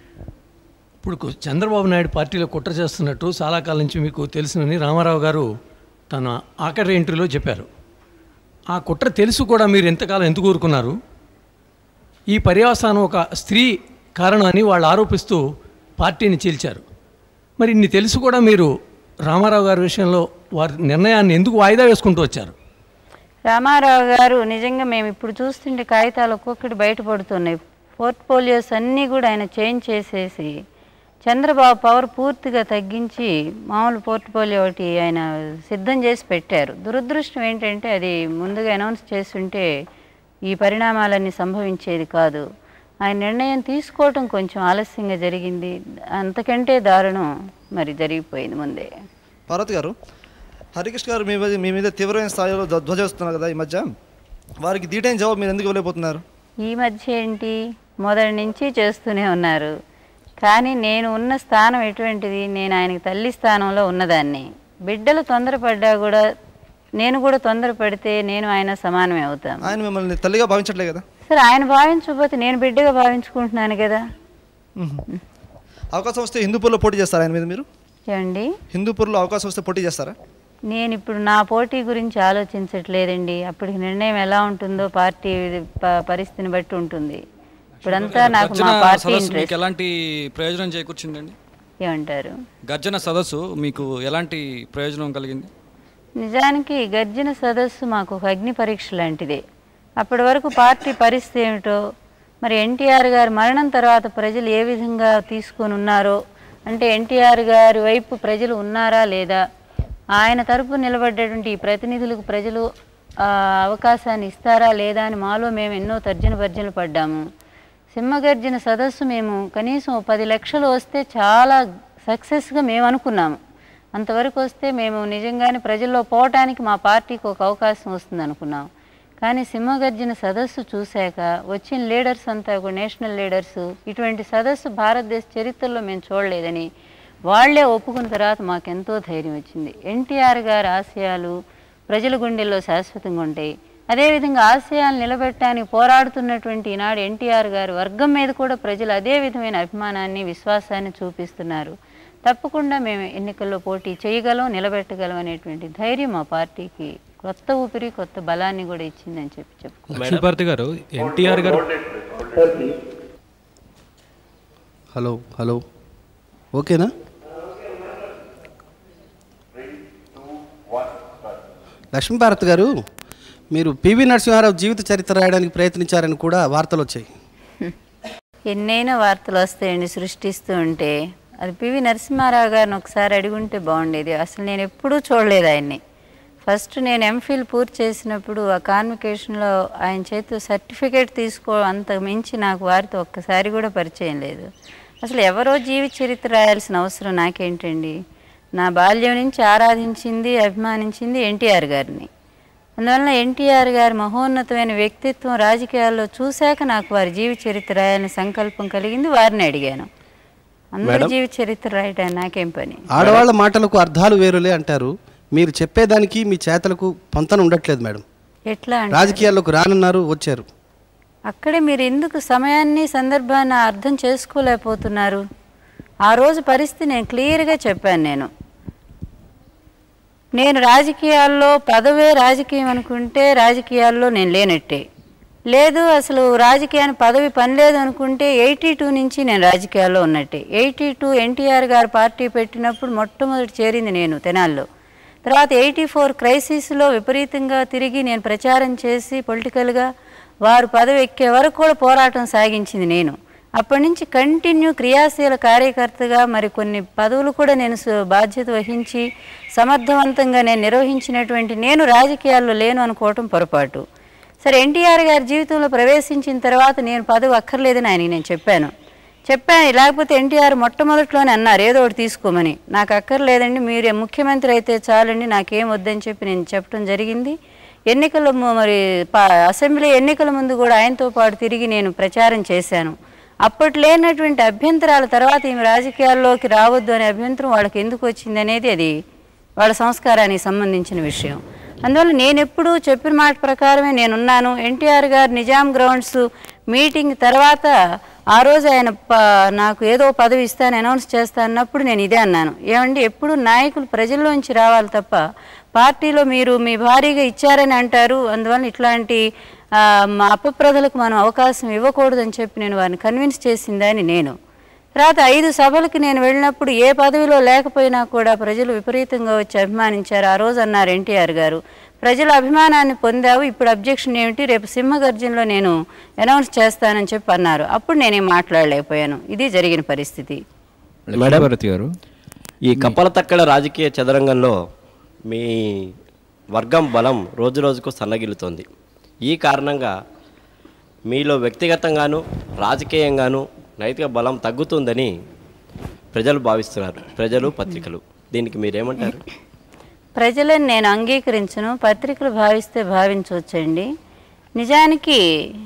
ఇప్పుడు కు- చంద్రబాబు నాయుడు పార్టీలో కుట్ర చేస్తున్నట్టు చాలా కాలం నుంచి మీకు తెలిసినని రామారావు గారు తన ఆఖరి ఎంట్రీలో చెప్పారు ఆ కుట్ర తెలుసు కూడా మీరు ఎంతకాలం ఎందుకు ఊరుకున్నారు ఈ పర్యవసానం ఒక స్త్రీ కారణం అని వాళ్ళు ఆరోపిస్తూ పార్టీని చీల్చారు మరి ఇన్ని తెలుసు కూడా మీరు రామారావు గారి విషయంలో వారి నిర్ణయాన్ని ఎందుకు వాయిదా వేసుకుంటూ వచ్చారు
రామారావు గారు నిజంగా మేము ఇప్పుడు చూస్తుంటే కాగితాలు ఒక్కొక్కటి బయటపడుతున్నాయి పోర్ట్ఫోలియోస్ అన్నీ కూడా ఆయన చేంజ్ చేసేసి చంద్రబాబు పవర్ పూర్తిగా తగ్గించి మామూలు పోర్ట్ఫోలియో ఒకటి ఆయన సిద్ధం చేసి పెట్టారు దురదృష్టం ఏంటంటే అది ముందుగా అనౌన్స్ చేస్తుంటే ఈ పరిణామాలన్నీ సంభవించేది కాదు ఆయన నిర్ణయం తీసుకోవటం కొంచెం ఆలస్యంగా జరిగింది అంతకంటే దారుణం మరి జరిగిపోయింది ముందే
పార్వతి గారు హరికృష్ణ గారు మీ మీద మీ మీద తీవ్రమైన స్థాయిలో ధ్వ- ధ్వజేస్తున్నారు కదా ఈ మధ్య వారికి దీటైన జవాబు మీరు ఎందుకు ఇవ్వలేకపోతున్నారు
ఈ మధ్య ఏంటి మొదటి నుంచి చేస్తూనే ఉన్నారు కానీ నేను ఉన్న స్థానం ఎటువంటిది నేను ఆయనకి తల్లి స్థానంలో ఉన్నదాన్ని బిడ్డలు తొందరపడ్డా కూడా నేను కూడా తొందరపడితే నేను ఆయన సమానమే అవుతాను
ఆయన మిమ్మల్ని తల్లిగా భావించట్లే కదా
సరే ఆయన భావించకపోతే నేను బిడ్డగా భావించుకుంటున్నాను కదా
అవకాశం వస్తే హిందూపూర్లో పోటీ చేస్తారా ఆయన మీద మీరు
ఏమండి
హిందూపూర్లో అవకాశం వస్తే పోటీ చేస్తారా
నేను ఇప్పుడు నా పోటీ గురించి ఆలోచించట్లేదండి అప్పటికి నిర్ణయం ఎలా ఉంటుందో పార్టీ ప- పరిస్థితిని బట్టి ఉంటుంది ఇప్పుడంతా నాకు
గర్జన
మా పార్టీ
సదస్సు మీకు
ఇంట్రెస్ట్
ఎలాంటి ప్రయోజనం చేకూర్చిందండి
ఏమంటారు
గర్జన సదస్సు మీకు ఎలాంటి ప్రయోజనం కలిగింది
నిజానికి గర్జన సదస్సు మాకు ఒక అగ్ని పరీక్ష లాంటిదే అప్పటి వరకు పార్టీ పరిస్థితి ఏమిటో మరి ఎన్టీఆర్ గారి మరణం తర్వాత ప్రజలు ఏ విధంగా తీసుకొని ఉన్నారో అంటే ఎన్టీఆర్ గారి వైపు ప్రజలు ఉన్నారా లేదా ఆయన తరపు నిలబడ్డటువంటి ఈ ప్రతినిధులకు ప్రజలు ఆ, అవకాశాన్ని ఇస్తారా లేదా అని మాలో మేము ఎన్నో తర్జన భర్జనలు పడ్డాము సింహగర్జన సదస్సు మేము కనీసం ఓ పది లక్షలు వస్తే చాలా సక్సెస్గా మేము అనుకున్నాము అంతవరకు వస్తే మేము నిజంగానే ప్రజల్లో పోవటానికి మా పార్టీకి ఒక అవకాశం వస్తుంది అనుకున్నాం కానీ సింహగర్జన సదస్సు చూశాక వచ్చిన లీడర్స్ అంతా కూడా నేషనల్ లీడర్స్ ఇటువంటి సదస్సు భారతదేశ చరిత్రలో మేము చూడలేదని వాళ్ళే ఒప్పుకున్న తర్వాత మాకెంతో ధైర్యం వచ్చింది ఎన్టీఆర్ గారి ఆశయాలు ప్రజల గుండెల్లో శాశ్వతంగా ఉంటాయి అదేవిధంగా ఆశయాలు నిలబెట్టడానికి పోరాడుతున్నటువంటి ఈనాడు ఎన్టీఆర్ గారి వర్గం మీద కూడా ప్రజలు అదే విధమైన అభిమానాన్ని విశ్వాసాన్ని చూపిస్తున్నారు తప్పకుండా మేము ఎన్నికల్లో పోటీ చేయగలం నిలబెట్టగలం అనేటువంటి ధైర్యం మా పార్టీకి కొత్త ఊపిరి కొత్త బలాన్ని కూడా ఇచ్చిందని చెప్పి చెప్పు
లక్ష్మీభారతి గారు ఎన్టీఆర్ గారు
హలో హలో ఓకేనా లక్ష్మీభారత్ గారు మీరు పివి నరసింహారావు జీవిత చరిత్ర రాయడానికి ప్రయత్నించారని కూడా వార్తలు వచ్చాయి
ఎన్నైనా వార్తలు వస్తాయండి సృష్టిస్తూ ఉంటే అది పివి నరసింహారావు గారిని ఒకసారి అడిగుంటే బాగుండేది అసలు నేను ఎప్పుడూ చూడలేదు ఆయన్ని ఫస్ట్ నేను ఎంఫిల్ పూర్తి చేసినప్పుడు ఆ కాన్వికేషన్లో ఆయన చేతి సర్టిఫికేట్ తీసుకో అంత మించి నాకు వారితో ఒక్కసారి కూడా పరిచయం లేదు అసలు ఎవరో జీవిత చరిత్ర రాయాల్సిన అవసరం నాకేంటండి నా బాల్యం నుంచి ఆరాధించింది అభిమానించింది ఎన్టీఆర్ గారిని అందువలన ఎన్టీఆర్ గారి మహోన్నతమైన వ్యక్తిత్వం రాజకీయాల్లో చూశాక నాకు వారి జీవిత చరిత్ర రాయాలని సంకల్పం కలిగింది వారిని అడిగాను అందరి
మేడం?
జీవిత చరిత్ర రాయటానికి నాకేం పని
ఆడవాళ్ళ మాటలకు అర్థాలు వేరులే అంటారు మీరు చెప్పేదానికి మీ చేతలకు పొంతన ఉండట్లేదు మేడం
ఎట్లా అంటే
రాజకీయాల్లోకి రానున్నారు వచ్చారు
అక్కడే మీరు ఎందుకు సమయాన్ని సందర్భాన్ని అర్థం చేసుకోలేకపోతున్నారు ఆ రోజు పరిస్థితి నేను క్లియర్గా చెప్పాను నేను నేను రాజకీయాల్లో పదవే రాజకీయం అనుకుంటే రాజకీయాల్లో నేను లేనట్టే లేదు అసలు రాజకీయాన్ని పదవి పని లేదు అనుకుంటే ఎయిటీ టూ నుంచి నేను రాజకీయాల్లో ఉన్నట్టే ఎయిటీ టూ ఎన్టీఆర్ గారు పార్టీ పెట్టినప్పుడు మొట్టమొదటి చేరింది నేను తెనాల్లో తర్వాత ఎయిటీ ఫోర్ క్రైసిస్లో విపరీతంగా తిరిగి నేను ప్రచారం చేసి పొలిటికల్గా వారు పదవి ఎక్కే వరకు కూడా పోరాటం సాగించింది నేను అప్పటి నుంచి కంటిన్యూ క్రియాశీల కార్యకర్తగా మరి కొన్ని పదవులు కూడా నేను సు- బాధ్యత వహించి సమర్థవంతంగా నేను నిర్వహించినటువంటి నేను రాజకీయాల్లో లేను అనుకోవటం పొరపాటు సరే ఎన్టీఆర్ గారి జీవితంలో ప్రవేశించిన తర్వాత నేను పదవి అక్కర్లేదని ఆయనకి నేను చెప్పాను చెప్పాను లేకపోతే ఎన్టీఆర్ మొట్టమొదటిలోనే అన్నారు ఏదో ఒకటి తీసుకోమని నాకు అక్కర్లేదండి మీరే ముఖ్యమంత్రి అయితే చాలండి నాకేం వద్దని చెప్పి నేను చెప్పడం జరిగింది ఎన్నికల ము- మరి పా- అసెంబ్లీ ఎన్నికల ముందు కూడా ఆయనతో పాటు తిరిగి నేను ప్రచారం చేశాను అప్పటి లేనటువంటి అభ్యంతరాల తర్వాత ఈమె రాజకీయాల్లోకి రావద్దు అనే అభ్యంతరం వాళ్ళకి ఎందుకు వచ్చింది అనేది అది వాళ్ళ సంస్కారానికి సంబంధించిన విషయం అందువల్ల నేను ఎప్పుడూ చెప్పిన మాట ప్రకారమే నేనున్నాను ఎన్టీఆర్ గారు నిజాం గ్రౌండ్స్ మీటింగ్ తర్వాత ఆ రోజు ఆయన ప నాకు ఏదో పదవి ఇస్తాను అనౌన్స్ చేస్తా అన్నప్పుడు నేను ఇదే అన్నాను ఏమండి ఎప్పుడు నాయకులు ప్రజల్లోంచి రావాలి తప్ప పార్టీలో మీరు మీ భారీగా ఇచ్చారని అంటారు అందువల్ల ఇట్లాంటి ఆ, మా అపప్రదలకు మనం అవకాశం ఇవ్వకూడదని చెప్పి నేను వారిని కన్విన్స్ చేసిందని నేను తర్వాత ఐదు సభలకు నేను వెళ్ళినప్పుడు ఏ పదవిలో లేకపోయినా కూడా ప్రజలు విపరీతంగా వచ్చి అభిమానించారు ఆ రోజు అన్నారు ఎన్టీఆర్ గారు ప్రజల అభిమానాన్ని పొందావు ఇప్పుడు అబ్జెక్షన్ ఏమిటి రేపు సింహగర్జనలో నేను అనౌన్స్ చేస్తానని చెప్పి అన్నారు అప్పుడు నేనేం మాట్లాడలేకపోయాను ఇది జరిగిన పరిస్థితి
లక్ష్మీభారతి గారు ఈ కప్పల తక్కడ రాజకీయ చదరంగంలో మీ వర్గం బలం రోజు రోజుకు సన్నగిల్లుతోంది ఈ కారణంగా మీలో వ్యక్తిగతంగాను రాజకీయంగాను నైతిక బలం తగ్గుతుందని ప్రజలు భావిస్తున్నారు ప్రజలు పత్రికలు దీనికి మీరేమంటారు
ప్రజలను నేను అంగీకరించను పత్రికలు భావిస్తే భావించవచ్చండి నిజానికి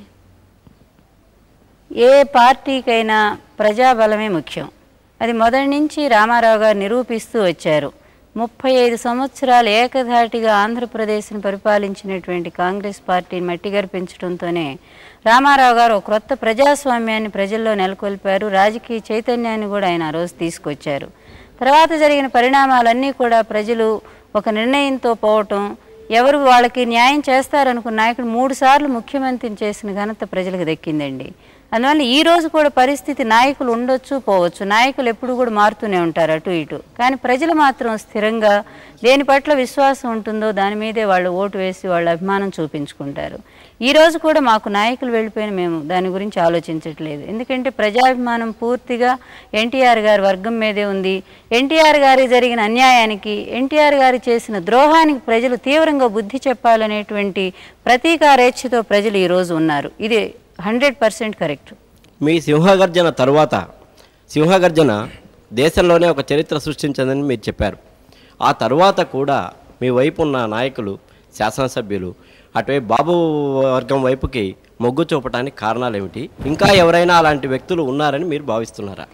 ఏ పార్టీకైనా ప్రజాబలమే ముఖ్యం అది మొదటి నుంచి రామారావు గారు నిరూపిస్తూ వచ్చారు ముప్పై ఐదు సంవత్సరాలు ఏకధాటిగా ఆంధ్రప్రదేశ్ను పరిపాలించినటువంటి కాంగ్రెస్ పార్టీని మట్టిగరిపించడంతోనే రామారావు గారు ఒక క్రొత్త ప్రజాస్వామ్యాన్ని ప్రజల్లో నెలకొల్పారు రాజకీయ చైతన్యాన్ని కూడా ఆయన ఆ రోజు తీసుకొచ్చారు తర్వాత జరిగిన పరిణామాలన్నీ కూడా ప్రజలు ఒక నిర్ణయంతో పోవటం ఎవరు వాళ్ళకి న్యాయం చేస్తారనుకున్న నాయకుడు మూడు సార్లు ముఖ్యమంత్రిని చేసిన ఘనత ప్రజలకు దక్కిందండి అందువల్ల ఈ రోజు కూడా పరిస్థితి నాయకులు ఉండొచ్చు పోవచ్చు నాయకులు ఎప్పుడు కూడా మారుతూనే ఉంటారు అటు ఇటు కానీ ప్రజలు మాత్రం స్థిరంగా దేని పట్ల విశ్వాసం ఉంటుందో దాని మీదే వాళ్ళు ఓటు వేసి వాళ్ళ అభిమానం చూపించుకుంటారు ఈ రోజు కూడా మాకు నాయకులు వెళ్ళిపోయిన మేము దాని గురించి ఆలోచించట్లేదు ఎందుకంటే ప్రజాభిమానం పూర్తిగా ఎన్టీఆర్ గారి వర్గం మీదే ఉంది ఎన్టీఆర్ గారి జరిగిన అన్యాయానికి ఎన్టీఆర్ గారు చేసిన ద్రోహానికి ప్రజలు తీవ్రంగా బుద్ధి చెప్పాలనేటువంటి ప్రతీకారేచ్ఛతో ప్రజలు ఈరోజు ఉన్నారు ఇది హండ్రెడ్ పర్సెంట్ కరెక్ట్
మీ సింహగర్జన తరువాత సింహగర్జన దేశంలోనే ఒక చరిత్ర సృష్టించిందని మీరు చెప్పారు ఆ తరువాత కూడా మీ వైపు ఉన్న నాయకులు శాసనసభ్యులు అటువైపు బాబు వర్గం వైపుకి మొగ్గు చూపడానికి కారణాలు ఏమిటి ఇంకా ఎవరైనా అలాంటి వ్యక్తులు ఉన్నారని మీరు భావిస్తున్నారా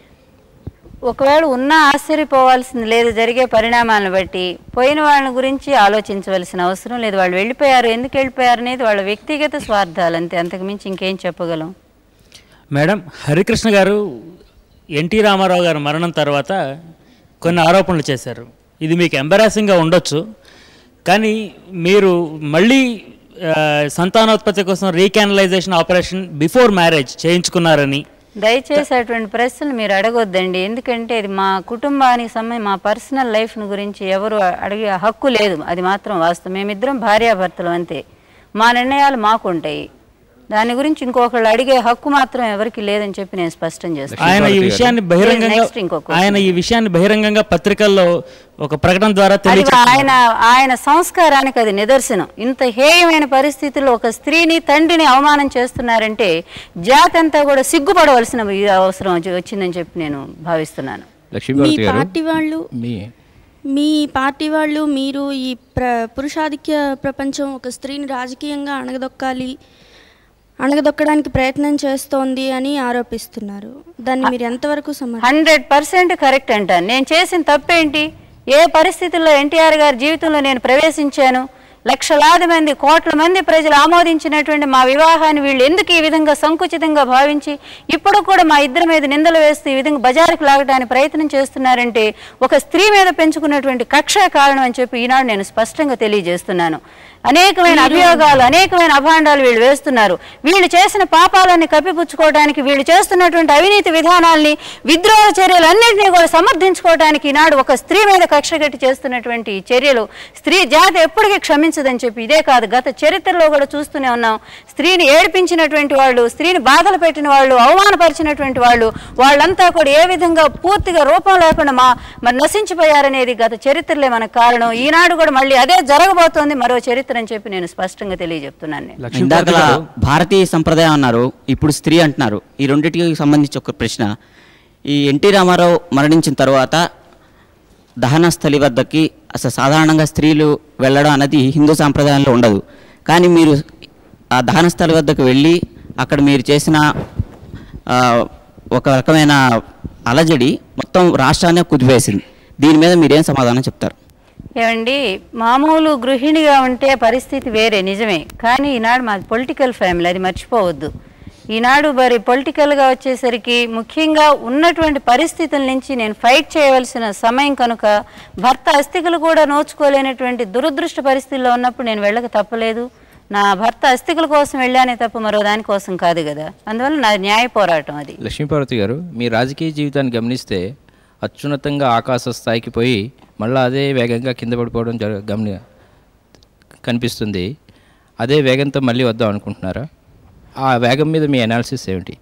ఒకవేళ ఉన్నా ఆశ్చర్యపోవాల్సింది లేదు జరిగే పరిణామాలను బట్టి పోయిన వాళ్ళ గురించి ఆలోచించవలసిన అవసరం లేదు వాళ్ళు వెళ్ళిపోయారు ఎందుకు వెళ్ళిపోయారు అనేది వాళ్ళ వ్యక్తిగత స్వార్థాలు అంతే అంతకుమించి ఇంకేం చెప్పగలం
మేడం హరికృష్ణ గారు ఎన్టీ రామారావు గారి మరణం తర్వాత కొన్ని ఆరోపణలు చేశారు ఇది మీకు ఎంబరాసింగ్గా ఉండొచ్చు కానీ మీరు మళ్ళీ ఆ, సంతానోత్పత్తి కోసం రీకానలైజేషన్ ఆపరేషన్ బిఫోర్ మ్యారేజ్ చేయించుకున్నారని
దయచేసి అటువంటి ప్రశ్నలు మీరు అడగొద్దండి ఎందుకంటే ఇది మా కుటుంబానికి సంబంధించి మా పర్సనల్ లైఫ్ను గురించి ఎవరు అడిగే హక్కు లేదు అది మాత్రం వాస్తవం మేమిద్దరం భార్యాభర్తలు అంతే మా నిర్ణయాలు మాకు ఉంటాయి దాని గురించి ఇంకొకళ్ళు అడిగే హక్కు మాత్రం ఎవరికి లేదని చెప్పి నేను స్పష్టం చేస్తాను
ఆయన ఈ విషయాన్ని బహిరంగంగా
Next ఇంకొక question.
ఆయన ఈ విషయాన్ని బహిరంగంగా పత్రికల్లో ఒక ప్రకటన ద్వారా
అది
తెలియజేస్తున్నారు
ఆయన ఆయన సంస్కారానికి అది నిదర్శనం ఇంత హేయమైన పరిస్థితుల్లో ఒక స్త్రీని తండ్రిని అవమానం చేస్తున్నారంటే జాతి అంతా కూడా సిగ్గుపడవలసిన అవసరం వచ్చి- వచ్చిందని చెప్పి నేను భావిస్తున్నాను
మీ
లక్ష్మీభారతి గారు
పార్టీ వాళ్ళు
మీ
మీ పార్టీ వాళ్ళు మీరు ఈ ప్ర పురుషాధిక్య ప్రపంచం ఒక స్త్రీని రాజకీయంగా అణగదొక్కాలి అణగదొక్కడానికి ప్రయత్నం చేస్తోంది అని ఆరోపిస్తున్నారు దాన్ని మీరు ఎంతవరకు సమర్థ
హండ్రెడ్ పర్సెంట్ కరెక్ట్ అంటాను నేను చేసిన తప్పేంటి ఏ పరిస్థితుల్లో ఎన్టీఆర్ గారి జీవితంలో నేను ప్రవేశించాను లక్షలాది మంది కోట్ల మంది ప్రజలు ఆమోదించినటువంటి మా వివాహాన్ని వీళ్ళు ఎందుకు ఈ విధంగా సంకుచితంగా భావించి ఇప్పుడు కూడా మా ఇద్దరి మీద నిందలు వేస్తూ ఈ విధంగా బజారుకు లాగడానికి ప్రయత్నం చేస్తున్నారంటే ఒక స్త్రీ మీద పెంచుకున్నటువంటి కక్ష కారణం అని చెప్పి ఈనాడు నేను స్పష్టంగా తెలియజేస్తున్నాను అనేకమైన అభియోగాలు అనేకమైన అభాండాలు వీళ్ళు వేస్తున్నారు వీళ్ళు చేసిన పాపాలన్నీ కప్పిపుచ్చుకోవడానికి వీళ్ళు చేస్తున్నటువంటి అవినీతి విధానాల్ని విద్రోహ చర్యలన్నింటినీ కూడా సమర్థించుకోవడానికి ఈనాడు ఒక స్త్రీ మీద కక్ష కట్టి చేస్తున్నటువంటి ఈ చర్యలు స్త్రీ జాతి ఎప్పటికీ క్షమించదని చెప్పి ఇదే కాదు గత చరిత్రలో కూడా చూస్తూనే ఉన్నాం స్త్రీని ఏడిపించినటువంటి వాళ్ళు స్త్రీని బాధలు పెట్టిన వాళ్ళు అవమానపరిచినటువంటి వాళ్ళు వాళ్ళంతా కూడా ఏ విధంగా పూర్తిగా రూపం లేకుండా మా మరి నశించిపోయారనేది గత చరిత్రలే మనకు కారణం ఈనాడు కూడా మళ్ళీ అదే జరగబోతోంది మరో చరిత్ర అని చెప్పి నేను స్పష్టంగా తెలియజెప్తున్నాను నేను
ఇందాకల భారతీయ సంప్రదాయం అన్నారు ఇప్పుడు స్త్రీ అంటున్నారు ఈ రెండింటికి సంబంధించి ఒక ప్రశ్న ఈ ఎన్టీ రామారావు మరణించిన తర్వాత దహన స్థలి వద్దకి అసలు సాధారణంగా స్త్రీలు వెళ్ళడం అన్నది హిందూ సాంప్రదాయంలో ఉండదు కానీ మీరు ఆ దహన స్థలి వద్దకు వెళ్ళి అక్కడ మీరు చేసిన ఆ, ఒక రకమైన అలజడి మొత్తం రాష్ట్రాన్నే కుదివేసింది దీని మీద మీరేం సమాధానం చెప్తారు
ఏమండి మామూలు గృహిణిగా ఉంటే పరిస్థితి వేరే నిజమే కానీ ఈనాడు మాది పొలిటికల్ ఫ్యామిలీ అది మర్చిపోవద్దు ఈనాడు మరి పొలిటికల్గా వచ్చేసరికి ముఖ్యంగా ఉన్నటువంటి పరిస్థితుల నుంచి నేను ఫైట్ చేయవలసిన సమయం కనుక భర్త అస్థికలు కూడా నోచుకోలేనటువంటి దురదృష్ట పరిస్థితుల్లో ఉన్నప్పుడు నేను వెళ్ళక తప్పలేదు నా భర్త అస్థికల కోసం వెళ్ళానే తప్ప మరో దానికోసం కాదు కదా అందువల్ల నా న్యాయ పోరాటం అది
లక్ష్మీపార్వతి గారు మీ రాజకీయ జీవితాన్ని గమనిస్తే అత్యున్నతంగా ఆకాశ స్థాయికి పోయి మళ్ళీ అదే వేగంగా కింద పడిపోవడం జర గమని కనిపిస్తుంది అదే వేగంతో మళ్ళీ వద్దాం అనుకుంటున్నారా ఆ వేగం మీద మీ అనాలిసిస్ ఏమిటి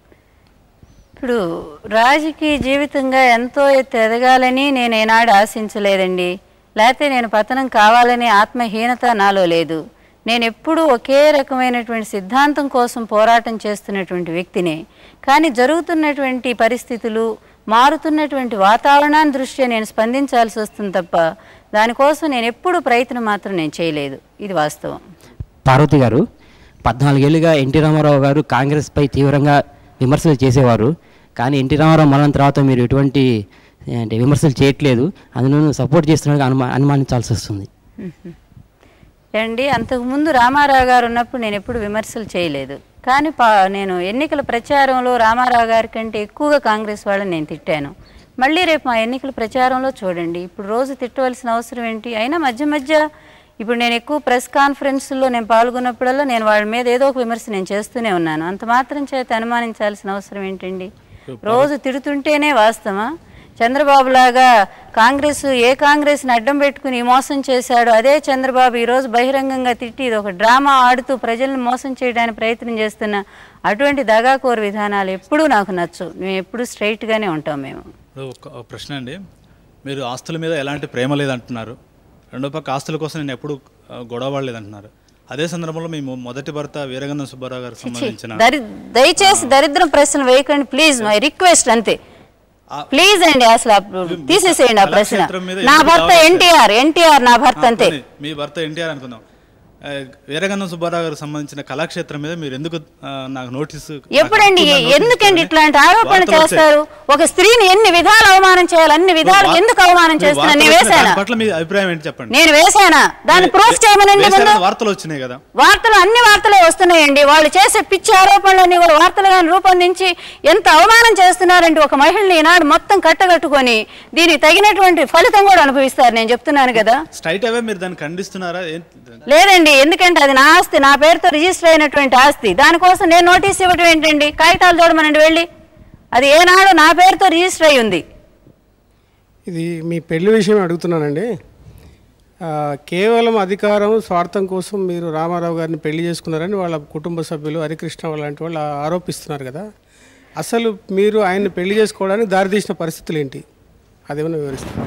ఇప్పుడు రాజకీయ జీవితంగా ఎంతో ఎత్తు ఎదగాలని నేను ఏనాడు ఆశించలేదండి లేకపోతే నేను పతనం కావాలనే ఆత్మహీనత నాలో లేదు నేను ఎప్పుడూ ఒకే రకమైనటువంటి సిద్ధాంతం కోసం పోరాటం చేస్తున్నటువంటి వ్యక్తినే కానీ జరుగుతున్నటువంటి పరిస్థితులు మారుతున్నటువంటి వాతావరణాన్ని దృష్ట్యా నేను స్పందించాల్సి వస్తుంది తప్ప దానికోసం నేను ఎప్పుడూ ప్రయత్నం మాత్రం నేను చేయలేదు ఇది వాస్తవం
పార్వతి గారు పద్నాలుగేళ్లుగా ఎన్టీ రామారావు గారు కాంగ్రెస్పై తీవ్రంగా విమర్శలు చేసేవారు కానీ ఎన్టీ రామారావు మరణం తర్వాత మీరు ఎటువంటి అంటే విమర్శలు చేయట్లేదు అందులో సపోర్ట్ చేస్తున్నట్టుగా అనుమా అనుమానించాల్సి వస్తుంది
అండి అంతకుముందు రామారావు గారు ఉన్నప్పుడు నేను ఎప్పుడు విమర్శలు చేయలేదు కానీ పా నేను ఎన్నికల ప్రచారంలో రామారావు గారి కంటే ఎక్కువగా కాంగ్రెస్ వాళ్ళని నేను తిట్టాను మళ్ళీ రేపు మా ఎన్నికల ప్రచారంలో చూడండి ఇప్పుడు రోజు తిట్టవలసిన అవసరం ఏంటి అయినా మధ్య మధ్య ఇప్పుడు నేను ఎక్కువ ప్రెస్ కాన్ఫరెన్స్లో నేను పాల్గొన్నప్పుడల్లా నేను వాళ్ళ మీద ఏదో ఒక విమర్శ నేను చేస్తూనే ఉన్నాను అంత మాత్రం చేత అనుమానించాల్సిన అవసరం ఏంటండి రోజు తిడుతుంటేనే వాస్తవమా చంద్రబాబు లాగా కాంగ్రెస్ ఏ కాంగ్రెస్ని అడ్డం పెట్టుకుని మోసం చేశాడో అదే చంద్రబాబు ఈరోజు బహిరంగంగా తిట్టి ఇది ఒక డ్రామా ఆడుతూ ప్రజలను మోసం చేయడానికి ప్రయత్నం చేస్తున్న అటువంటి దగాకోరు విధానాలు ఎప్పుడూ నాకు నచ్చు మేము ఎప్పుడూ స్ట్రైట్గానే ఉంటాం మేము
ఇప్పుడు ఒక ఒక ప్రశ్న అండి మీరు ఆస్తుల మీద ఎలాంటి ప్రేమ లేదంటున్నారు రెండో పక్క ఆస్తుల కోసం నేను ఎప్పుడు ఆ, గొడవ పడలేదంటున్నారు అదే సందర్భంలో మీ మొ- మొదటి భర్త వీరగంధం సుబ్బారావు గారికి సంబంధించిన
దరి దయచేసి దరిద్రం ప్రశ్నలు వేయకండి ప్లీజ్ మై రిక్వెస్ట్ అంతే ప్లీజ్ అండి అసలు అప్పుడు తీసేసేయండి ఆ ప్రశ్న
కళాక్షేత్రం మీద
నా
ఎందుకు
భర్త
దావా
ఎన్టీఆర్ ఎన్టీఆర్ నా భర్త
ఆ,
అంతే
పోనీ, మీ భర్త ఎన్టీఆర్ అనుకుందాం ఆ, వీరగంధం సుబ్బారావు గారికి సంబంధించిన కళాక్షేత్రం మీద మీరు ఎందుకు ఆ, నాకు నోటీసు
ఎప్పుడండి
నాకు హక్కు ఉందని
ఎందుకండి
నోటీసు
ఇట్లాంటి ఆరోపణలు
వార్తలు వచ్చాయి.
చేస్తారు ఒక స్త్రీని ఎన్ని విధాలు అవమానం చేయాలి అన్ని విధాలు
వా-
ఎందుకు అవమానం
మీ
చేస్తున్నా
వార్తలు
నేను
వచ్చిన
వేశానా
దాని పట్ల మీ అభిప్రాయం ఏంటి చెప్పండి
నేను వేశానా దాన్ని
వే-
ప్రూఫ్ చేయమనండి ముందు
వేశారని వార్తలు వచ్చినాయి కదా
వార్తలు అన్ని వార్తలే వస్తున్నాయండి వాళ్ళు చేసే పిచ్చి ఆరోపణలన్నీ కూడా వార్తలుగా రూపొందించి ఎంత అవమానం చేస్తున్నారంటే ఒక మహిళని ఈనాడు మొత్తం కట్టగట్టుకొని దీనికి తగినటువంటి ఫలితం కూడా అనుభవిస్తారు నేను చెప్తున్నాను కదా
స్ట్రైట్ అవే మీరు దాన్ని ఖండిస్తున్నారా ఏం
లేదండి ఎందుకంటే అది నా ఆస్తి నా పేరుతో రిజిస్టర్ అయినటువంటి ఆస్తి దానికోసం నేను నోటీస్ ఇవ్వటం ఏంటండి కాగితాలు చూడమనండి వెళ్ళి అది ఏనాడు నా పేరుతో రిజిస్టర్ అయి ఉంది
ఇది మీ పెళ్లి విషయం అడుగుతున్నానండి ఆ, కేవలం అధికారం స్వార్థం కోసం మీరు రామారావు గారిని పెళ్లి చేసుకున్నారని వాళ్ళ కుటుంబ సభ్యులు హరికృష్ణ లాంటి వాళ్ళు ఆరోపిస్తున్నారు కదా అసలు మీరు ఆయన్ని పెళ్లి చేసుకోవడానికి దారితీసిన పరిస్థితులు ఏంటి అదేమైనా వివరిస్తారు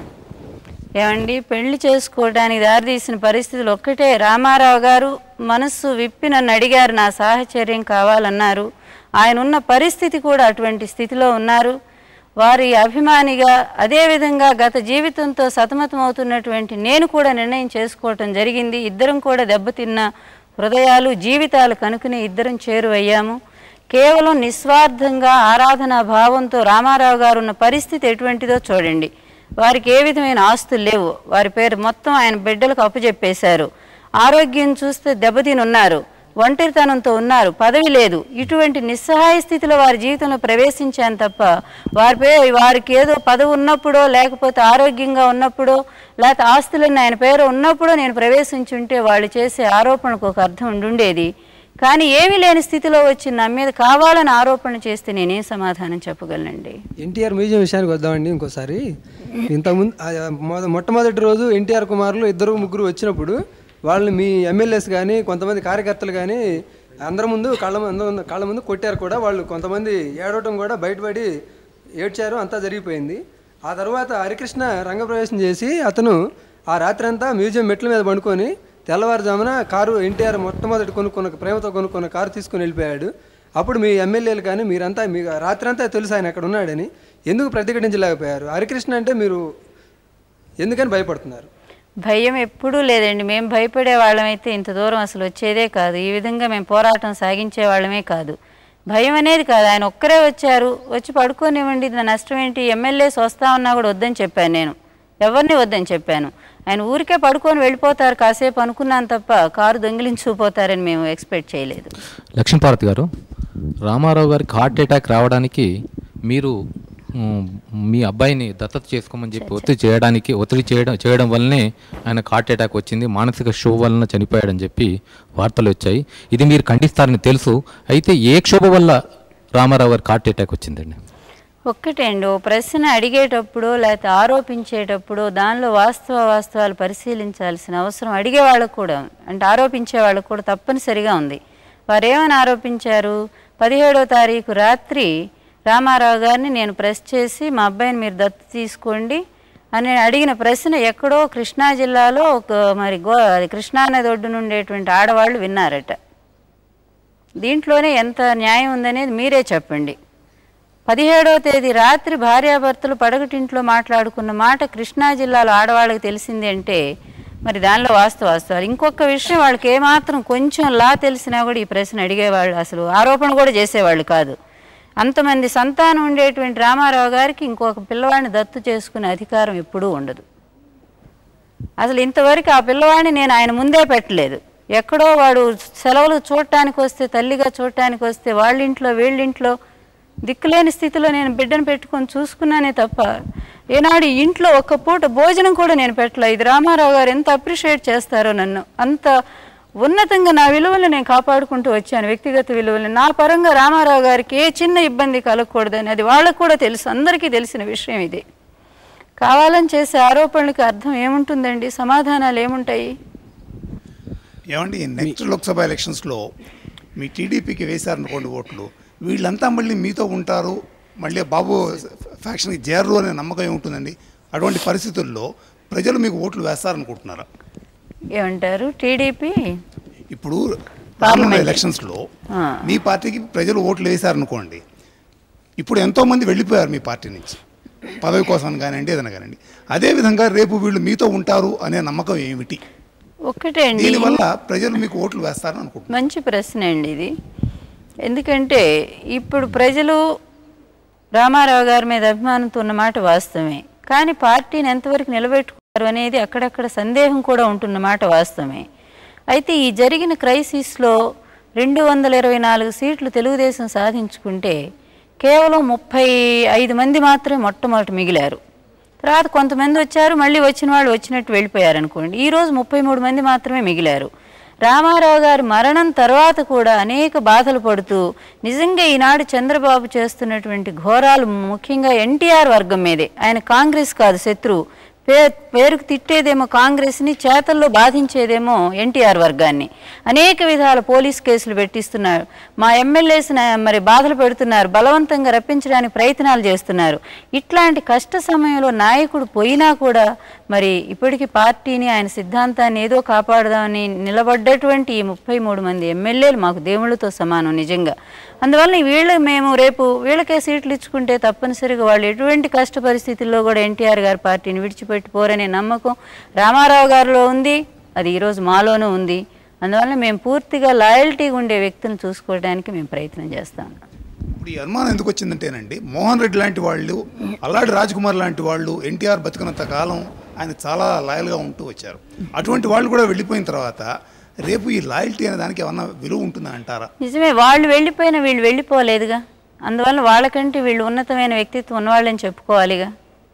ఏమండి పెళ్లి చేసుకోవడానికి దారితీసిన పరిస్థితులు ఒక్కటే రామారావు గారు మనస్సు విప్పి నన్ను అడిగారు నా సాహచర్యం కావాలన్నారు ఆయన ఉన్న పరిస్థితి కూడా అటువంటి స్థితిలో ఉన్నారు వారి అభిమానిగా అదేవిధంగా గత జీవితంతో సతమతమవుతున్నటువంటి నేను కూడా నిర్ణయం చేసుకోవటం జరిగింది ఇద్దరం కూడా దెబ్బతిన్న హృదయాలు జీవితాలు కనుకుని ఇద్దరం చేరువయ్యాము కేవలం నిస్వార్థంగా ఆరాధనా భావంతో రామారావు గారు ఉన్న పరిస్థితి ఎటువంటిదో చూడండి వారికి ఏ విధమైన ఆస్తులు లేవు వారి పేరు మొత్తం ఆయన బిడ్డలకు అప్పచెప్పేశారు ఆరోగ్యం చూస్తే దెబ్బతిని ఉన్నారు ఒంటరితనంతో ఉన్నారు పదవి లేదు ఇటువంటి నిస్సహాయ స్థితిలో వారి జీవితంలో ప్రవేశించాను తప్ప వారి పే వారికి ఏదో పదవి ఉన్నప్పుడో లేకపోతే ఆరోగ్యంగా ఉన్నప్పుడో లేకపోతే ఆస్తులన్నీ ఆయన పేరు ఉన్నప్పుడో నేను ప్రవేశించుంటే వాళ్ళు చేసే ఆరోపణకు ఒక అర్థం ఉండుండేది కానీ ఏమీ లేని స్థితిలో వచ్చి నా మీద కావాలని ఆరోపణ చేస్తే నేనేం సమాధానం చెప్పగలనండి
ఎన్టీఆర్ మ్యూజియం విషయానికి వద్దామండి ఇంకోసారి ఇంతకుముందు ఆ, మొద- మొట్టమొదటి రోజు ఎన్టీఆర్ కుమారులు ఇద్దరు ముగ్గురు వచ్చినప్పుడు వాళ్ళని మీ ఎమ్మెల్యేస్ కానీ కొంతమంది కార్యకర్తలు కానీ అందరి ముందు కళ్ళ ముందు కళ్ళ ముందు కొట్టారు కూడా వాళ్ళు కొంతమంది ఏడవటం కూడా బయటపడి ఏడ్చారు అంతా జరిగిపోయింది ఆ తర్వాత హరికృష్ణ రంగప్రవేశం చేసి అతను ఆ రాత్రి అంతా మ్యూజియం మెట్ల మీద పండుకొని తెల్లవారుజామున కారు ఎన్టీఆర్ మొట్టమొదటి కొనుక్కున్న ప్రేమతో కొనుక్కున్న కారు తీసుకుని వెళ్ళిపోయాడు అప్పుడు మీ ఎమ్మెల్యేలు కానీ మీరంతా మీ రాత్రంతా తెలుసు ఆయన అక్కడ ఉన్నాడని ఎందుకు ప్రతిఘటించలేకపోయారు హరికృష్ణ అంటే మీరు ఎందుకని భయపడుతున్నారు
భయం ఎప్పుడూ లేదండి మేము భయపడే వాళ్ళమైతే ఇంత దూరం అసలు వచ్చేదే కాదు ఈ విధంగా మేము పోరాటం సాగించే వాళ్ళమే కాదు భయం అనేది కాదు ఆయన ఒక్కరే వచ్చారు వచ్చి పడుకోనివ్వండి నా నష్టం ఏంటి ఎమ్మెల్యేస్ వస్తా ఉన్నా కూడా వద్దని చెప్పాను నేను ఎవరిని వద్దని చెప్పాను ఆయన ఊరికే పడుకొని వెళ్ళిపోతారు కాసేపు అనుకున్నాను తప్ప కారు దొంగిలించుకుపోతారని మేము ఎక్స్పెక్ట్ చేయలేదు
లక్ష్మీపార్వతి గారు రామారావు గారికి హార్ట్ అటాక్ రావడానికి మీరు మ్, మీ అబ్బాయిని దత్తత చేసుకోమని చెప్పి ఒత్తిడి చేయడానికి ఒత్తిడి చేయడం చేయడం వల్లనే ఆయనకు హార్ట్ అటాక్ వచ్చింది మానసిక షో వలన చనిపోయాడని చెప్పి వార్తలు వచ్చాయి ఇది మీరు ఖండిస్తారని తెలుసు అయితే ఏ క్షోభ వల్ల రామారావు గారికి హార్ట్ అటాక్ వచ్చిందండి
ఒక్కటే అండి ఓ ప్రశ్న అడిగేటప్పుడు లేకపోతే ఆరోపించేటప్పుడు దానిలో వాస్తవ వాస్తవాలు పరిశీలించాల్సిన అవసరం అడిగే వాళ్ళకు కూడా ఉంది. అంటే ఆరోపించే వాళ్ళకు కూడా తప్పనిసరిగా ఉంది వారు ఏమని ఆరోపించారు పదిహేడో తారీఖు రాత్రి రామారావు గారిని నేను ప్రెస్ చేసి మా అబ్బాయిని మీరు దత్తు తీసుకోండి అని అడిగిన ప్రశ్న ఎక్కడో కృష్ణా జిల్లాలో ఒక మరి గో అది కృష్ణా నది ఒడ్డున ఉండేటువంటి ఆడవాళ్ళు విన్నారట దీంట్లోనే ఎంత న్యాయం ఉందనేది మీరే చెప్పండి పదిహేడవ తేదీ రాత్రి భార్యాభర్తలు పడగటింట్లో మాట్లాడుకున్న మాట కృష్ణా జిల్లాలో ఆడవాళ్ళకి తెలిసింది అంటే మరి దానిలో వాస్తవ వాస్తవాలు ఇంకొక విషయం వాళ్ళకి ఏమాత్రం కొంచెం లా తెలిసినా కూడా ఈ ప్రశ్న అడిగేవాళ్ళు అసలు ఆరోపణ కూడా చేసేవాళ్ళు కాదు అంతమంది సంతానం ఉండేటువంటి రామారావు గారికి ఇంకొక పిల్లవాడిని దత్తు చేసుకునే అధికారం ఎప్పుడూ ఉండదు అసలు ఇంతవరకు ఆ పిల్లవాడిని నేను ఆయన ముందే పెట్టలేదు ఎక్కడో వాడు సెలవులు చూడటానికి వస్తే తల్లిగా చూడటానికి వస్తే వాళ్ళ ఇంట్లో వీళ్ళింట్లో దిక్కులేని స్థితిలో నేను బిడ్డను పెట్టుకొని చూసుకున్నానే తప్ప ఏనాడు ఈ ఇంట్లో ఒక్క పూట భోజనం కూడా నేను పెట్టలే ఇది రామారావు గారు ఎంత అప్రిషియేట్ చేస్తారో నన్ను అంత ఉన్నతంగా నా విలువలు నేను కాపాడుకుంటూ వచ్చాను వ్యక్తిగత విలువలు నా పరంగా రామారావు గారికి ఏ చిన్న ఇబ్బంది కలగకూడదని అది వాళ్ళకు కూడా తెలుసు అందరికీ తెలిసిన విషయం ఇది కావాలని చేసే ఆరోపణలకి అర్థం ఏముంటుందండి సమాధానాలు ఏముంటాయి
ఏమండి నెక్స్ట్ లోక్సభ ఎలక్షన్స్లో మీ టీడీపీకి వేశారనుకోండి ఓట్లు వీళ్ళంతా మళ్ళీ మీతో ఉంటారు మళ్ళీ బాబు ఫ్యాక్షన్కి చేరరు అనే నమ్మకం ఏముంటుందండి అటువంటి పరిస్థితుల్లో ప్రజలు మీకు ఓట్లు వేస్తారనుకుంటున్నారా
ఏమంటారు టీడీపీ
ఇప్పుడు రానున్న ఎలక్షన్స్లో మీ పార్టీకి ప్రజలు ఓట్లు వేశారనుకోండి ఇప్పుడు ఎంతోమంది వెళ్ళిపోయారు మీ పార్టీ నుంచి పదవి కోసం కానివ్వండి ఏదైనా కానివ్వండి అదేవిధంగా రేపు వీళ్ళు మీతో ఉంటారు అనే నమ్మకం ఏమిటి
ఒక్కటే అండి
దీనివల్ల ప్రజలు మీకు ఓట్లు వేస్తారని అనుకుంటున్నారు
మంచి ప్రశ్న అండి ఇది ఎందుకంటే ఇప్పుడు ప్రజలు రామారావు గారి మీద అభిమానంతో ఉన్నమాట వాస్తవమే కానీ పార్టీని ఎంతవరకు నిలబెట్టుకున్నారు అనేది అక్కడక్కడ సందేహం కూడా ఉంటున్నమాట వాస్తవమే అయితే ఈ జరిగిన క్రైసిస్లో రెండు వందల ఇరవై నాలుగు సీట్లు తెలుగుదేశం సాధించుకుంటే కేవలం ముప్పై ఐదు మంది మాత్రమే మొట్టమొదటి మిగిలారు తర్వాత కొంతమంది వచ్చారు మళ్ళీ వచ్చిన వాళ్ళు వచ్చినట్టు వెళ్ళిపోయారు అనుకోండి ఈరోజు ముప్పై మూడు మంది మాత్రమే మిగిలారు రామారావు గారి మరణం తర్వాత కూడా అనేక బాధలు పడుతూ నిజంగా ఈనాడు చంద్రబాబు చేస్తున్నటువంటి ఘోరాలు ముఖ్యంగా ఎన్టీఆర్ వర్గం మీదే ఆయన కాంగ్రెస్ కాదు శత్రువు పే పేరుకు తిట్టేదేమో కాంగ్రెస్ని చేతల్లో బాధించేదేమో ఎన్టీఆర్ వర్గాన్ని అనేక విధాల పోలీస్ కేసులు పెట్టిస్తున్నారు మా ఎమ్మెల్యేస్ని మరి బాధలు పెడుతున్నారు బలవంతంగా రప్పించడానికి ప్రయత్నాలు చేస్తున్నారు ఇట్లాంటి కష్ట సమయంలో నాయకుడు పోయినా కూడా మరి ఇప్పటికీ పార్టీని ఆయన సిద్ధాంతాన్ని ఏదో కాపాడదామని నిలబడ్డటువంటి ఈ ముప్పై మూడు మంది ఎమ్మెల్యేలు మాకు దేవుళ్ళతో సమానం నిజంగా అందువల్ల వీళ్ళు మేము రేపు వీళ్ళకే సీట్లు ఇచ్చుకుంటే తప్పనిసరిగా వాళ్ళు ఎటువంటి కష్ట పరిస్థితుల్లో కూడా ఎన్టీఆర్ గారి పార్టీని విడిచిపెట్టిపోరనే నమ్మకం రామారావు గారిలో ఉంది అది ఈరోజు మాలోనూ ఉంది అందువల్ల మేము పూర్తిగా లాయల్టీగా ఉండే వ్యక్తులను చూసుకోవడానికి మేము ప్రయత్నం చేస్తాం
ఇప్పుడు ఈ అనుమానం ఎందుకు వచ్చిందంటేనండి మోహన్ రెడ్డి లాంటి వాళ్ళు అల్లాడి రాజ్కుమార్ లాంటి వాళ్ళు ఎన్టీఆర్ బతికినంత కాలం ఆయన చాలా లాయల్గా ఉంటూ వచ్చారు అటువంటి వాళ్ళు కూడా వెళ్ళిపోయిన తర్వాత రేపు ఈ లాయల్టీ అనే దానికి ఏమన్నా విలువ ఉంటుందని అంటారా
నిజమే వాళ్ళు వెళ్ళిపోయినా వీళ్ళు వెళ్ళిపోలేదుగా అందువల్ల వాళ్ళకంటే వీళ్ళు ఉన్నతమైన వ్యక్తిత్వం ఉన్నవాళ్ళని చెప్పుకోవాలిగా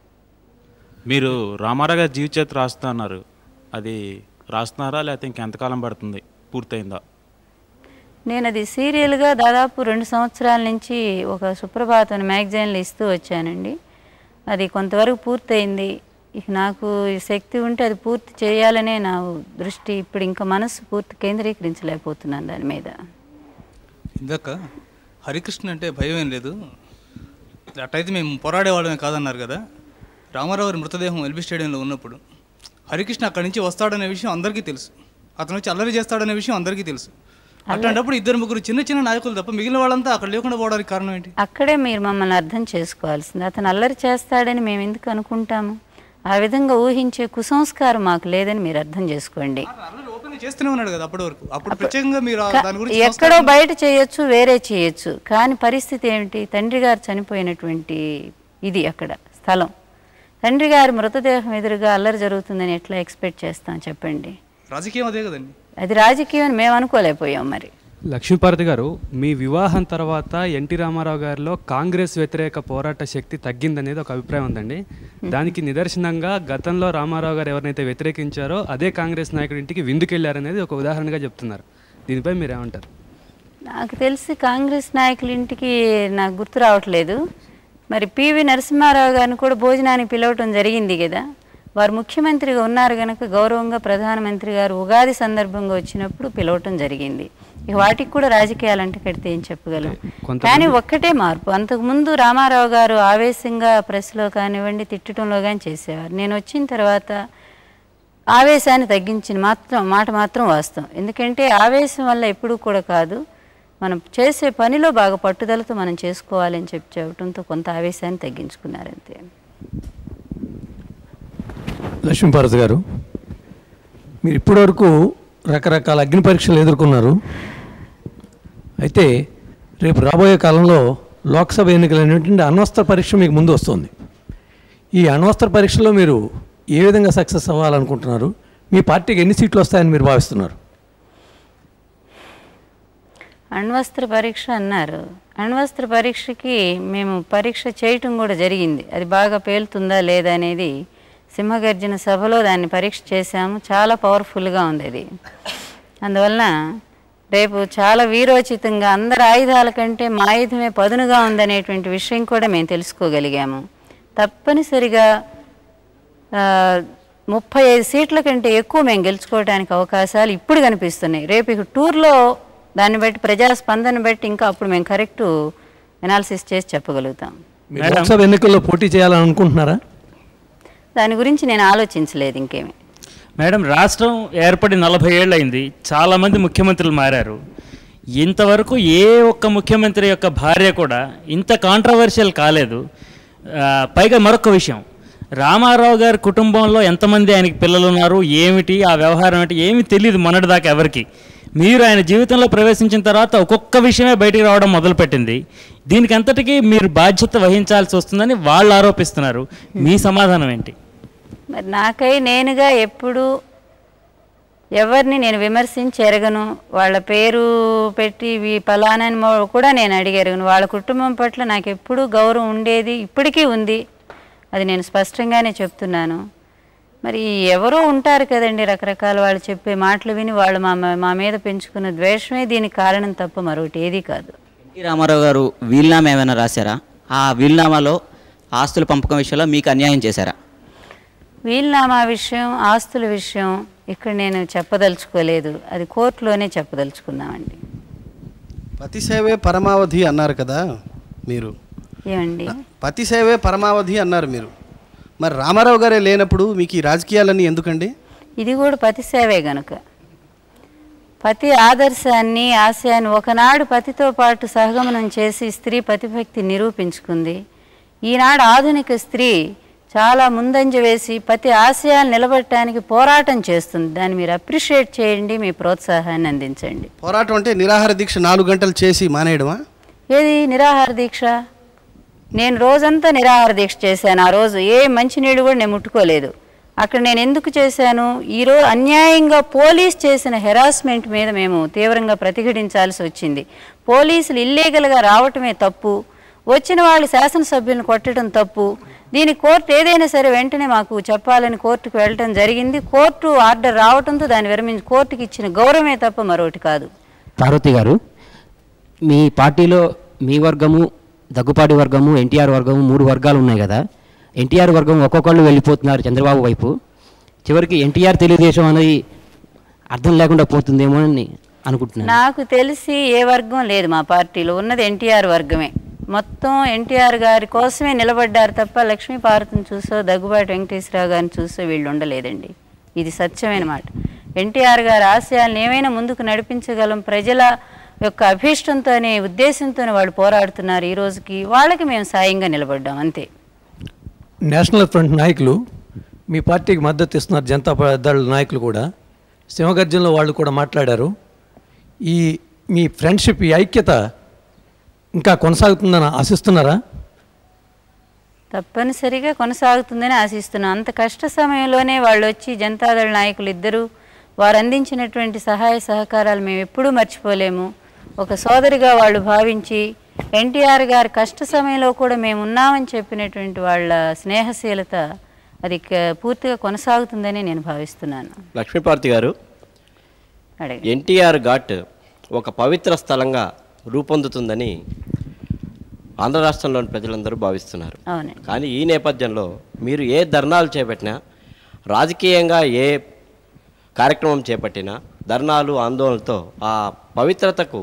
మీరు రామారావు గారి జీవిత చరిత్ర రాస్తా అన్నారు అది రాస్తున్నారా లేకపోతే ఇంకెంతకాలం పడుతుంది పూర్తయిందా
నేను అది సీరియల్గా దాదాపు రెండు సంవత్సరాల నుంచి ఒక సుప్రభాతం మ్యాగజైన్లు ఇస్తూ వచ్చానండి అది కొంతవరకు పూర్తయింది ఇక నాకు ఈ శక్తి ఉంటే అది పూర్తి చేయాలనే నా దృష్టి ఇప్పుడు ఇంకా మనసు పూర్తి కేంద్రీకరించలేకపోతున్నాను దాని మీద
ఇందాక హరికృష్ణ అంటే భయం ఏం లేదు అట్టయితే మేము పోరాడేవాళ్ళమే కాదన్నారు కదా రామారావు గారి మృతదేహం ఎల్బీ స్టేడియంలో ఉన్నప్పుడు హరికృష్ణ అక్కడి నుంచి వస్తాడనే విషయం అందరికీ తెలుసు అతను వచ్చి అల్లరి చేస్తాడనే విషయం అందరికీ తెలుసు అట్లాంటప్పుడు ఇద్దరు ముగ్గురు చిన్న చిన్న నాయకులు తప్ప మిగిలిన వాళ్ళంతా అక్కడ లేకుండా పోవడానికి కారణం ఏంటి
అక్కడే మీరు మమ్మల్ని అర్థం చేసుకోవాల్సింది అతను అల్లరి చేస్తాడని మేము ఎందుకు అనుకుంటాము ఆ విధంగా ఊహించే కుసంస్కారం మాకు లేదని మీరు అర్థం చేసుకోండి
ఓపెన్ చేస్తూనే ఉన్నాడు కదా అప్పటి వరకు అప్పుడు ప్రత్యేకంగా మీరు ఆ
క-
దాని గురించి
ఎక్కడో బయట చేయొచ్చు వేరే చేయొచ్చు కానీ పరిస్థితి ఏమిటి తండ్రి గారు చనిపోయినటువంటి ఇది అక్కడ స్థలం తండ్రి గారి మృతదేహం ఎదురుగా అల్లరి జరుగుతుందని ఎట్లా ఎక్స్పెక్ట్ చేస్తాం చెప్పండి
రాజకీయం అదే కదండి
అది రాజకీయం అని మేము అనుకోలేకపోయాం మరి
లక్ష్మీపార్వతి గారు మీ వివాహం తర్వాత ఎన్టీ రామారావు గారిలో కాంగ్రెస్ వ్యతిరేక పోరాట శక్తి తగ్గిందనేది ఒక అభిప్రాయం ఉందండి దానికి నిదర్శనంగా గతంలో రామారావు గారు ఎవరినైతే వ్యతిరేకించారో అదే కాంగ్రెస్ నాయకుడి ఇంటికి విందుకెళ్లారనేది ఒక ఉదాహరణగా చెప్తున్నారు దీనిపై మీరు ఏమంటారు
నాకు తెలిసి కాంగ్రెస్ నాయకుల ఇంటికి నాకు గుర్తు రావట్లేదు మరి పివి నరసింహారావు గారిని కూడా భోజనానికి పిలవటం జరిగింది కదా వారు ముఖ్యమంత్రిగా ఉన్నారు కనుక గౌరవంగా ప్రధానమంత్రి గారు ఉగాది సందర్భంగా వచ్చినప్పుడు పిలవటం జరిగింది ఇక వాటికి కూడా రాజకీయాలంటే కడితే ఏం చెప్పగలం
కొంతమంది-
కానీ ఒక్కటే మార్పు అంతకుముందు రామారావు గారు ఆవేశంగా ప్రెస్లో కానివ్వండి తిట్టడంలో కానీ చేసేవారు నేను వచ్చిన తర్వాత ఆవేశాన్ని తగ్గించిన మాత్రం మాట మాత్రం వాస్తవం ఎందుకంటే ఆవేశం వల్ల ఎప్పుడూ కూడా కాదు మనం చేసే పనిలో బాగా పట్టుదలతో మనం చేసుకోవాలని చెప్పి చెప్పడంతో కొంత ఆవేశాన్ని తగ్గించుకున్నారంతే
లక్ష్మీపార్వతి గారు మీరు ఇప్పటివరకు రకరకాల అగ్ని పరీక్షలు ఎదుర్కొన్నారు అయితే రేపు రాబోయే కాలంలో లోక్సభ ఎన్నికలు అనేటువంటి అణ్వస్త్ర పరీక్ష మీకు ముందు వస్తుంది ఈ అణ్వస్త్ర పరీక్షలో మీరు ఏ విధంగా సక్సెస్ అవ్వాలనుకుంటున్నారు మీ పార్టీకి ఎన్ని సీట్లు వస్తాయని మీరు భావిస్తున్నారు
అణ్వస్త్ర పరీక్ష అన్నారు అణ్వస్త్ర పరీక్షకి మేము పరీక్ష చేయటం కూడా జరిగింది అది బాగా పేలుతుందా లేదా అనేది సింహగర్జన సభలో దాన్ని పరీక్ష చేశాము చాలా పవర్ఫుల్గా ఉంది అది అందువలన రేపు చాలా వీరోచితంగా అందరి ఆయుధాల కంటే మా ఆయుధమే పదునుగా ఉందనేటువంటి విషయం కూడా మేము తెలుసుకోగలిగాము తప్పనిసరిగా ఆ, ముప్పై ఐదు సీట్ల కంటే ఎక్కువ మేము గెలుచుకోవడానికి అవకాశాలు ఇప్పుడు కనిపిస్తున్నాయి రేపు ఇక టూర్లో దాన్ని బట్టి ప్రజాస్పందన బట్టి ఇంకా అప్పుడు మేము కరెక్ట్ ఎనాలిసిస్ చేసి చెప్పగలుగుతాం
మీరు లోక్సభ ఎన్నికల్లో పోటీ చేయాలని అనుకుంటున్నారా
దాని గురించి నేను ఆలోచించలేదు ఇంకేమి
మేడం రాష్ట్రం ఏర్పడి నలభై ఏళ్ళు అయింది చాలామంది ముఖ్యమంత్రులు మారారు ఇంతవరకు ఏ ఒక్క ముఖ్యమంత్రి యొక్క భార్య కూడా ఇంత కాంట్రవర్షియల్ కాలేదు ఆ, పైగా మరొక విషయం రామారావు గారి కుటుంబంలో ఎంతమంది ఆయనకి పిల్లలు ఉన్నారు ఏమిటి ఆ వ్యవహారం ఏంటి ఏమీ తెలియదు మొన్నటిదాకా ఎవరికి మీరు ఆయన జీవితంలో ప్రవేశించిన తర్వాత ఒక్కొక్క విషయమే బయటికి రావడం మొదలుపెట్టింది దీనికి అంతటికీ మీరు బాధ్యత వహించాల్సి వస్తుందని వాళ్ళు ఆరోపిస్తున్నారు మీ సమాధానం ఏంటి
మరి నాకై నేనుగా ఎప్పుడు ఎవరిని నేను విమర్శించి ఎరగను వాళ్ళ పేరు పెట్టి వీ పలానని మొ- కూడా నేను అడిగి ఎరగను వాళ్ళ కుటుంబం పట్ల నాకు ఎప్పుడూ గౌరవం ఉండేది ఇప్పటికీ ఉంది అది నేను స్పష్టంగానే చెప్తున్నాను మరి ఎవరో ఉంటారు కదండి రకరకాల వాళ్ళు చెప్పే మాటలు విని వాళ్ళు మా మా మీద పెంచుకున్న ద్వేషమే దీనికి కారణం తప్ప మరొకటి ఏదీ కాదు
ఎన్టీ రామారావు గారు వీల్నామా ఏమైనా రాశారా ఆ వీల్నామాలో ఆస్తుల పంపకం విషయంలో మీకు అన్యాయం చేశారా
వీలునామా విషయం ఆస్తుల విషయం ఇక్కడ నేను చెప్పదలుచుకోలేదు అది కోర్టులోనే చెప్పదలుచుకున్నామండి
పతి సేవే పరమావధి అన్నారు కదా మీరు
ఏమండి
పతి సేవే పరమావధి అన్నారు మీరు మరి రామారావు గారే లేనప్పుడు మీకు ఈ రాజకీయాలన్నీ ఎందుకండి
ఇది కూడా పతి సేవే గనుక పతి ఆదర్శాన్ని ఆశయాన్ని ఒకనాడు పతితో పాటు సహగమనం చేసి స్త్రీ పతిభక్తి నిరూపించుకుంది ఈనాడు ఆధునిక స్త్రీ చాలా ముందంజ వేసి పతి ఆశయాలు నిలబెట్టడానికి పోరాటం చేస్తుంది దాన్ని మీరు అప్రిషియేట్ చేయండి మీ ప్రోత్సాహాన్ని అందించండి
పోరాటం అంటే నిరాహార దీక్ష నాలుగు గంటలు చేసి మానేయడమా
ఏది నిరాహార దీక్ష నేను రోజంతా నిరాహార దీక్ష చేశాను ఆ రోజు ఏ మంచినీళ్ళు కూడా నేను ముట్టుకోలేదు అక్కడ నేను ఎందుకు చేశాను ఈరోజు అన్యాయంగా పోలీస్ చేసిన హెరాస్మెంట్ మీద మేము తీవ్రంగా ప్రతిఘటించాల్సి వచ్చింది పోలీసులు ఇల్లీగల్గా రావటమే తప్పు వచ్చిన వాళ్ళు శాసనసభ్యులను కొట్టడం తప్పు దీని కోర్టు ఏదైనా సరే వెంటనే మాకు చెప్పాలని కోర్టుకు వెళ్ళటం జరిగింది కోర్టు ఆర్డర్ రావడంతో దాన్ని విరమించి కోర్టుకి ఇచ్చిన గౌరవమే తప్ప మరొకటి కాదు
పార్వతి గారు మీ పార్టీలో మీ వర్గము దగ్గుపాటి వర్గము ఎన్టీఆర్ వర్గము మూడు వర్గాలు ఉన్నాయి కదా ఎన్టీఆర్ వర్గం ఒక్కొక్కళ్ళు వెళ్ళిపోతున్నారు చంద్రబాబు వైపు చివరికి ఎన్టీఆర్ తెలుగుదేశం అనేది అర్థం లేకుండా పోతుందేమో అని అనుకుంటున్నాను
నాకు తెలిసి ఏ వర్గం లేదు మా పార్టీలో ఉన్నది ఎన్టీఆర్ వర్గమే మొత్తం ఎన్టీఆర్ గారి కోసమే నిలబడ్డారు తప్ప లక్ష్మీ పార్వతిని చూసో దగ్గుబాటి వెంకటేశ్వరరావు గారిని చూసో వీళ్ళు ఉండలేదండి ఇది సత్యమైన మాట ఎన్టీఆర్ గారి ఆశయాలను ఏమైనా ముందుకు నడిపించగలం ప్రజల యొక్క అభీష్టంతో అనే ఉద్దేశంతోనే వాళ్ళు పోరాడుతున్నారు ఈ రోజుకి వాళ్ళకి మేము సాయంగా నిలబడ్డాం అంతే
నేషనల్ ఫ్రంట్ నాయకులు మీ పార్టీకి మద్దతు ఇస్తున్నారు జనతా పా- దళ నాయకులు కూడా సింహగర్జనలో వాళ్ళు కూడా మాట్లాడారు ఈ మీ ఫ్రెండ్షిప్ ఈ ఐక్యత ఇంకా కొనసాగుతుందని ఆశిస్తున్నారా
తప్పనిసరిగా కొనసాగుతుందని ఆశిస్తున్నాం అంత కష్ట సమయంలోనే వాళ్ళు వచ్చి జనతాదళ నాయకులు ఇద్దరు వారు అందించినటువంటి సహాయ సహకారాలు మేము ఎప్పుడూ మర్చిపోలేము ఒక సోదరిగా వాళ్ళు భావించి ఎన్టీఆర్ గారి కష్ట సమయంలో కూడా మేము ఉన్నామని చెప్పినటువంటి వాళ్ళ స్నేహశీలత అది క- పూర్తిగా కొనసాగుతుందని నేను భావిస్తున్నాను
లక్ష్మీపార్తి గారు
అడగండి
ఎన్టీఆర్ ఘాట్ ఒక పవిత్ర స్థలంగా రూపొందుతుందని ఆంధ్ర రాష్ట్రంలోని ప్రజలందరూ భావిస్తున్నారు
అవును
కానీ ఈ నేపథ్యంలో మీరు ఏ ధర్నాలు చేపట్టినా రాజకీయంగా ఏ కార్యక్రమం చేపట్టినా ధర్నాలు ఆందోళనలతో ఆ పవిత్రతకు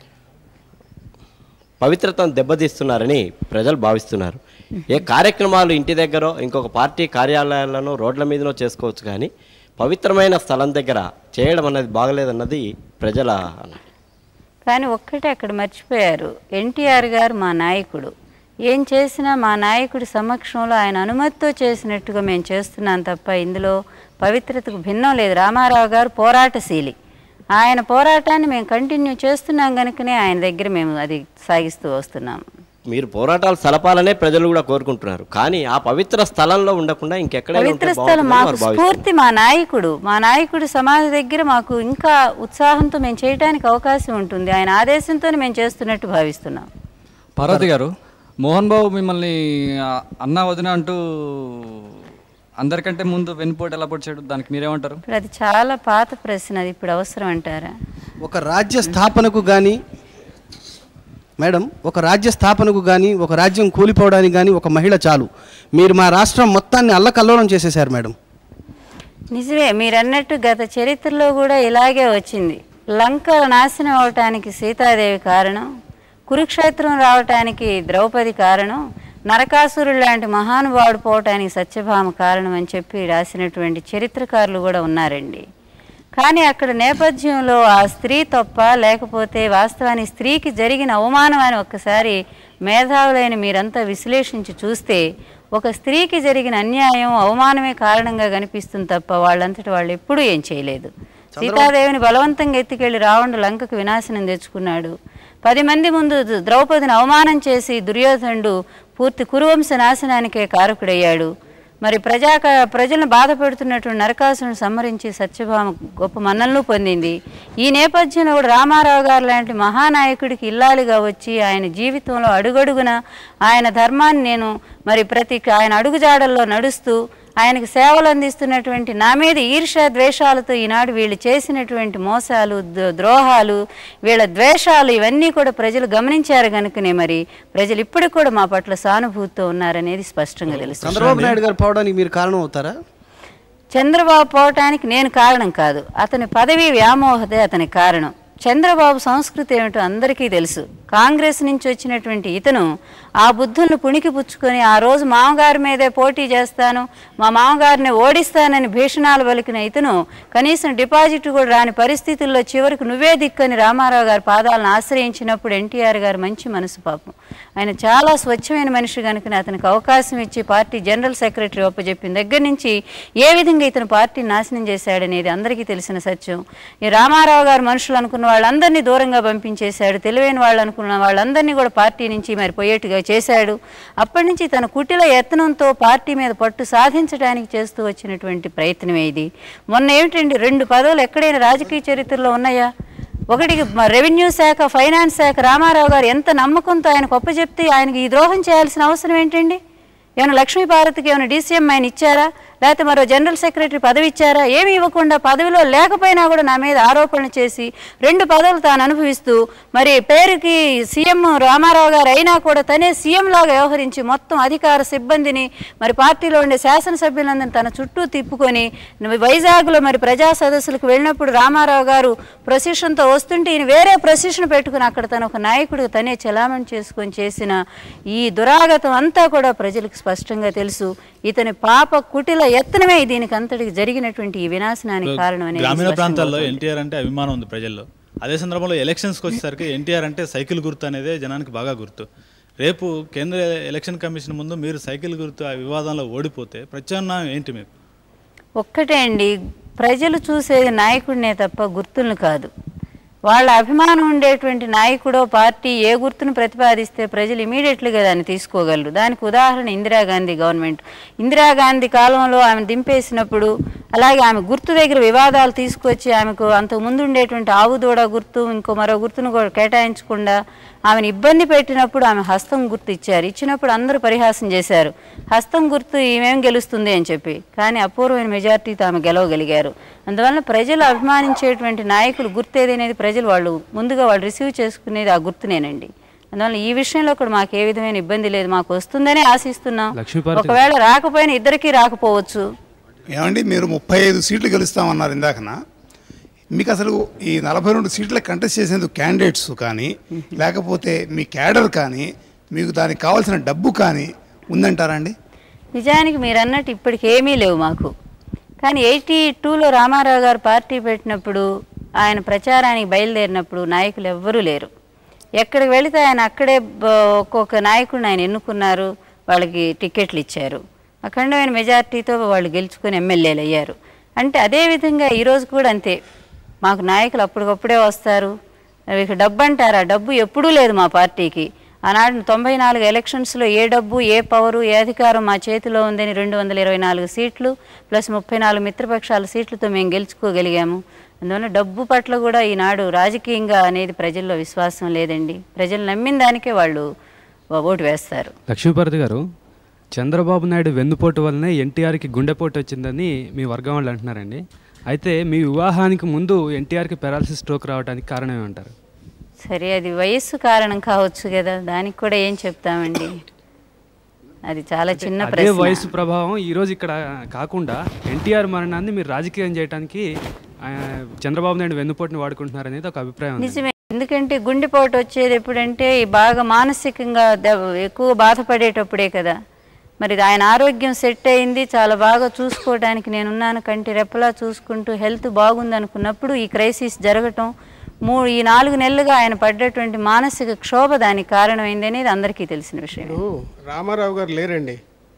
పవిత్రతను దెబ్బతీస్తున్నారని ప్రజలు భావిస్తున్నారు ఏ కార్యక్రమాలు ఇంటి దగ్గర ఇంకొక పార్టీ కార్యాలయాలను రోడ్ల మీదనో చేసుకోవచ్చు కానీ పవిత్రమైన స్థలం దగ్గర చేయడం అనేది బాగలేదన్నది ప్రజల అన్న
కానీ ఒక్కటే అక్కడ మర్చిపోయారు ఎన్టీఆర్ గారు మా నాయకుడు ఏం చేసినా మా నాయకుడి సమక్షంలో ఆయన అనుమతితో చేసినట్టుగా మేము చేస్తున్నాం తప్ప ఇందులో పవిత్రతకు భిన్నం లేదు రామారావు గారు పోరాటశీలి ఆయన పోరాటాన్ని మేము కంటిన్యూ చేస్తున్నాం కనుకనే ఆయన దగ్గర మేము అది సాగిస్తూ వస్తున్నాము
మీరు పోరాటాలు సలపాలనే ప్రజలు కూడా కోరుకుంటున్నారు కానీ ఆ పవిత్ర స్థలంలో ఉండకుండా ఇంకెక్కడైనా ఉంటే
పవిత్ర స్థలం
బాగుంటుందని
మాకు
వారు భావిస్తున్నారు.
స్ఫూర్తి మా నాయకుడు మా నాయకుడు సమాధి దగ్గర మాకు ఇంకా ఉత్సాహంతో మేము చేయడానికి అవకాశం ఉంటుంది ఆయన ఆదేశంతోనే మేము చేస్తున్నట్టు భావిస్తున్నాం
పార్వతి గారు మోహన్ బాబు మిమ్మల్ని ఆ, అన్న వదిన అంటూ అందరికంటే ముందు వెన్నుపోటు ఎలా పొడిచాడు దానికి మీరేమంటారు
ఇప్పుడు అది చాలా పాత ప్రశ్న అది ఇప్పుడు అవసరం అంటారా
ఒక రాజ్య స్థాపనకు కానీ మేడం ఒక రాజ్య స్థాపనకు కానీ ఒక రాజ్యం కూలిపోవడానికి కానీ ఒక మహిళ చాలు మీరు మా రాష్ట్రం మొత్తాన్ని అల్లకల్లోలం చేసేశారు మేడం
నిజమే మీరు అన్నట్టు గత చరిత్రలో కూడా ఇలాగే వచ్చింది లంక నాశనం అవటానికి సీతాదేవి కారణం కురుక్షేత్రం రావటానికి ద్రౌపది కారణం నరకాసురుడు లాంటి మహానుభావుడు పోవటానికి సత్యభామ కారణం అని చెప్పి రాసినటువంటి చరిత్రకారులు కూడా ఉన్నారండి కానీ అక్కడ నేపథ్యంలో ఆ స్త్రీ తప్ప లేకపోతే వాస్తవానికి స్త్రీకి జరిగిన అవమానం అని ఒక్కసారి మేధావులైన మీరంతా విశ్లేషించి చూస్తే ఒక స్త్రీకి జరిగిన అన్యాయం అవమానమే కారణంగా కనిపిస్తుంది తప్ప వాళ్ళంతటి వాళ్ళు ఎప్పుడూ ఏం చేయలేదు సీతాదేవిని బలవంతంగా ఎత్తుకెళ్లి రావణుడు లంకకు వినాశనం తెచ్చుకున్నాడు పది మంది ముందు ద- ద్రౌపదిని అవమానం చేసి దుర్యోధనుడు పూర్తి కురువంశ నాశనానికే కారకుడయ్యాడు మరి ప్రజా ప్రజలను బాధ పెడుతున్నటువంటి నరకాసును సంహరించి సత్యభామ గొప్ప మన్నలను పొందింది ఈ నేపథ్యంలో కూడా రామారావు గారు లాంటి మహానాయకుడికి ఇల్లాలిగా వచ్చి ఆయన జీవితంలో అడుగడుగున ఆయన ధర్మాన్ని నేను మరి ప్రతి ఆయన అడుగుజాడల్లో నడుస్తూ ఆయనకు సేవలు అందిస్తున్నటువంటి నా మీద ఈర్ష ద్వేషాలతో ఈనాడు వీళ్ళు చేసినటువంటి మోసాలు ద- ద్రోహాలు వీళ్ళ ద్వేషాలు ఇవన్నీ కూడా ప్రజలు గమనించారు కనుకనే మరి ప్రజలు ఇప్పటికి కూడా మా పట్ల సానుభూతితో ఉన్నారనేది స్పష్టంగా తెలుసు
చంద్రబాబు నాయుడు గారు పోవడానికి మీరు కారణం అవుతారా
చంద్రబాబు పోవటానికి నేను కారణం కాదు అతని పదవి వ్యామోహతే అతని కారణం చంద్రబాబు సంస్కృతి ఏమిటో అందరికీ తెలుసు కాంగ్రెస్ నుంచి వచ్చినటువంటి ఇతను ఆ బుద్ధులను పుణికి పుచ్చుకొని ఆ రోజు మామగారి మీదే పోటీ చేస్తాను మా మామగారిని ఓడిస్తానని భీషణాలు పలికిన ఇతను కనీసం డిపాజిట్ కూడా రాని పరిస్థితుల్లో చివరికి నువ్వే దిక్కని రామారావు గారి పాదాలను ఆశ్రయించినప్పుడు ఎన్టీఆర్ గారు మంచి మనసు పాపం ఆయన చాలా స్వచ్ఛమైన మనిషి కనుకనే అతనికి అవకాశం ఇచ్చి పార్టీ జనరల్ సెక్రటరీ ఒప్పజెప్పిన దగ్గర నుంచి ఏ విధంగా ఇతను పార్టీని నాశనం చేశాడనేది అందరికీ తెలిసిన సత్యం ఈ రామారావు గారు మనుషులు అనుకున్న వాళ్ళందరినీ దూరంగా పంపించేశాడు తెలివైన వాళ్ళు అనుకున్న వాళ్ళందరినీ కూడా పార్టీ నుంచి మరి పోయేట్టుగా చేశాడు అప్పటి నుంచి తన కుటిల యత్నంతో పార్టీ మీద పట్టు సాధించడానికి చేస్తూ వచ్చినటువంటి ప్రయత్నమే ఇది మొన్న ఏమిటండి రెండు పదవులు ఎక్కడైనా రాజకీయ చరిత్రలో ఉన్నాయా ఒకటి మ- రెవెన్యూ శాఖ ఫైనాన్స్ శాఖ రామారావు గారు ఎంత నమ్మకంతో ఆయనకు ఒప్పచెప్తే ఆయనకి ఈ ద్రోహం చేయాల్సిన అవసరం ఏంటండి ఏమైనా లక్ష్మీభారత్కి ఏమైనా డీసీఎం ఆయన ఇచ్చారా లేకపోతే మరో జనరల్ సెక్రటరీ పదవి ఇచ్చారా ఏమి ఇవ్వకుండా పదవిలో లేకపోయినా కూడా నా మీద ఆరోపణలు చేసి రెండు పదవులు తాను అనుభవిస్తూ మరి పేరుకి సీఎం రామారావు గారు అయినా కూడా తనే సీఎం లాగా వ్యవహరించి మొత్తం అధికార సిబ్బందిని మరి పార్టీలో ఉండే శాసనసభ్యులందరినీ తన చుట్టూ తిప్పుకొని వైజాగ్లో మరి ప్రజా సదస్సులకు వెళ్ళినప్పుడు రామారావు గారు ప్రొసిషన్తో వస్తుంటే ఈయన వేరే ప్రొసిషన్ పెట్టుకుని అక్కడ తన ఒక నాయకుడు తనే చలామణి చేసుకొని చేసిన ఈ దురాగతం అంతా కూడా ప్రజలకు స్పష్టంగా తెలుసు ఇతని పాప కుటిల యత్నమే దీనికి అంతటికి జరిగినటువంటి ఈ వినాశనానికి కారణం అనేది
గ్రామీణ
స్పష్టంగా
ప్రాంతాల్లో
అవుతుంది.
ఎన్టీఆర్ అంటే అభిమానం ఉంది ప్రజల్లో అదే సందర్భంలో ఎలక్షన్స్కి వచ్చేసరికి ఎన్టీఆర్ అంటే సైకిల్ గుర్తు అనేదే జనానికి బాగా గుర్తు రేపు కేంద్ర ఎలక్షన్ కమిషన్ ముందు మీరు సైకిల్ గుర్తు ఆ వివాదంలో ఓడిపోతే ప్రత్యామ్నాయం ఏంటి మీకు
ఒక్కటే అండి ప్రజలు చూసేది నాయకుడినే తప్ప గుర్తులను కాదు వాళ్ళ అభిమానం ఉండేటువంటి నాయకుడో పార్టీ ఏ గుర్తును ప్రతిపాదిస్తే ప్రజలు ఇమీడియట్లీగా దాన్ని తీసుకోగలరు దానికి ఉదాహరణ ఇందిరాగాంధీ గవర్నమెంట్ ఇందిరాగాంధీ కాలంలో ఆమె దింపేసినప్పుడు అలాగే ఆమె గుర్తు దగ్గర వివాదాలు తీసుకొచ్చి ఆమెకు అంతకు ముందు ఉండేటువంటి ఆవు దూడ గుర్తు ఇంకో మరో గుర్తును కూడా కేటాయించకుండా ఆమెను ఇబ్బంది పెట్టినప్పుడు ఆమె హస్తం గుర్తు ఇచ్చారు ఇచ్చినప్పుడు అందరూ పరిహాసం చేశారు హస్తం గుర్తు ఈమెం గెలుస్తుంది అని చెప్పి కానీ అపూర్వమైన మెజార్టీతో ఆమె గెలవగలిగారు అందువల్ల ప్రజలు అభిమానించేటువంటి నాయకులు గుర్తు ఏదనేది ప్రజలు వాళ్ళు ముందుగా వాళ్ళు రిసీవ్ చేసుకునేది ఆ గుర్తునేనండి అందువల్ల ఈ విషయంలో కూడా మాకు ఏ విధమైన ఇబ్బంది లేదు మాకు వస్తుందనే ఆశిస్తున్నాం
లక్ష్మీపార్వతి-
ఒకవేళ రాకపోయినా ఇద్దరికీ రాకపోవచ్చు
ఏమండి మీరు ముప్పై ఐదు సీట్లు గెలుస్తామన్నారు ఇందాకన మీకు అసలు ఈ నలభై రెండు సీట్ల కంటెస్ట్ చేసేందుకు క్యాండిడేట్స్ కానీ లేకపోతే మీ క్యాడర్ కానీ మీకు దానికి కావాల్సిన డబ్బు కానీ ఉందంటారా అండి
నిజానికి మీరు అన్నట్టు ఇప్పటికి ఏమీ లేవు మాకు కానీ ఎయిటీ టూలో రామారావు గారు పార్టీ పెట్టినప్పుడు ఆయన ప్రచారానికి బయలుదేరినప్పుడు నాయకులు ఎవ్వరూ లేరు ఎక్కడికి వెళితే ఆయన అక్కడే బ- ఒక్కొక్క నాయకుడిని ఆయన ఎన్నుకున్నారు వాళ్ళకి టికెట్లు ఇచ్చారు అఖండమైన మెజార్టీతో వాళ్ళు గెలుచుకొని ఎమ్మెల్యేలు అయ్యారు అంటే అదే విధంగా ఈరోజు కూడా అంతే మాకు నాయకులు అప్పటికప్పుడే వస్తారు ఇక డబ్బు అంటారా డబ్బు ఎప్పుడూ లేదు మా పార్టీకి ఆనాడు తొంభై నాలుగు ఎలక్షన్స్లో ఏ డబ్బు ఏ పవరు ఏ అధికారం మా చేతిలో ఉందని రెండు వందల ఇరవై నాలుగు సీట్లు ప్లస్ ముప్పై నాలుగు మిత్రపక్షాల సీట్లతో మేము గెలుచుకోగలిగాము అందువల్ల డబ్బు పట్ల కూడా ఈనాడు రాజకీయంగా అనేది ప్రజల్లో విశ్వాసం లేదండి ప్రజలు నమ్మిన దానికే వాళ్ళు ఓటు వేస్తారు
లక్ష్మీపార్వతి గారు చంద్రబాబు నాయుడు వెన్నుపోటు వల్లనే ఎన్టీఆర్కి గుండెపోటు వచ్చిందని మీ వర్గం వాళ్ళు అంటున్నారండి అయితే మీ వివాహానికి ముందు ఎన్టీఆర్కి పెరాలసిస్ స్ట్రోక్ రావడానికి కారణం ఏమంటారు
సరే అది వయస్సు కారణం కావచ్చు కదా దానికి కూడా ఏం చెప్తామండి అది చాలా చిన్న
అదే
ప్రశ్న
వయసు ప్రభావం ఈ రోజు ఇక్కడ కాకుండా ఎన్టీఆర్ మరణాన్ని మీరు రాజకీయం చేయడానికి ఆ, చంద్రబాబు నాయుడు వెన్నుపోటుని వాడుకుంటున్నారు అనేది ఒక అభిప్రాయం ఉంది.
నిజమే ఎందుకంటే గుండెపోటు వచ్చేది ఎప్పుడంటే ఈ బాగా మానసికంగా దెబ్బ- ఎక్కువ బాధపడేటప్పుడే కదా మరి ఆయన ఆరోగ్యం సెట్ అయింది చాలా బాగా చూసుకోవడానికి నేనున్నాను కంటి రెప్పలా చూసుకుంటూ హెల్త్ బాగుంది అనుకున్నప్పుడు ఈ క్రైసిస్ జరగటం మూ ఈ నాలుగు నెలలుగా ఆయన పడ్డటువంటి మానసిక క్షోభ దానికి కారణమైంది అనేది అందరికీ తెలిసిన విషయం
ఇప్పుడు రామారావు గారు లేరండి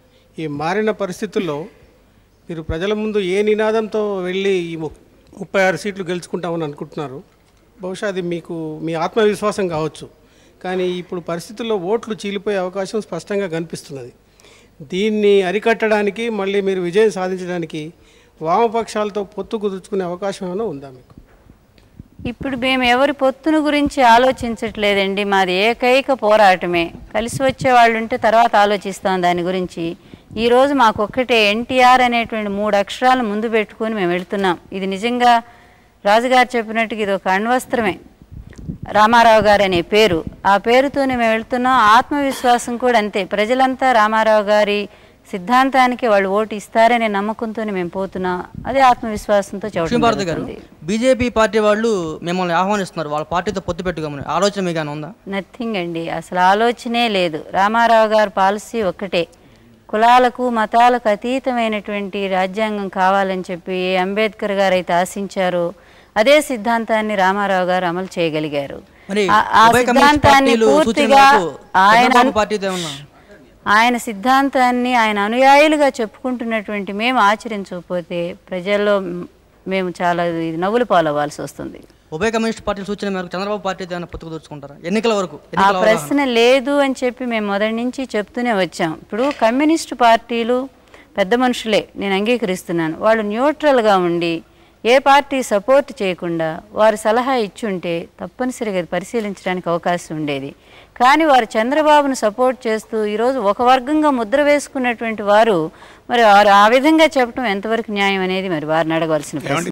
ఈ మారిన పరిస్థితుల్లో మీరు ప్రజల ముందు ఏ నినాదంతో వెళ్ళి ఈ ము- ముప్పై ఆరు సీట్లు గెలుచుకుంటామని అనుకుంటున్నారు బహుశా అది మీకు మీ ఆత్మవిశ్వాసం కావచ్చు కానీ ఇప్పుడు పరిస్థితుల్లో ఓట్లు చీలిపోయే అవకాశం స్పష్టంగా కనిపిస్తున్నది దీన్ని అరికట్టడానికి మళ్ళీ మీరు విజయం సాధించడానికి వామపక్షాలతో పొత్తు కుదుర్చుకునే అవకాశం ఏమైనా ఉందా మీకు
ఇప్పుడు మేము ఎవరి పొత్తును గురించి ఆలోచించట్లేదండి మాది ఏకైక పోరాటమే కలిసి వచ్చే వాళ్ళు ఉంటే తర్వాత ఆలోచిస్తాం దాని గురించి ఈరోజు మాకు ఒక్కటే ఎన్టీఆర్ అనేటువంటి మూడు అక్షరాలు ముందు పెట్టుకొని మేము వెళ్తున్నాం ఇది నిజంగా రాజుగారు చెప్పినట్టుగా ఇది ఒక అణ్వస్త్రమే రామారావు గారు అనే పేరు ఆ పేరుతోనే మేము వెళ్తున్నాం ఆత్మవిశ్వాసం కూడా అంతే ప్రజలంతా రామారావు గారి సిద్ధాంతానికి వాళ్ళు ఓటు ఇస్తారనే నమ్మకంతోనే మేము పోతున్నాం అదే ఆత్మవిశ్వాసంతో చెప్పడం
లక్ష్మీభారతి గారు
జరుగుతుంది.
బీజేపీ పార్టీ వాళ్ళు మిమ్మల్ని ఆహ్వానిస్తున్నారు వాళ్ళ పార్టీతో పొత్తు పెట్టుకోమని ఆలోచన మీకు ఏమైనా ఉందా
నథింగ్ అండి అసలు ఆలోచనే లేదు రామారావు గారి పాలసీ ఒక్కటే కులాలకు మతాలకు అతీతమైనటువంటి రాజ్యాంగం కావాలని చెప్పి ఏ అంబేద్కర్ గారు అయితే ఆశించారో అదే సిద్ధాంతాన్ని రామారావు గారు అమలు చేయగలిగారు
మరి
ఆ- ఆ
ఉభయ కమ్యూనిస్ట్
సిద్ధాంతాన్ని
పార్టీలు సూచన
పూర్తిగా
మేరకు
ఆయన
చంద్రబాబు పార్టీతో ఏమన్నా
ఆయన సిద్ధాంతాన్ని ఆయన అనుయాయులుగా చెప్పుకుంటున్నటువంటి మేము ఆచరించకపోతే ప్రజల్లో మ్- మేము చాలా ఇది నవ్వులు పాలవ్వాల్సి వస్తుంది
ఉభయ కమ్యూనిస్ట్ పార్టీల సూచన మేరకు చంద్రబాబు పార్టీతో ఏమైనా పొత్తు కుదుర్చుకుంటారా ఎన్నికల వరకు
ఆ
ఎన్నికల అవగాహన.
ప్రశ్న లేదు అని చెప్పి మేము మొదటి నుంచి చెప్తూనే వచ్చాం ఇప్పుడు కమ్యూనిస్టు పార్టీలు పెద్ద మనుషులే నేను అంగీకరిస్తున్నాను వాళ్ళు న్యూట్రల్గా ఉండి ఏ పార్టీ సపోర్ట్ చేయకుండా వారు సలహా ఇచ్చుంటే తప్పనిసరిగా అది పరిశీలించడానికి అవకాశం ఉండేది కానీ వారు చంద్రబాబును సపోర్ట్ చేస్తూ ఈరోజు ఒక వర్గంగా ముద్ర వేసుకున్నటువంటి వారు మరి వారు ఆ విధంగా చెప్పడం ఎంతవరకు న్యాయం అనేది మరి వారిని అడగవలసిన ప్రశ్న